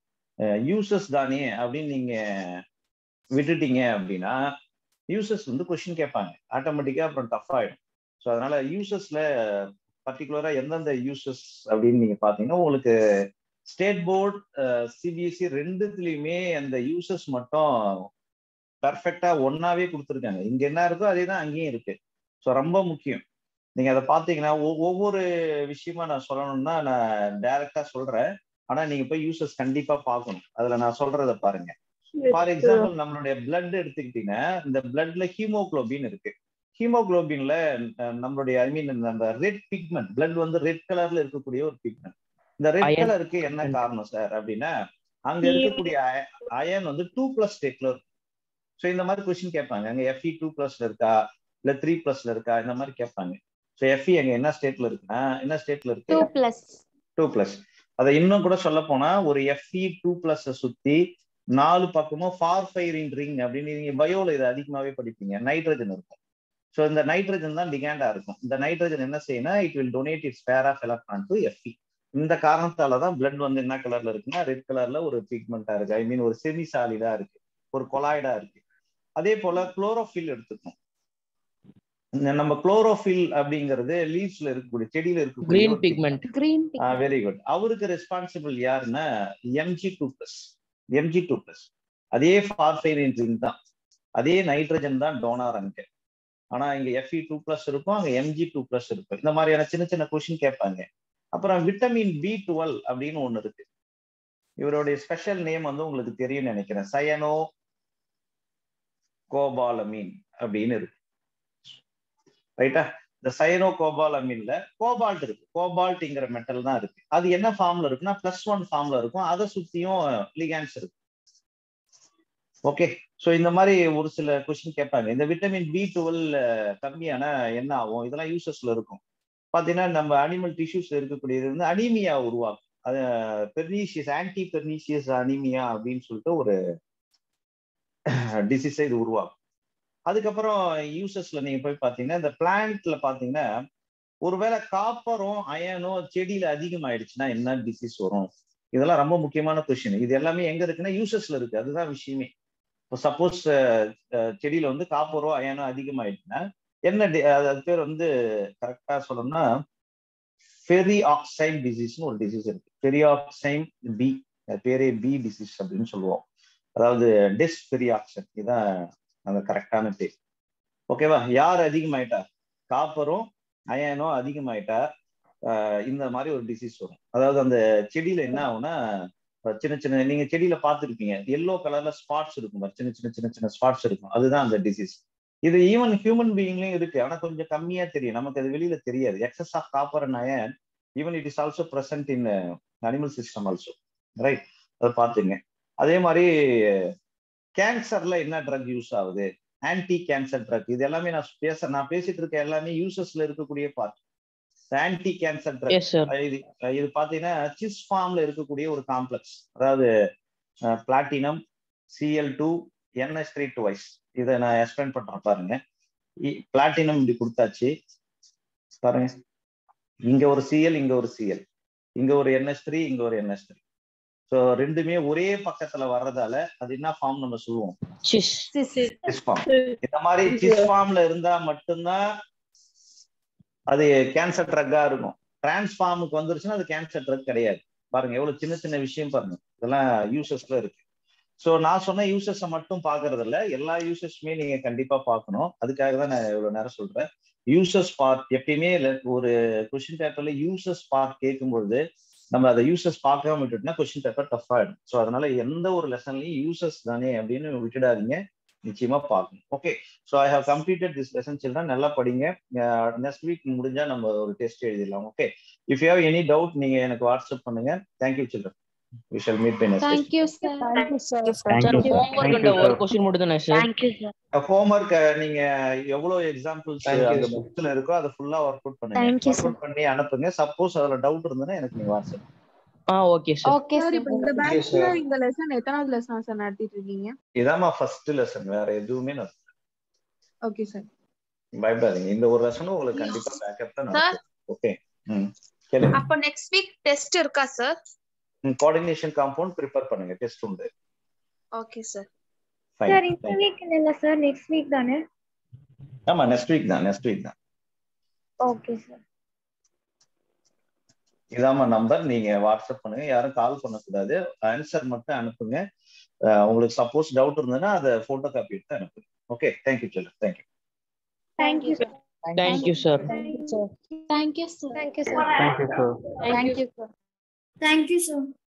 யூசர்ஸ் தானே அப்படின்னு நீங்க விட்டுட்டீங்க அப்படின்னா யூசர்ஸ் வந்து கொஸ்டின் கேட்பாங்க ஆட்டோமேட்டிக்கா அப்புறம் டஃப் ஆயிடும் ஸோ அதனால யூசர்ஸ்ல பர்டிகுலரா எந்தெந்த யூசர்ஸ் அப்படின்னு நீங்க பாத்தீங்கன்னா உங்களுக்கு ஸ்டேட் போர்ட் சிபிஎஸ்சி ரெண்டுத்துலயுமே அந்த யூசர்ஸ் மட்டும் பர்ஃபெக்டா ஒன்னாவே கொடுத்துருக்காங்க இங்க என்ன இருக்கோ அதே தான் அங்கேயும் இருக்கு ஸோ ரொம்ப முக்கியம் நீங்க அதை பார்த்தீங்கன்னா ஒ- ஒவ்வொரு விஷயமா நான் சொல்லணும்னா நான் டைரக்டா சொல்றேன் ஆனா நீங்க போய் யூசர்ஸ் கண்டிப்பா பார்க்கணும் அதுல நான் சொல்றத பாருங்க ஃபார் எக்ஸாம்பிள் நம்மளுடைய பிளட் எடுத்துக்கிட்டீங்கன்னா இந்த பிளட்ல ஹீமோகுளோபின் இருக்கு ஹீமோகுளோபின்ல நம்மளுடைய ஐ மீன் அந்த ரெட் பிக்மெண்ட் பிளட் வந்து ரெட் கலர்ல இருக்கக்கூடிய ஒரு பிக்மெண்ட் இந்த ரெட் Iron. கலருக்கு என்ன காரணம் சார் அப்படின்னா அங்க இருக்கக்கூடிய அயன் வந்து டூ பிளஸ் ஸ்டேட்ல இருக்கும் ஸோ இந்த மாதிரி கொஸ்டின் கேட்பாங்க அங்க எஃப்இ டூ பிளஸ்ல இருக்கா இல்ல த்ரீ பிளஸ்ல இருக்கா இந்த மாதிரி கேட்பாங்க ஸோ எஃப்இ அங்க என்ன ஸ்டேட்ல இருக்குன்னா என்ன ஸ்டேட்ல இருக்கு டூ பிளஸ் டூ பிளஸ் அதை இன்னும் கூட சொல்ல போனா ஒரு எஃப்இ டூ பிளஸ் சுத்தி நாலு பக்கமும் ஃபார் ஃபைரிங் ரிங் அப்படின்னு நீங்க பயோல இது அதிகமாவே படிப்பீங்க நைட்ரஜன் இருக்கும் ஸோ இந்த நைட்ரஜன் தான் டிகாண்டா இருக்கும் இந்த நைட்ரஜன் என்ன செய்யணும் it will donate its pair of electron to FE இந்த காரணத்தால தான் பிளட் வந்து என்ன கலர்ல இருக்குன்னா ரெட் கலர்ல ஒரு பிக்மெண்டா இருக்கு ஐ மீன் ஒரு செமி சாலிடா இருக்கு ஒரு கொலாய்டா இருக்கு அதே போல குளோரோஃபில் எடுத்துக்கணும் இந்த நம்ம குளோரோஃபில் அப்படிங்கிறது லீவ்ஸ்ல இருக்கக்கூடிய செடியில இருக்கக்கூடிய கிரீன் ஒரு பிக்மெண்ட் கிரீன் வெரி குட் அவருக்கு ரெஸ்பான்சிபிள் யாருன்னா MG two plus MG two plus அதே ஃபார்ஃபைரின் ரிங் தான் அதே நைட்ரஜன் தான் டோனார் அங்க ஆனா இங்க எஃப்இ டூ பிளஸ் இருக்கும் அங்க எம்ஜி டூ பிளஸ் இருக்கும் இந்த மாதிரியான சின்ன சின்ன கொஸ்டின் கேட்பாங்க அப்புறம் விட்டமின் பி டுவெல் அப்படின்னு ஒண்ணு இருக்கு இவருடைய ஸ்பெஷல் நேம் வந்து உங்களுக்கு தெரியும்னு நினைக்கிறேன் சயனோ கோபாலமீன் அப்படின்னு இருக்கு ரைட்டா இந்த சயனோ கோபாலமீன்ல கோபால்ட் இருக்கு கோபால்ட்ங்கிற மெட்டல் தான் இருக்கு அது என்ன ஃபார்ம்ல இருக்குன்னா பிளஸ் ஒன் ஃபார்ம்ல இருக்கும் அதை சுத்தியும் லிகான்ஸ் இருக்கு ஓகே ஸோ இந்த மாதிரி ஒரு சில கொஸ்டின் கேட்பாங்க இந்த விட்டமின் பி டுவெல் கம்மியான என்ன ஆகும் இதெல்லாம் யூசஸ்ல இருக்கும் பார்த்தீங்கன்னா நம்ம அனிமல் டிஷ்யூஸ்ல இருக்கக்கூடியது வந்து அனீமியா உருவாக்கும் அது பெர்னீசியஸ் ஆன்டி பெர்னீசியஸ் அனீமியா அப்படின்னு சொல்லிட்டு ஒரு டிசீஸை இது உருவாக்கும் அதுக்கப்புறம் யூசஸ்ல நீங்க போய் பார்த்தீங்கன்னா இந்த பிளான்ட்ல பார்த்தீங்கன்னா ஒருவேளை காப்பரும் அயனும் செடியில அதிகமாயிடுச்சுன்னா என்ன டிசீஸ் வரும் இதெல்லாம் ரொம்ப முக்கியமான கொஸ்டின் இது எல்லாமே எங்க இருக்குன்னா யூசஸ்ல இருக்கு அதுதான் விஷயமே இப்போ சப்போஸ் செடியில வந்து காப்பரோ அயனோ அதிகமாயிடுச்சுன்னா என்ன டி- அது அது பேர் வந்து கரெக்டா சொல்லணும்னா ஃபெரி ஆக்சைம் டிசீஸ்னு ஒரு டிசீஸ் இருக்கு ஃபெரி ஆக்சைம் பி பேரே பி டிசீஸ் அப்படின்னு சொல்லுவோம் அதாவது டெஸ் ஃபெரி ஆக்சைம் இதுதான் அந்த கரெக்டான பேர் ஓகேவா யார் அதிகமாயிட்டா காப்பரும் அயனும் அதிகமாயிட்டா ஆஹ் இந்த மாதிரி ஒரு டிசீஸ் வரும் அதாவது அந்த செடியில என்ன ஆகும்னா அஹ் சின்ன சின்ன நீங்க செடியில பார்த்துருப்பீங்க எல்லோ கலர்ல ஸ்பாட்ஸ் இருக்கும் பாரு, சின்ன சின்ன சின்ன சின்ன ஸ்பாட்ஸ் இருக்கும் அதுதான் அந்த டிசீஸ் இது ஈவன் ஹியூமன் பீயிங்லயும் இருக்கு ஆனா கொஞ்சம் கம்மியா தெரியும் நமக்கு அது வெளியில தெரியாது excess of copper and iron even it is also present in animal system also right அதை பார்த்துங்க அதே மாதிரி கேன்சர்ல என்ன ட்ரக் யூஸ் ஆகுது ஆன்டி கேன்சர் ட்ரக் இது எல்லாமே நான் பேச நான் பேசிட்டு இருக்க எல்லாமே யூசஸ்ல இருக்கக்கூடிய part anti cancer drug Yes, sir. இது இது பாத்தீங்கன்னா சிஸ் ஃபார்ம்ல இருக்கக்கூடிய ஒரு காம்ப்ளெக்ஸ் அதாவது platinum CL two NS three two wise இதை நான் எக்ஸ்பிளைன் பண்றேன் பாருங்க பிளாட்டினம் இப்படி கொடுத்தாச்சு பாருங்க இங்க ஒரு சிஎல் இங்க ஒரு சிஎல் இங்க ஒரு என்எஸ் த்ரீ இங்க ஒரு என்எஸ் த்ரீ ஸோ ரெண்டுமே ஒரே பக்கத்துல வர்றதால அது என்ன ஃபார்ம் நம்ம சொல்லுவோம் சிஸ் சிஸ் ஃபார்ம் இந்த மாதிரி சிஸ் ஃபார்ம்ல இருந்தா மட்டும்தான் அது கேன்சர் ட்ரக்கா இருக்கும் டிரான்ஸ்ஃபார்முக்கு வந்துருச்சுன்னா அது கேன்சர் ட்ரக் கிடையாது பாருங்க எவ்வளவு சின்ன சின்ன விஷயம் பாருங்க இதெல்லாம் யூசஸ்ல இருக்கு ஸோ நான் சொன்ன யூசஸை மட்டும் பாக்குறது இல்ல எல்லா யூசஸுமே நீங்க கண்டிப்பா பார்க்கணும் அதுக்காக தான் நான் இவ்வளவு நேரம் சொல்றேன் யூசஸ் பார்ட் எப்பயுமே le- ஒரு கொஸ்டின் பேப்பர்ல யூசஸ் பார்ட் கேட்கும்பொழுது நம்ம அதை யூசஸ் பார்க்காம விட்டுட்டோம்னா கொஸ்டின் பேப்பர் டஃப் ஆயிடும் ஸோ அதனால எந்த ஒரு லெசன்லயும் யூசஸ் தானே அப்படின்னு விட்டுடாதீங்க நிச்சயமா பார்க்கணும் okay so I have completed this lesson children நல்லா படிங்க நெக்ஸ்ட் வீக் முடிஞ்சா நம்ம ஒரு டெஸ்ட் எழுதிடலாம் okay if you have any doubt நீங்க எனக்கு வாட்ஸ்அப் பண்ணுங்க thank you children we shall meet bye next Thank you, sir. Thank you, sir. Thank sir you, sir. Homework Thank அந்த you, ஒரு sir. கொஸ்டின் மட்டும் தானே சார் தேங்க்யூ சார் ஹோம்ஒர்க் நீங்க எவ்வளவு examples Thank you, அந்த sir. புக்ஸ்ல இருக்கோ அதை ஃபுல்லா ஒர்க் அவுட் பண்ணுங்க Thank you, ஒர்க் அவுட் பண்ணி அனுப்புங்க சப்போஸ் அதுல டவுட் இருந்ததுன்னா எனக்கு நீங்க வாட்ஸ்அப் ஆ okay sir Okay, sir sir. இப்போ இந்த Thank you, பேட்ச்ல sir. இந்த லெசன் எத்தனாவது லெசன் சார் நடத்திட்டு இருக்கீங்க இதாம்மா ஃபர்ஸ்ட் லெசன் வேற எதுவுமே நான் ஓகே சார் பயப்படாதீங்க இந்த ஒரு லெசனும் உங்களுக்கு கண்டிப்பா பேக்கப்ல சார் நடக்கும் ஓகே ம் கேளுங்க அப்ப நெக்ஸ்ட் வீக் டெஸ்ட் இருக்கா சார் கோஆர்டினேஷன் காம்பவுண்ட் ப்ரிப்பேர் பண்ணுங்க டெஸ்ட் உண்டு ஓகே சார் ஃபைன் சார் இந்த வீக் இல்ல சார் நெக்ஸ்ட் வீக் தானே ஆமா நெக்ஸ்ட் வீக் தான் நெக்ஸ்ட் வீக் தான் ஓகே சார் இதாம்மா நம்பர் நீங்க வாட்ஸ்அப் பண்ணுங்க யாரும் கால் பண்ணக்கூடாது ஆன்சர் மட்டும் அனுப்புங்க அஹ் உங்களுக்கு சப்போஸ் டவுட் இருந்ததுன்னா அதை போட்டோ காப்பி எடுத்து அனுப்புங்க okay thank you children thank you thank you sir thank you sir Thank you, sir. Thank you sir Thank you, sir. Thank you, sir. Thank you, sir.